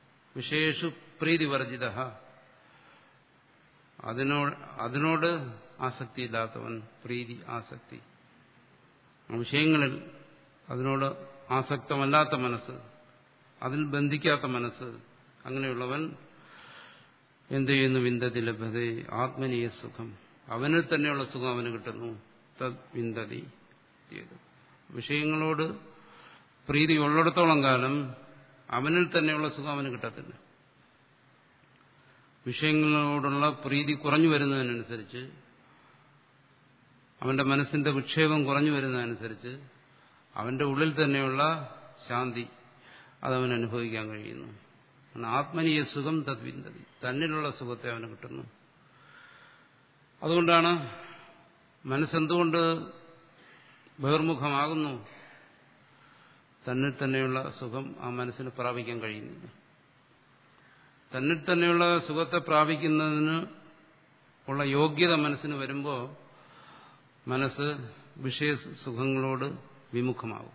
വിശേഷു പ്രീതിവർജിത അതിനോട് അതിനോട് ആസക്തിയില്ലാത്തവൻ പ്രീതി ആസക്തി വിഷയങ്ങളിൽ അതിനോട് ആസക്തമല്ലാത്ത മനസ്സ് അതിൽ ബന്ധിക്കാത്ത മനസ്സ് അങ്ങനെയുള്ളവൻ എന്ത് ചെയ്യുന്നു വിന്തതി ലഭ്യത ആത്മനീയ സുഖം അവനിൽ തന്നെയുള്ള സുഖം അവന് കിട്ടുന്നു തദ് വിന്തതി വിഷയങ്ങളോട് പ്രീതി ഉള്ളിടത്തോളം കാലം അവനിൽ തന്നെയുള്ള സുഖം അവന് കിട്ടത്തില്ല വിഷയങ്ങളോടുള്ള പ്രീതി കുറഞ്ഞു വരുന്നതിനനുസരിച്ച് അവന്റെ മനസ്സിന്റെ വിക്ഷേപം കുറഞ്ഞു വരുന്നതനുസരിച്ച് അവന്റെ ഉള്ളിൽ തന്നെയുള്ള ശാന്തി അതവൻ അനുഭവിക്കാൻ കഴിയുന്നു ആത്മനീയ സുഖം തദ്വിന്തതി തന്നിലുള്ള സുഖത്തെ അവന് കിട്ടുന്നു അതുകൊണ്ടാണ് മനസ്സെന്തുകൊണ്ട് ബഹിർമുഖമാകുന്നു തന്നിൽ തന്നെയുള്ള സുഖം ആ മനസ്സിന് പ്രാപിക്കാൻ കഴിയുന്നില്ല തന്നിൽ തന്നെയുള്ള സുഖത്തെ പ്രാപിക്കുന്നതിന് ഉള്ള യോഗ്യത മനസ്സിന് വരുമ്പോൾ മനസ്സ് വിഷയ സുഖങ്ങളോട് വിമുഖമാകും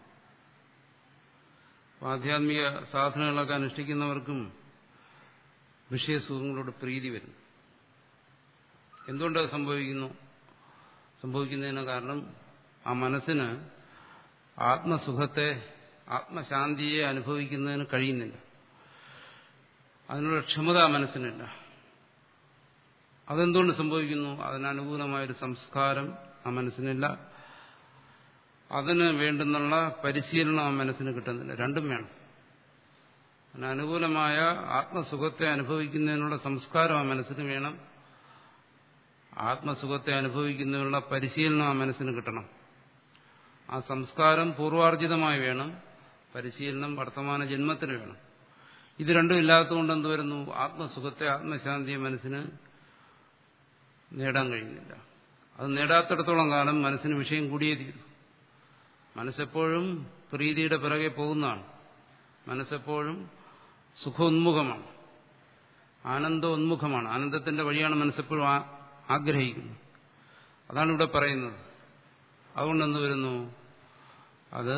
ആധ്യാത്മിക സാധനങ്ങളൊക്കെ അനുഷ്ഠിക്കുന്നവർക്കും വിഷയസുഖങ്ങളോട് പ്രീതി വരും എന്തുകൊണ്ടത് സംഭവിക്കുന്നു സംഭവിക്കുന്നതിന് കാരണം ആ മനസ്സിന് ആത്മസുഖത്തെ ആത്മശാന്തിയെ അനുഭവിക്കുന്നതിന് കഴിയുന്നില്ല അതിനുള്ള ക്ഷമത ആ മനസ്സിനില്ല അതെന്തുകൊണ്ട് സംഭവിക്കുന്നു അതിനനുകൂലമായൊരു സംസ്കാരം ആ മനസ്സിനില്ല അതിന് വേണ്ടുന്നുള്ള പരിശീലനം ആ മനസ്സിന് കിട്ടുന്നില്ല രണ്ടും വേണം അതിന് അനുകൂലമായ ആത്മസുഖത്തെ അനുഭവിക്കുന്നതിനുള്ള സംസ്കാരം ആ മനസ്സിന് വേണം ആത്മസുഖത്തെ അനുഭവിക്കുന്നതിനുള്ള പരിശീലനം ആ മനസ്സിന് കിട്ടണം ആ സംസ്കാരം പൂർവാർജിതമായി വേണം പരിശീലനം വർത്തമാന ജന്മത്തിന് വേണം ഇത് രണ്ടും ഇല്ലാത്തതുകൊണ്ട് എന്ത് വരുന്നു ആത്മസുഖത്തെ ആത്മശാന്തിയെ മനസ്സിന് നേടാൻ കഴിയുന്നില്ല അത് നേടാത്തിടത്തോളം കാലം മനസ്സിന് വിഷയം കൂടിയേ തീരും മനസ്സെപ്പോഴും പ്രീതിയുടെ പിറകെ പോകുന്നതാണ് മനസ്സെപ്പോഴും സുഖോന്മുഖമാണ് ആനന്ദോന്മുഖമാണ് ആനന്ദത്തിന്റെ വഴിയാണ് മനസ്സെപ്പോഴും ആഗ്രഹിക്കുന്നത് അതാണ് ഇവിടെ പറയുന്നത് അതുകൊണ്ട് എന്ത് വരുന്നു അത്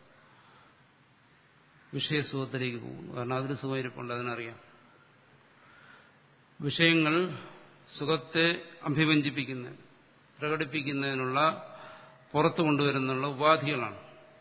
വിഷയസുഖത്തിലേക്ക് പോകുന്നു കാരണം അതിന് സുഖയിരിപ്പുണ്ട് അതിനറിയാം വിഷയങ്ങൾ സുഖത്തെ അഭിവഞ്ചിപ്പിക്കുന്ന പ്രകടിപ്പിക്കുന്നതിനുള്ള പുറത്തു കൊണ്ടുവരുന്നുള്ള ഉപാധികളാണ്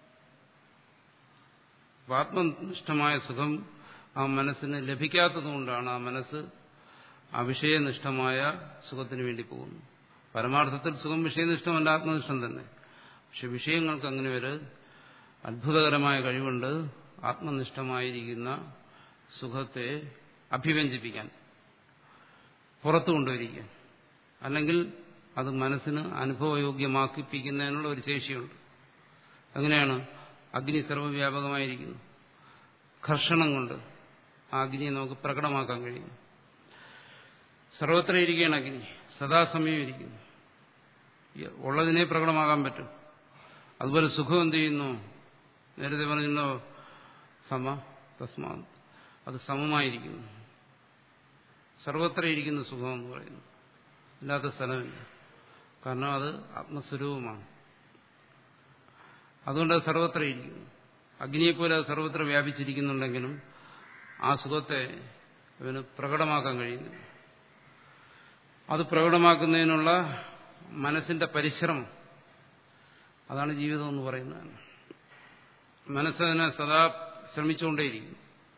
ആത്മനിഷ്ഠമായ സുഖം ആ മനസ്സിന് ലഭിക്കാത്തതുകൊണ്ടാണ് ആ മനസ്സ് ആ വിഷയനിഷ്ഠമായ സുഖത്തിന് വേണ്ടി പോകുന്നു പരമാർത്ഥത്തിൽ സുഖം വിഷയനിഷ്ഠമല്ല ആത്മനിഷ്ഠം തന്നെ പക്ഷെ വിഷയങ്ങൾക്ക് അങ്ങനെ ഒരു അത്ഭുതകരമായ കഴിവുണ്ട് ആത്മനിഷ്ഠമായിരിക്കുന്ന സുഖത്തെ അഭിവ്യഞ്ജിപ്പിക്കാൻ പുറത്തു കൊണ്ടുവരിക അല്ലെങ്കിൽ അത് മനസ്സിന് അനുഭവയോഗ്യമാക്കിപ്പിക്കുന്നതിനുള്ള ഒരു ശേഷിയുണ്ട് അങ്ങനെയാണ് അഗ്നി സർവ്വവ്യാപകമായിരിക്കുന്നു ഘർഷണം കൊണ്ട് ആ അഗ്നിയെ നമുക്ക് പ്രകടമാക്കാൻ കഴിയും സർവത്ര ഇരിക്കുകയാണ് അഗ്നി സദാസമയം ഇരിക്കുന്നു ഉള്ളതിനെ പ്രകടമാകാൻ പറ്റും അതുപോലെ സുഖം എന്ത് ചെയ്യുന്നു നേരത്തെ പറഞ്ഞല്ലോ സമ തസ്മാ അത് സമമായിരിക്കുന്നു സർവത്ര ഇരിക്കുന്ന സുഖം എന്ന് പറയുന്നു ഇല്ലാത്ത സ്ഥലമില്ല കാരണം അത് ആത്മസ്വരൂപമാണ് അതുകൊണ്ട് അത് സർവത്ര ഇരിക്കുന്നു അഗ്നിയെപ്പോലെ അത് സർവത്ര വ്യാപിച്ചിരിക്കുന്നുണ്ടെങ്കിലും ആ സുഖത്തെ ഇവന് പ്രകടമാക്കാൻ കഴിയുന്നു അത് പ്രകടമാക്കുന്നതിനുള്ള മനസ്സിന്റെ പരിശ്രമം അതാണ് ജീവിതം എന്ന് പറയുന്നത് മനസ്സതിനെ സദാ ശ്രമിച്ചുകൊണ്ടേയിരിക്കും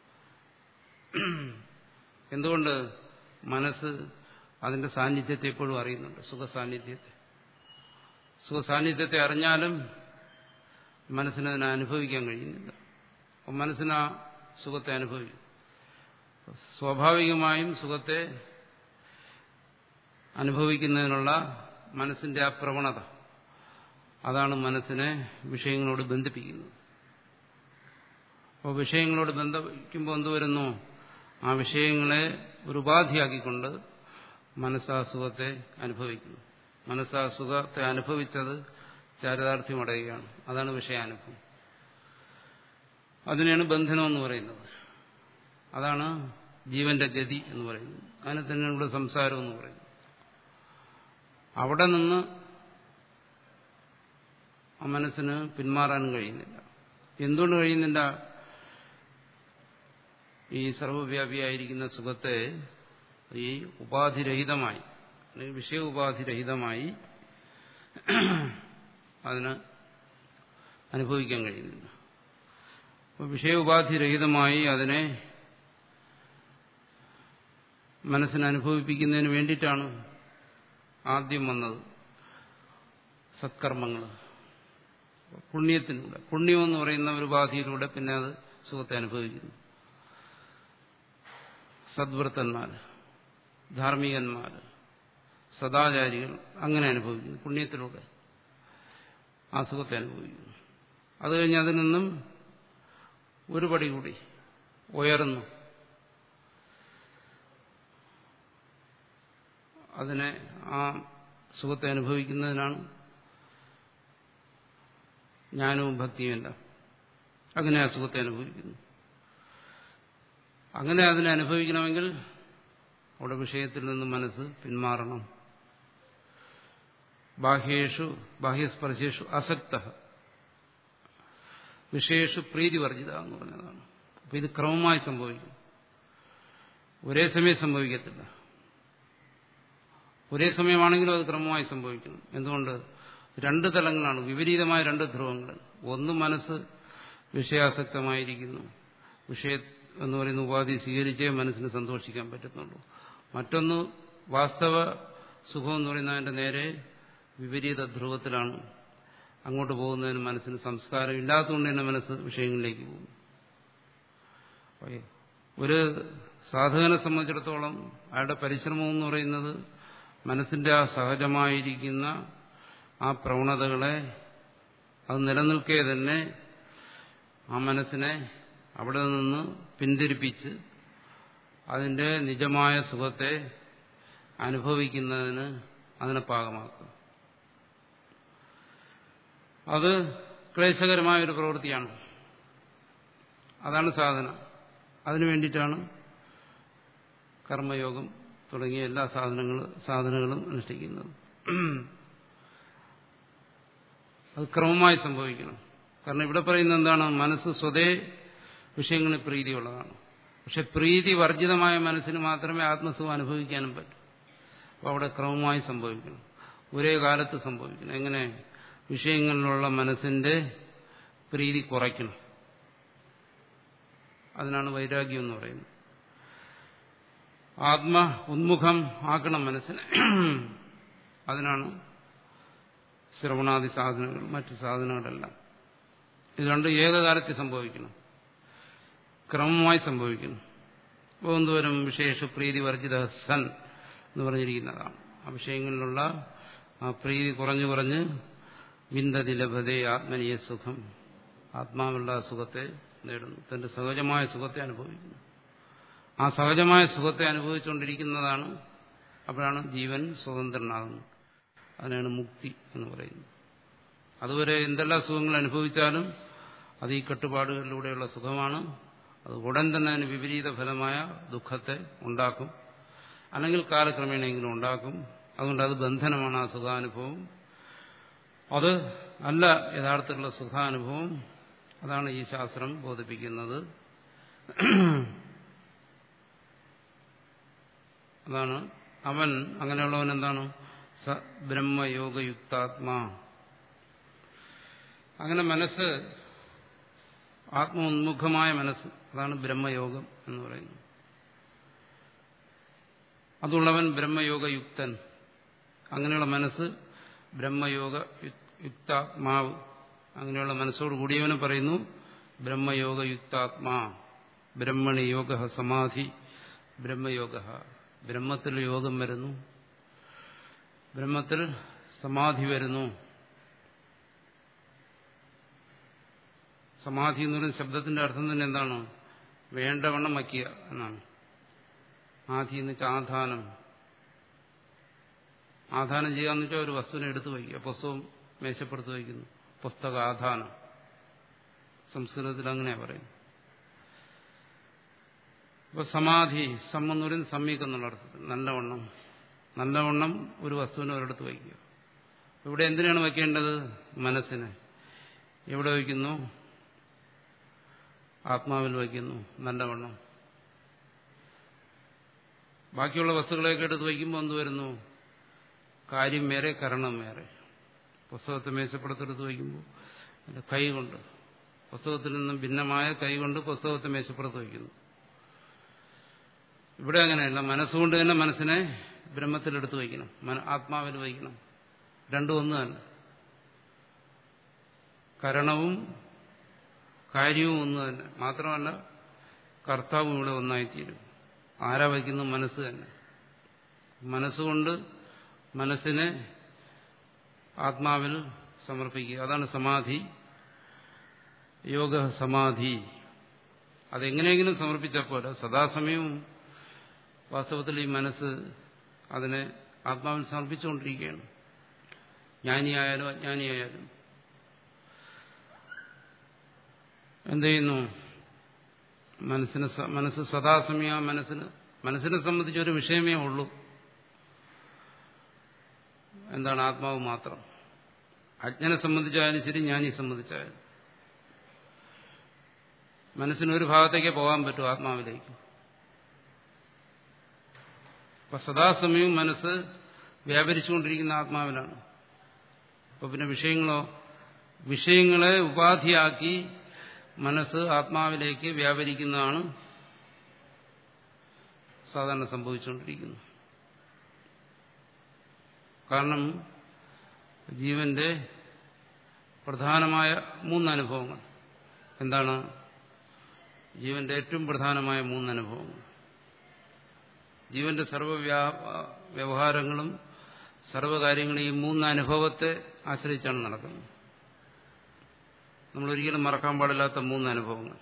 എന്തുകൊണ്ട് മനസ്സ് അതിന്റെ സാന്നിധ്യത്തെ എപ്പോഴും അറിയുന്നുണ്ട് സുഖസാന്നിധ്യത്തെ സുഖസാന്നിധ്യത്തെ അറിഞ്ഞാലും മനസ്സിന് അതിനെ അനുഭവിക്കാൻ കഴിയുന്നില്ല അപ്പം മനസ്സിന് ആ സുഖത്തെ അനുഭവിക്കും സ്വാഭാവികമായും സുഖത്തെ അനുഭവിക്കുന്നതിനുള്ള മനസ്സിന്റെ ആ പ്രവണത അതാണ് മനസ്സിനെ വിഷയങ്ങളോട് ബന്ധിപ്പിക്കുന്നത് അപ്പോൾ വിഷയങ്ങളോട് ബന്ധിക്കുമ്പോൾ എന്ത് വരുന്നു ആ വിഷയങ്ങളെ ഒരു ഉപാധിയാക്കിക്കൊണ്ട് മനസ്സാ സുഖത്തെ അനുഭവിക്കുന്നു മനസ്സാ സുഖത്തെ അനുഭവിച്ചത് ചാരിതാർത്ഥ്യമടയുകയാണ് അതാണ് വിഷയാനുഭവം അതിനെയാണ് ബന്ധനം എന്ന് പറയുന്നത് അതാണ് ജീവന്റെ ഗതി എന്ന് പറയുന്നത് അതിനെ തന്നെ ഇവിടെ സംസാരം എന്ന് പറയുന്നത് അവിടെ നിന്ന് ആ മനസ്സിന് പിന്മാറാൻ കഴിയുന്നില്ല എന്തുകൊണ്ട് കഴിയുന്നില്ല ഈ സർവവ്യാപിയായിരിക്കുന്ന സുഖത്തെ ഈ ഉപാധിരഹിതമായി വിഷയ ഉപാധിരഹിതമായി അതിന് അനുഭവിക്കാൻ കഴിയുന്നില്ല അപ്പോൾ വിഷയ ഉപാധിരഹിതമായി അതിനെ മനസ്സിന് അനുഭവിപ്പിക്കുന്നതിന് വേണ്ടിയിട്ടാണ് ആദ്യം വന്നത് സത്കർമ്മങ്ങൾ പുണ്യത്തിലൂടെ പുണ്യം എന്ന് പറയുന്ന ഒരു ഉപാധിയിലൂടെ പിന്നെ അത് സുഖത്തെ അനുഭവിക്കുന്നു സദ്വൃത്തന്മാർ ധാർമ്മികന്മാർ സദാചാരികൾ അങ്ങനെ അനുഭവിക്കുന്നു പുണ്യത്തിലൂടെ ആ സുഖത്തെ അനുഭവിക്കുന്നു അത് കഴിഞ്ഞ് അതിൽ നിന്നും ഒരു പടി കൂടി ഉയർന്നു അതിനെ ആ സുഖത്തെ അനുഭവിക്കുന്നതിനാണ് ജ്ഞാനവും ഭക്തിയുമെല്ലാം അങ്ങനെ ആ സുഖത്തെ അനുഭവിക്കുന്നു അങ്ങനെ അതിനെ അനുഭവിക്കണമെങ്കിൽ അവിടെ വിഷയത്തിൽ നിന്ന് മനസ്സ് പിന്മാറണം ബാഹ്യേഷു ബാഹ്യസ്പർശേഷു അസക്ത വിഷയേഷു പ്രീതിവർജിത എന്ന് പറഞ്ഞതാണ് അപ്പൊ ഇത് ക്രമമായി സംഭവിക്കും ഒരേ സമയം സംഭവിക്കത്തില്ല ഒരേ സമയമാണെങ്കിലും അത് ക്രമമായി സംഭവിക്കണം എന്തുകൊണ്ട് രണ്ട് തലങ്ങളാണ് വിപരീതമായ രണ്ട് ധ്രുവങ്ങൾ ഒന്ന് മനസ്സ് വിഷയാസക്തമായിരിക്കുന്നു വിഷയ എന്ന് പറയുന്ന ഉപാധി സ്വീകരിച്ചേ മനസ്സിന് സന്തോഷിക്കാൻ പറ്റുന്നുള്ളൂ മറ്റൊന്ന് വാസ്തവ സുഖം എന്ന് പറയുന്നതിന്റെ നേരെ വിപരീത ധ്രുവത്തിലാണ് അങ്ങോട്ട് പോകുന്നതിന് മനസ്സിന് സംസ്കാരം ഇല്ലാത്തതുകൊണ്ട് തന്നെ മനസ്സ് വിഷയങ്ങളിലേക്ക് പോകും ഒരു സാധകനെ സംബന്ധിച്ചിടത്തോളം അയാളുടെ പരിശ്രമം എന്ന് പറയുന്നത് മനസ്സിന്റെ ആ സഹജമായിരിക്കുന്ന ആ പ്രവണതകളെ അത് നിലനിൽക്കെ തന്നെ ആ മനസ്സിനെ അവിടെ നിന്ന് പിന്തിരിപ്പിച്ച് അതിന്റെ നിജമായ സുഖത്തെ അനുഭവിക്കുന്നതിന് അതിനെ പാകമാക്കുക അത് ക്ലേശകരമായ ഒരു പ്രവൃത്തിയാണ് അതാണ് സാധന അതിനു വേണ്ടിയിട്ടാണ് കർമ്മയോഗം തുടങ്ങിയ എല്ലാ സാധനങ്ങളും സാധനങ്ങളും അനുഷ്ഠിക്കുന്നത് അത് ക്രമമായി സംഭവിക്കണം കാരണം ഇവിടെ പറയുന്നത് എന്താണ് മനസ്സ് സ്വതേ വിഷയങ്ങളിൽ പ്രീതിയുള്ളതാണ് പക്ഷെ പ്രീതി വർജിതമായ മനസ്സിന് മാത്രമേ ആത്മസുഖം അനുഭവിക്കാനും പറ്റൂ അപ്പോൾ അവിടെ ക്രമമായി സംഭവിക്കണം ഒരേ കാലത്ത് സംഭവിക്കണം എങ്ങനെ വിഷയങ്ങളിലുള്ള മനസ്സിന്റെ പ്രീതി കുറയ്ക്കണം അതിനാണ് വൈരാഗ്യം എന്ന് പറയുന്നത് ആത്മ ഉന്മുഖം ആക്കണം മനസ്സിനെ അതിനാണ് ശ്രവണാദി സാധനങ്ങൾ മറ്റു സാധനങ്ങളെല്ലാം ഇത് രണ്ട് ഏകകാലത്തിൽ സംഭവിക്കണം ക്രമമായി സംഭവിക്കുന്നു അപ്പോൾ എന്തോരം വിശേഷ പ്രീതി വർജിത സൻ എന്ന് പറഞ്ഞിരിക്കുന്നതാണ് ആ വിഷയങ്ങളിലുള്ള ആ പ്രീതി കുറഞ്ഞു കുറഞ്ഞ് വിന്തതി ലഭതേ ആത്മനീയ സുഖം ആത്മാവുള്ള സുഖത്തെ നേടുന്നു തന്റെ സഹജമായ സുഖത്തെ അനുഭവിക്കുന്നു ആ സഹജമായ സുഖത്തെ അനുഭവിച്ചുകൊണ്ടിരിക്കുന്നതാണ് അപ്പോഴാണ് ജീവൻ സ്വതന്ത്രനാകുന്നത് അതിനാണ് മുക്തി എന്ന് പറയുന്നത് അതുവരെ എന്തെല്ലാം സുഖങ്ങൾ അനുഭവിച്ചാലും അത് ഈ കെട്ടുപാടുകളിലൂടെയുള്ള സുഖമാണ് അത് ഉടൻ തന്നെ അതിന് വിപരീത ഫലമായ ദുഃഖത്തെ ഉണ്ടാക്കും അല്ലെങ്കിൽ കാലക്രമേണയെങ്കിലും ഉണ്ടാക്കും അതുകൊണ്ട് അത് ബന്ധനമാണ് ആ സുഖാനുഭവം അത് അല്ല യഥാർത്ഥത്തിലുള്ള സുഖാനുഭവം അതാണ് ഈ ശാസ്ത്രം ബോധിപ്പിക്കുന്നത് അതാണ് അവൻ അങ്ങനെയുള്ളവൻ എന്താണ് സ ബ്രഹ്മയോഗയുക്താത്മാ അങ്ങനെ മനസ്സ് ആത്മോന്മുഖമായ മനസ്സ് അതാണ് ബ്രഹ്മയോഗം എന്ന് പറയുന്നത് അതുള്ളവൻ ബ്രഹ്മയോഗയുക്തൻ അങ്ങനെയുള്ള മനസ്സ് ബ്രഹ്മയോഗ യുക്താത്മാവ് അങ്ങനെയുള്ള മനസ്സോട് കൂടിയവനെ പറയുന്നു ബ്രഹ്മയോഗയുക്താത്മാ ബ്രഹ്മണി യോഗ സമാധി ബ്രഹ്മയോഗ ബ്രഹ്മത്തിൽ യോഗം വരുന്നു ബ്രഹ്മത്തിൽ സമാധി വരുന്നു സമാധി എന്ന് പറയുന്ന ശബ്ദത്തിന്റെ അർത്ഥം തന്നെ എന്താണ് വേണ്ടവണ്ണം വയ്ക്കുക എന്നാണ് ആധി എന്ന് വെച്ചാൽ ആധാനം ആധാനം ചെയ്യാന്ന് വെച്ചാൽ ഒരു വസ്തുവിനെ എടുത്തു വയ്ക്കുക പുസ്തകം മേശപ്പുറത്ത് വയ്ക്കുന്നു പുസ്തക ആധാനം സംസ്കൃതത്തിൽ അങ്ങനെയാ പറയും ഇപ്പൊ സമാധി സം എന്ന് പറയുന്നത് സമ്മീക്ക് എന്നുള്ള അർത്ഥത്തിൽ നല്ലവണ്ണം നല്ലവണ്ണം ഒരു വസ്തുവിനെ ഒരിടത്ത് വയ്ക്കുക ഇവിടെ എന്തിനാണ് വയ്ക്കേണ്ടത് മനസ്സിനെ എവിടെ വയ്ക്കുന്നു ആത്മാവിൽ വയ്ക്കുന്നു നല്ലവണ്ണം ബാക്കിയുള്ള വസ്തുക്കളെയൊക്കെ എടുത്ത് വയ്ക്കുമ്പോൾ എന്ത് വരുന്നു കാര്യം വേറെ കരണം വേറെ പുസ്തകത്തെ മേശപ്പുറത്തെടുത്ത് വയ്ക്കുമ്പോൾ അതിന്റെ കൈ കൊണ്ട് പുസ്തകത്തിൽ നിന്നും ഭിന്നമായ കൈ കൊണ്ട് പുസ്തകത്തെ മേശപ്പുറത്ത് വയ്ക്കുന്നു ഇവിടെ അങ്ങനെയല്ല മനസ്സുകൊണ്ട് തന്നെ മനസ്സിനെ ബ്രഹ്മത്തിലെടുത്ത് വയ്ക്കണം ആത്മാവിൽ വയ്ക്കണം രണ്ടും ഒന്ന് തന്നെ കരണവും കാര്യവും ഒന്ന് തന്നെ മാത്രമല്ല കർത്താവും ഇവിടെ ഒന്നായിത്തീരും ആരാ വയ്ക്കുന്നു മനസ്സ് തന്നെ മനസ്സുകൊണ്ട് മനസ്സിനെ ആത്മാവിൽ സമർപ്പിക്കുക അതാണ് സമാധി യോഗ സമാധി അതെങ്ങനെയെങ്കിലും സമർപ്പിച്ചാൽ പോരാ സദാസമയവും വാസ്തവത്തിൽ ഈ മനസ്സ് അതിനെ ആത്മാവിൽ സമർപ്പിച്ചുകൊണ്ടിരിക്കുകയാണ് ജ്ഞാനിയായാലും അജ്ഞാനിയായാലും എന്ത് ചെയ്യുന്നു മനസ്സിന് മനസ്സ് സദാസമയം ആ മനസ്സിന് മനസ്സിനെ സംബന്ധിച്ച് ഒരു വിഷയമേ ഉള്ളൂ എന്താണ് ആത്മാവ് മാത്രം അജ്ഞനെ സംബന്ധിച്ചായാലും ശരി ജ്ഞാനിയെ സംബന്ധിച്ചായാലും മനസ്സിന് ഒരു ഭാഗത്തേക്കേ പോകാൻ പറ്റൂ ആത്മാവിലേക്ക് അപ്പൊ സദാസമയവും മനസ്സ് വ്യാപരിച്ചുകൊണ്ടിരിക്കുന്ന ആത്മാവിലാണ് അപ്പൊ പിന്നെ വിഷയങ്ങളോ വിഷയങ്ങളെ ഉപാധിയാക്കി മനസ്സ് ആത്മാവിലേക്ക് വ്യാപരിക്കുന്നതാണ് സാധാരണ സംഭവിച്ചുകൊണ്ടിരിക്കുന്നത് കാരണം ജീവന്റെ പ്രധാനമായ മൂന്ന് അനുഭവങ്ങൾ എന്താണ് ജീവന്റെ ഏറ്റവും പ്രധാനമായ മൂന്ന് അനുഭവങ്ങൾ ജീവന്റെ സർവ വ്യവഹാരങ്ങളും സർവകാര്യങ്ങളും ഈ മൂന്ന് അനുഭവത്തെ ആശ്രയിച്ചാണ് നടക്കുന്നത് നമ്മളൊരിക്കലും മറക്കാൻ പാടില്ലാത്ത മൂന്ന് അനുഭവങ്ങൾ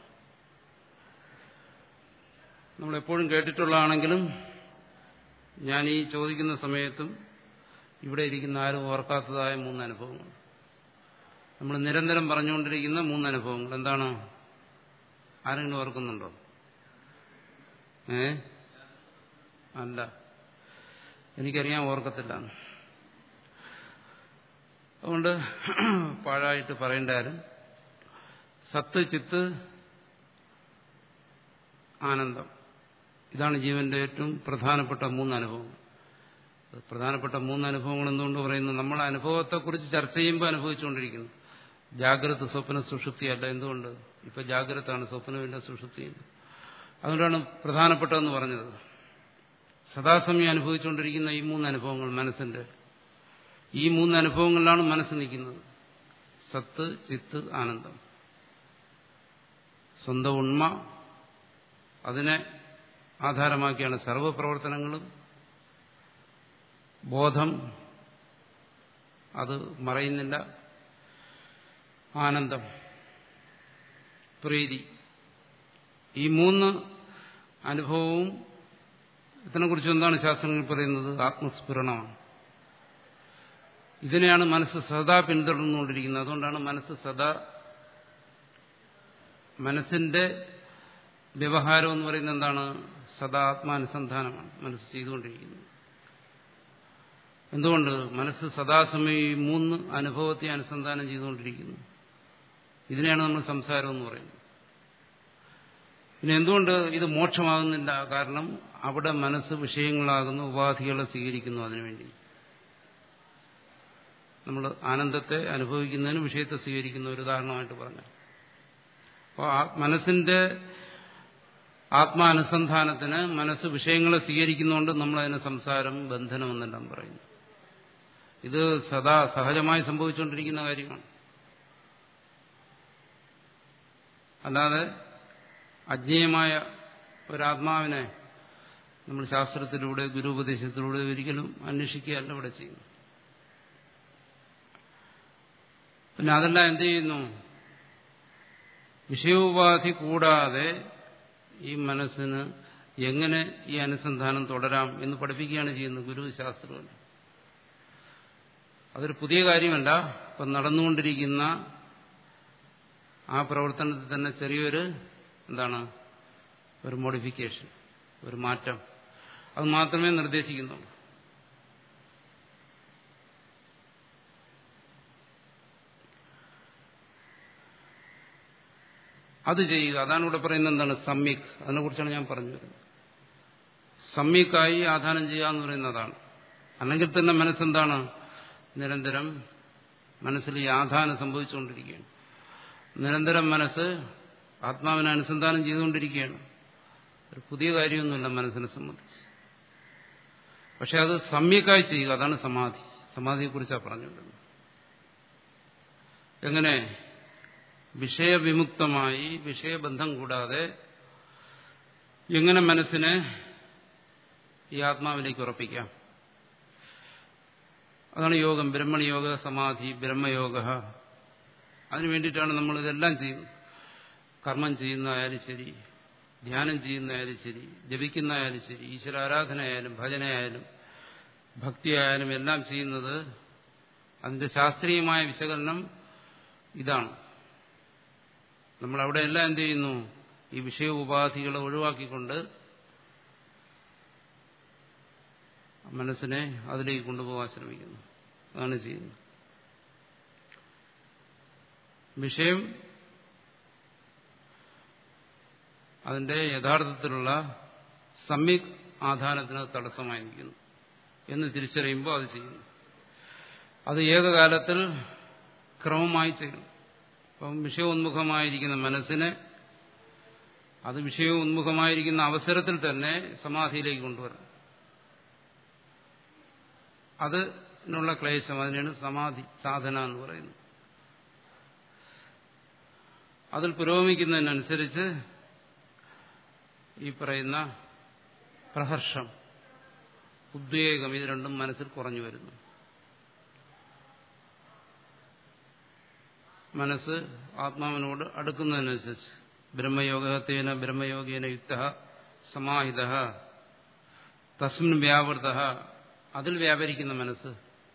നമ്മളെപ്പോഴും കേട്ടിട്ടുള്ളതാണെങ്കിലും ഞാൻ ഈ ചോദിക്കുന്ന സമയത്തും ഇവിടെ ഇരിക്കുന്ന ആരും ഓർക്കാത്തതായ മൂന്ന് അനുഭവങ്ങൾ നമ്മൾ നിരന്തരം പറഞ്ഞുകൊണ്ടിരിക്കുന്ന മൂന്ന് അനുഭവങ്ങൾ എന്താണ് ആരെങ്കിലും ഓർക്കുന്നുണ്ടോ ഏ അല്ല എനിക്കറിയാൻ ഓർക്കത്തില്ല അതുകൊണ്ട് പാഴായിട്ട് പറയേണ്ടാരും സത്ത് ചിത്ത് ആനന്ദം ഇതാണ് ജീവന്റെ ഏറ്റവും പ്രധാനപ്പെട്ട മൂന്ന് അനുഭവങ്ങൾ പ്രധാനപ്പെട്ട മൂന്ന് അനുഭവങ്ങൾ എന്തുകൊണ്ട് പറയുന്നു നമ്മൾ അനുഭവത്തെക്കുറിച്ച് ചർച്ച ചെയ്യുമ്പോൾ അനുഭവിച്ചുകൊണ്ടിരിക്കുന്നു ജാഗ്രത സ്വപ്ന സുഷുപ്തിയല്ല എന്തുകൊണ്ട് ഇപ്പൊ ജാഗ്രതാണ് സ്വപ്നമില്ല സുഷുപ്തിയില്ല അതുകൊണ്ടാണ് പ്രധാനപ്പെട്ടതെന്ന് പറഞ്ഞത് സദാസമയം അനുഭവിച്ചുകൊണ്ടിരിക്കുന്ന ഈ മൂന്ന് അനുഭവങ്ങൾ മനസ്സിന്റെ ഈ മൂന്ന് അനുഭവങ്ങളിലാണ് മനസ്സ് നിൽക്കുന്നത് സത്ത് ചിത്ത് ആനന്ദം സ്വന്തം ഉണ്മ അതിനെ ആധാരമാക്കിയാണ് സർവപ്രവർത്തനങ്ങളും ബോധം അത് മറയുന്നില്ല ആനന്ദം പ്രീതി ഈ മൂന്ന് അനുഭവവും ഇതിനെക്കുറിച്ച് എന്താണ് ശാസ്ത്രങ്ങൾ പറയുന്നത് ആത്മസ്ഫുരണമാണ് ഇതിനെയാണ് മനസ്സ് സദാ പിന്തുടർന്നുകൊണ്ടിരിക്കുന്നത് അതുകൊണ്ടാണ് മനസ്സ് സദാ മനസ്സിന്റെ വ്യവഹാരം എന്ന് പറയുന്നത് എന്താണ് സദാ ആത്മാനുസന്ധാനമാണ് മനസ്സ് ചെയ്തുകൊണ്ടിരിക്കുന്നത് എന്തുകൊണ്ട് മനസ്സ് സദാസമയം ഈ മൂന്ന് അനുഭവത്തെ അനുസന്ധാനം ചെയ്തുകൊണ്ടിരിക്കുന്നു ഇതിനെയാണ് നമ്മൾ സംസാരം എന്ന് പറയുന്നത് പിന്നെ എന്തുകൊണ്ട് ഇത് മോക്ഷമാകുന്നില്ല കാരണം അവിടെ മനസ്സ് വിഷയങ്ങളാകുന്ന ഉപാധികളെ സ്വീകരിക്കുന്നു അതിനുവേണ്ടി നമ്മൾ ആനന്ദത്തെ അനുഭവിക്കുന്നതിന് വിഷയത്തെ സ്വീകരിക്കുന്ന ഒരു ഉദാഹരണമായിട്ട് പറഞ്ഞു അപ്പോൾ മനസ്സിന്റെ ആത്മാനുസന്ധാനത്തിന് മനസ്സ് വിഷയങ്ങളെ സ്വീകരിക്കുന്നതുകൊണ്ട് നമ്മളതിനെ സംസാരം ബന്ധനം എന്നെല്ലാം പറയുന്നു ഇത് സദാ സഹജമായി സംഭവിച്ചുകൊണ്ടിരിക്കുന്ന കാര്യമാണ് അല്ലാതെ അജ്ഞേയമായ ഒരാത്മാവിനെ നമ്മൾ ശാസ്ത്രത്തിലൂടെ ഗുരുപദേശത്തിലൂടെ ഒരിക്കലും അന്വേഷിക്കുകയല്ല ഇവിടെ ചെയ്യുന്നു പിന്നെ അതെല്ലാം എന്ത് ചെയ്യുന്നു വിഷയോപാധി കൂടാതെ ഈ മനസ്സിന് എങ്ങനെ ഈ അനുസന്ധാനം തുടരാം എന്ന് പഠിപ്പിക്കുകയാണ് ചെയ്യുന്നത് ഗുരു ശാസ്ത്രം അതൊരു പുതിയ കാര്യമല്ല ഇപ്പം നടന്നുകൊണ്ടിരിക്കുന്ന ആ പ്രവർത്തനത്തിൽ തന്നെ ചെറിയൊരു എന്താണ് ഒരു മോഡിഫിക്കേഷൻ ഒരു മാറ്റം അത് മാത്രമേ നിർദ്ദേശിക്കുന്നുള്ളൂ അത് ചെയ്യുക അതാണ് ഇവിടെ പറയുന്നത് എന്താണ് സമ്യക് അതിനെക്കുറിച്ചാണ് ഞാൻ പറഞ്ഞു വരുന്നത് സമ്യക്കായി ആധാനം ചെയ്യുക എന്ന് പറയുന്നതാണ് അല്ലെങ്കിൽ തന്നെ മനസ്സെന്താണ് നിരന്തരം മനസ്സിൽ യാഥാനം സംഭവിച്ചുകൊണ്ടിരിക്കുകയാണ് നിരന്തരം മനസ്സ് ആത്മാവിനെ അനുസന്ധാനം ചെയ്തുകൊണ്ടിരിക്കുകയാണ് ഒരു പുതിയ കാര്യമൊന്നുമില്ല മനസ്സിനെ സംബന്ധിച്ച് പക്ഷെ അത് സമ്യക്കായി ചെയ്യുക അതാണ് സമാധി സമാധിയെക്കുറിച്ചാണ് പറഞ്ഞുകൊണ്ടിരുന്നത് എങ്ങനെ വിഷയവിമുക്തമായി വിഷയബന്ധം കൂടാതെ എങ്ങനെ മനസ്സിനെ ഈ ആത്മാവിലേക്ക് ഉറപ്പിക്കാം അതാണ് യോഗം ബ്രഹ്മണിയോഗ സമാധി ബ്രഹ്മയോഗ അതിനു വേണ്ടിയിട്ടാണ് നമ്മൾ ഇതെല്ലാം ചെയ്യുന്നത് കർമ്മം ചെയ്യുന്നതായാലും ശരി ധ്യാനം ചെയ്യുന്നതായാലും ശരി ജപിക്കുന്നതായാലും ശരി ഈശ്വര ആരാധനയായാലും ഭജനയായാലും ഭക്തിയായാലും എല്ലാം ചെയ്യുന്നത് അതിന്റെ ശാസ്ത്രീയമായ വിശകലനം ഇതാണ് നമ്മൾ അവിടെ എല്ലാം എന്ത് ചെയ്യുന്നു ഈ വിഷയ ഉപാധികളെ ഒഴിവാക്കിക്കൊണ്ട് മനസ്സിനെ അതിലേക്ക് കൊണ്ടുപോകാൻ ശ്രമിക്കുന്നു അതാണ് ചെയ്യുന്നത് വിഷയം അതിന്റെ യഥാർത്ഥത്തിലുള്ള സമ്യക് ആധാനത്തിന് തടസ്സമായി നിൽക്കുന്നു എന്ന് തിരിച്ചറിയുമ്പോൾ അത് ചെയ്യുന്നു അത് ഏകകാലത്തിൽ ക്രമമായി ചെയ്യണം അപ്പം വിഷയോന്മുഖമായിരിക്കുന്ന മനസ്സിനെ അത് വിഷയോന്മുഖമായിരിക്കുന്ന അവസരത്തിൽ തന്നെ സമാധിയിലേക്ക് കൊണ്ടുവരണം അതിനുള്ള ക്ലേശം അതിനാണ് സമാധി സാധന എന്ന് പറയുന്നത് അതിൽ പുരോഗമിക്കുന്നതിനനുസരിച്ച് ഈ പറയുന്ന പ്രഹർഷം ഉദ്വേഗം ഇത് രണ്ടും മനസ്സിൽ കുറഞ്ഞു വരുന്നു മനസ്സ് ആത്മാവിനോട് അടുക്കുന്നതിനനുസരിച്ച് ബ്രഹ്മയോഗത്തേന ബ്രഹ്മയോഗേന യുക്ത സമാഹിത തസ്മിൻ വ്യാവൃത അതിൽ വ്യാപരിക്കുന്ന മനസ്സ്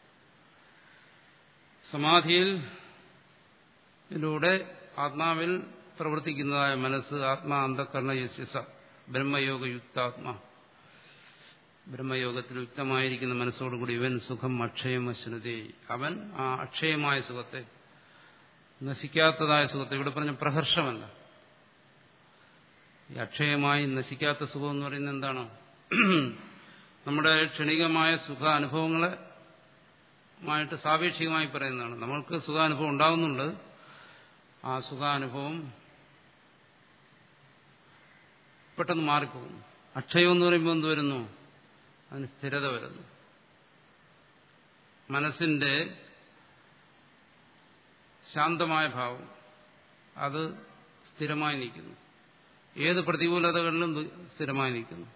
സമാധിയിൽ ഇതിലൂടെ ആത്മാവിൽ പ്രവർത്തിക്കുന്നതായ മനസ്സ് ആത്മാ അന്ധകരണ യസ്യസ ബ്രഹ്മയോഗയുക്താത്മാ ബ്രഹ്മയോഗത്തിൽ യുക്തമായിരിക്കുന്ന മനസ്സോടുകൂടി ഇവൻ സുഖം അക്ഷയം അശ്നതേ അവൻ ആ അക്ഷയമായ സുഖത്തെ നശിക്കാത്തതായ സുഖത്തെ ഇവിടെ പറഞ്ഞ പ്രഹർഷമല്ല ഈ അക്ഷയമായി നശിക്കാത്ത സുഖം എന്ന് പറയുന്നത് എന്താണ് നമ്മുടെ ക്ഷണികമായ സുഖ അനുഭവങ്ങളെ മായിട്ട് സാപേക്ഷികമായി പറയുന്നതാണ് നമ്മൾക്ക് സുഖാനുഭവം ഉണ്ടാകുന്നുണ്ട് ആ സുഖാനുഭവം പെട്ടെന്ന് മാറിപ്പോകുന്നു അക്ഷയം എന്ന് പറയുമ്പോൾ എന്ത് വരുന്നു അതിന് സ്ഥിരത വരുന്നു മനസ്സിന്റെ ശാന്തമായ ഭാവം അത് സ്ഥിരമായി നിൽക്കുന്നു ഏത് പ്രതികൂലതകളിലും സ്ഥിരമായി നിൽക്കുന്നു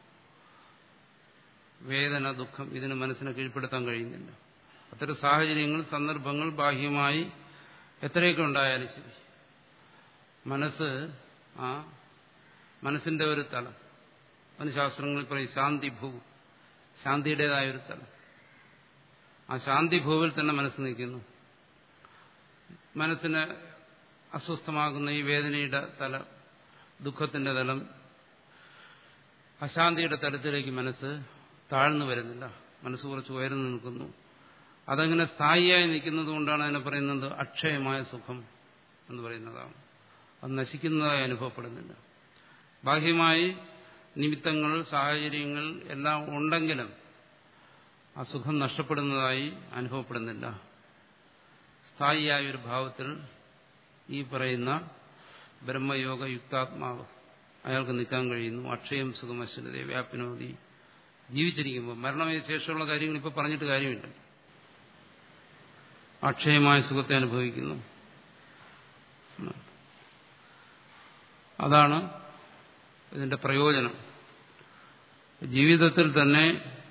വേദന ദുഃഖം ഇതിന് മനസ്സിനെ കീഴ്പ്പെടുത്താൻ കഴിയുന്നില്ല അത്തരം സാഹചര്യങ്ങൾ സന്ദർഭങ്ങൾ ബാഹ്യമായി എത്രയൊക്കെ ഉണ്ടായാലും ശരി മനസ്സ് ആ മനസ്സിന്റെ ഒരു തലം അതിന് ശാസ്ത്രങ്ങളിൽ പറയും ശാന്തിഭൂ ശാന്തിയുടേതായ ഒരു തലം ആ ശാന്തിഭൂവിൽ തന്നെ മനസ്സ് നിൽക്കുന്നു മനസ്സിന് അസ്വസ്ഥമാകുന്ന ഈ വേദനയുടെ തലം ദുഃഖത്തിന്റെ തലം അശാന്തിയുടെ തലത്തിലേക്ക് മനസ്സ് താഴ്ന്നു വരുന്നില്ല മനസ്സ് കുറച്ച് ഉയർന്നു നിൽക്കുന്നു അതങ്ങനെ സ്ഥായിയായി നിൽക്കുന്നത് കൊണ്ടാണ് അതിനെ പറയുന്നത് അക്ഷയമായ സുഖം എന്ന് പറയുന്നതാണ് അത് നശിക്കുന്നതായി അനുഭവപ്പെടുന്നില്ല ബാഹ്യമായി നിമിത്തങ്ങൾ സാഹചര്യങ്ങൾ എല്ലാം ഉണ്ടെങ്കിലും ആ സുഖം നഷ്ടപ്പെടുന്നതായി അനുഭവപ്പെടുന്നില്ല സ്ഥായിയായ ഒരു ഭാവത്തിൽ ഈ പറയുന്ന ബ്രഹ്മയോഗ യുക്താത്മാവ് അയാൾക്ക് നിൽക്കാൻ കഴിയുന്നു അക്ഷയം സുഖമശ്വരത വ്യാപിനോതി ജീവിച്ചിരിക്കുമ്പോൾ മരണത്തിന് ശേഷമുള്ള കാര്യങ്ങൾ ഇപ്പോൾ പറഞ്ഞിട്ട് കാര്യമില്ല അക്ഷയമായ സുഖത്തെ അനുഭവിക്കുന്നു അതാണ് ഇതിന്റെ പ്രയോജനം ജീവിതത്തിൽ തന്നെ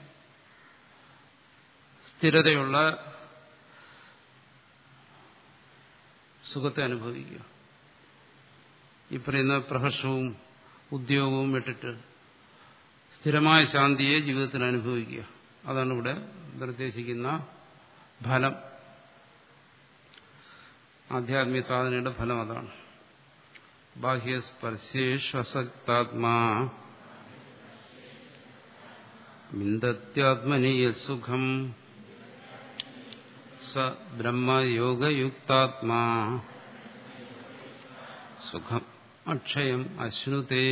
സ്ഥിരതയുള്ള സുഖത്തെ അനുഭവിക്കുക ഈ പറയുന്ന പ്രഹർഷവും ഉദ്യോഗവും വിട്ടിട്ട് സ്ഥിരമായ ശാന്തിയെ ജീവിതത്തിൽ അനുഭവിക്കുക അതാണ് ഇവിടെ നിർദ്ദേശിക്കുന്ന ഫലം ആധ്യാത്മിക സാധനയുടെ ഫലം അതാണ് ബാഹ്യസ്പർശേഷ്വസക്താത്മാ വിന്ദത്യാത്മനി സുഖം സ ബ്രഹ്മയോഗയുക്താത്മാ സുഖം അക്ഷയം അശ്നുതേ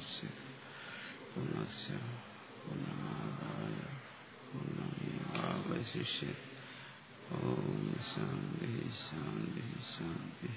പൂർണ്ണമദാപൂർണമദാശ പൂർണ്ണസ്യ പൂർണ്ണമാദായ പൂർണ്ണമേവാവശിഷ്യ ഓം ശാന്തി ശാന്തി ശാന്തി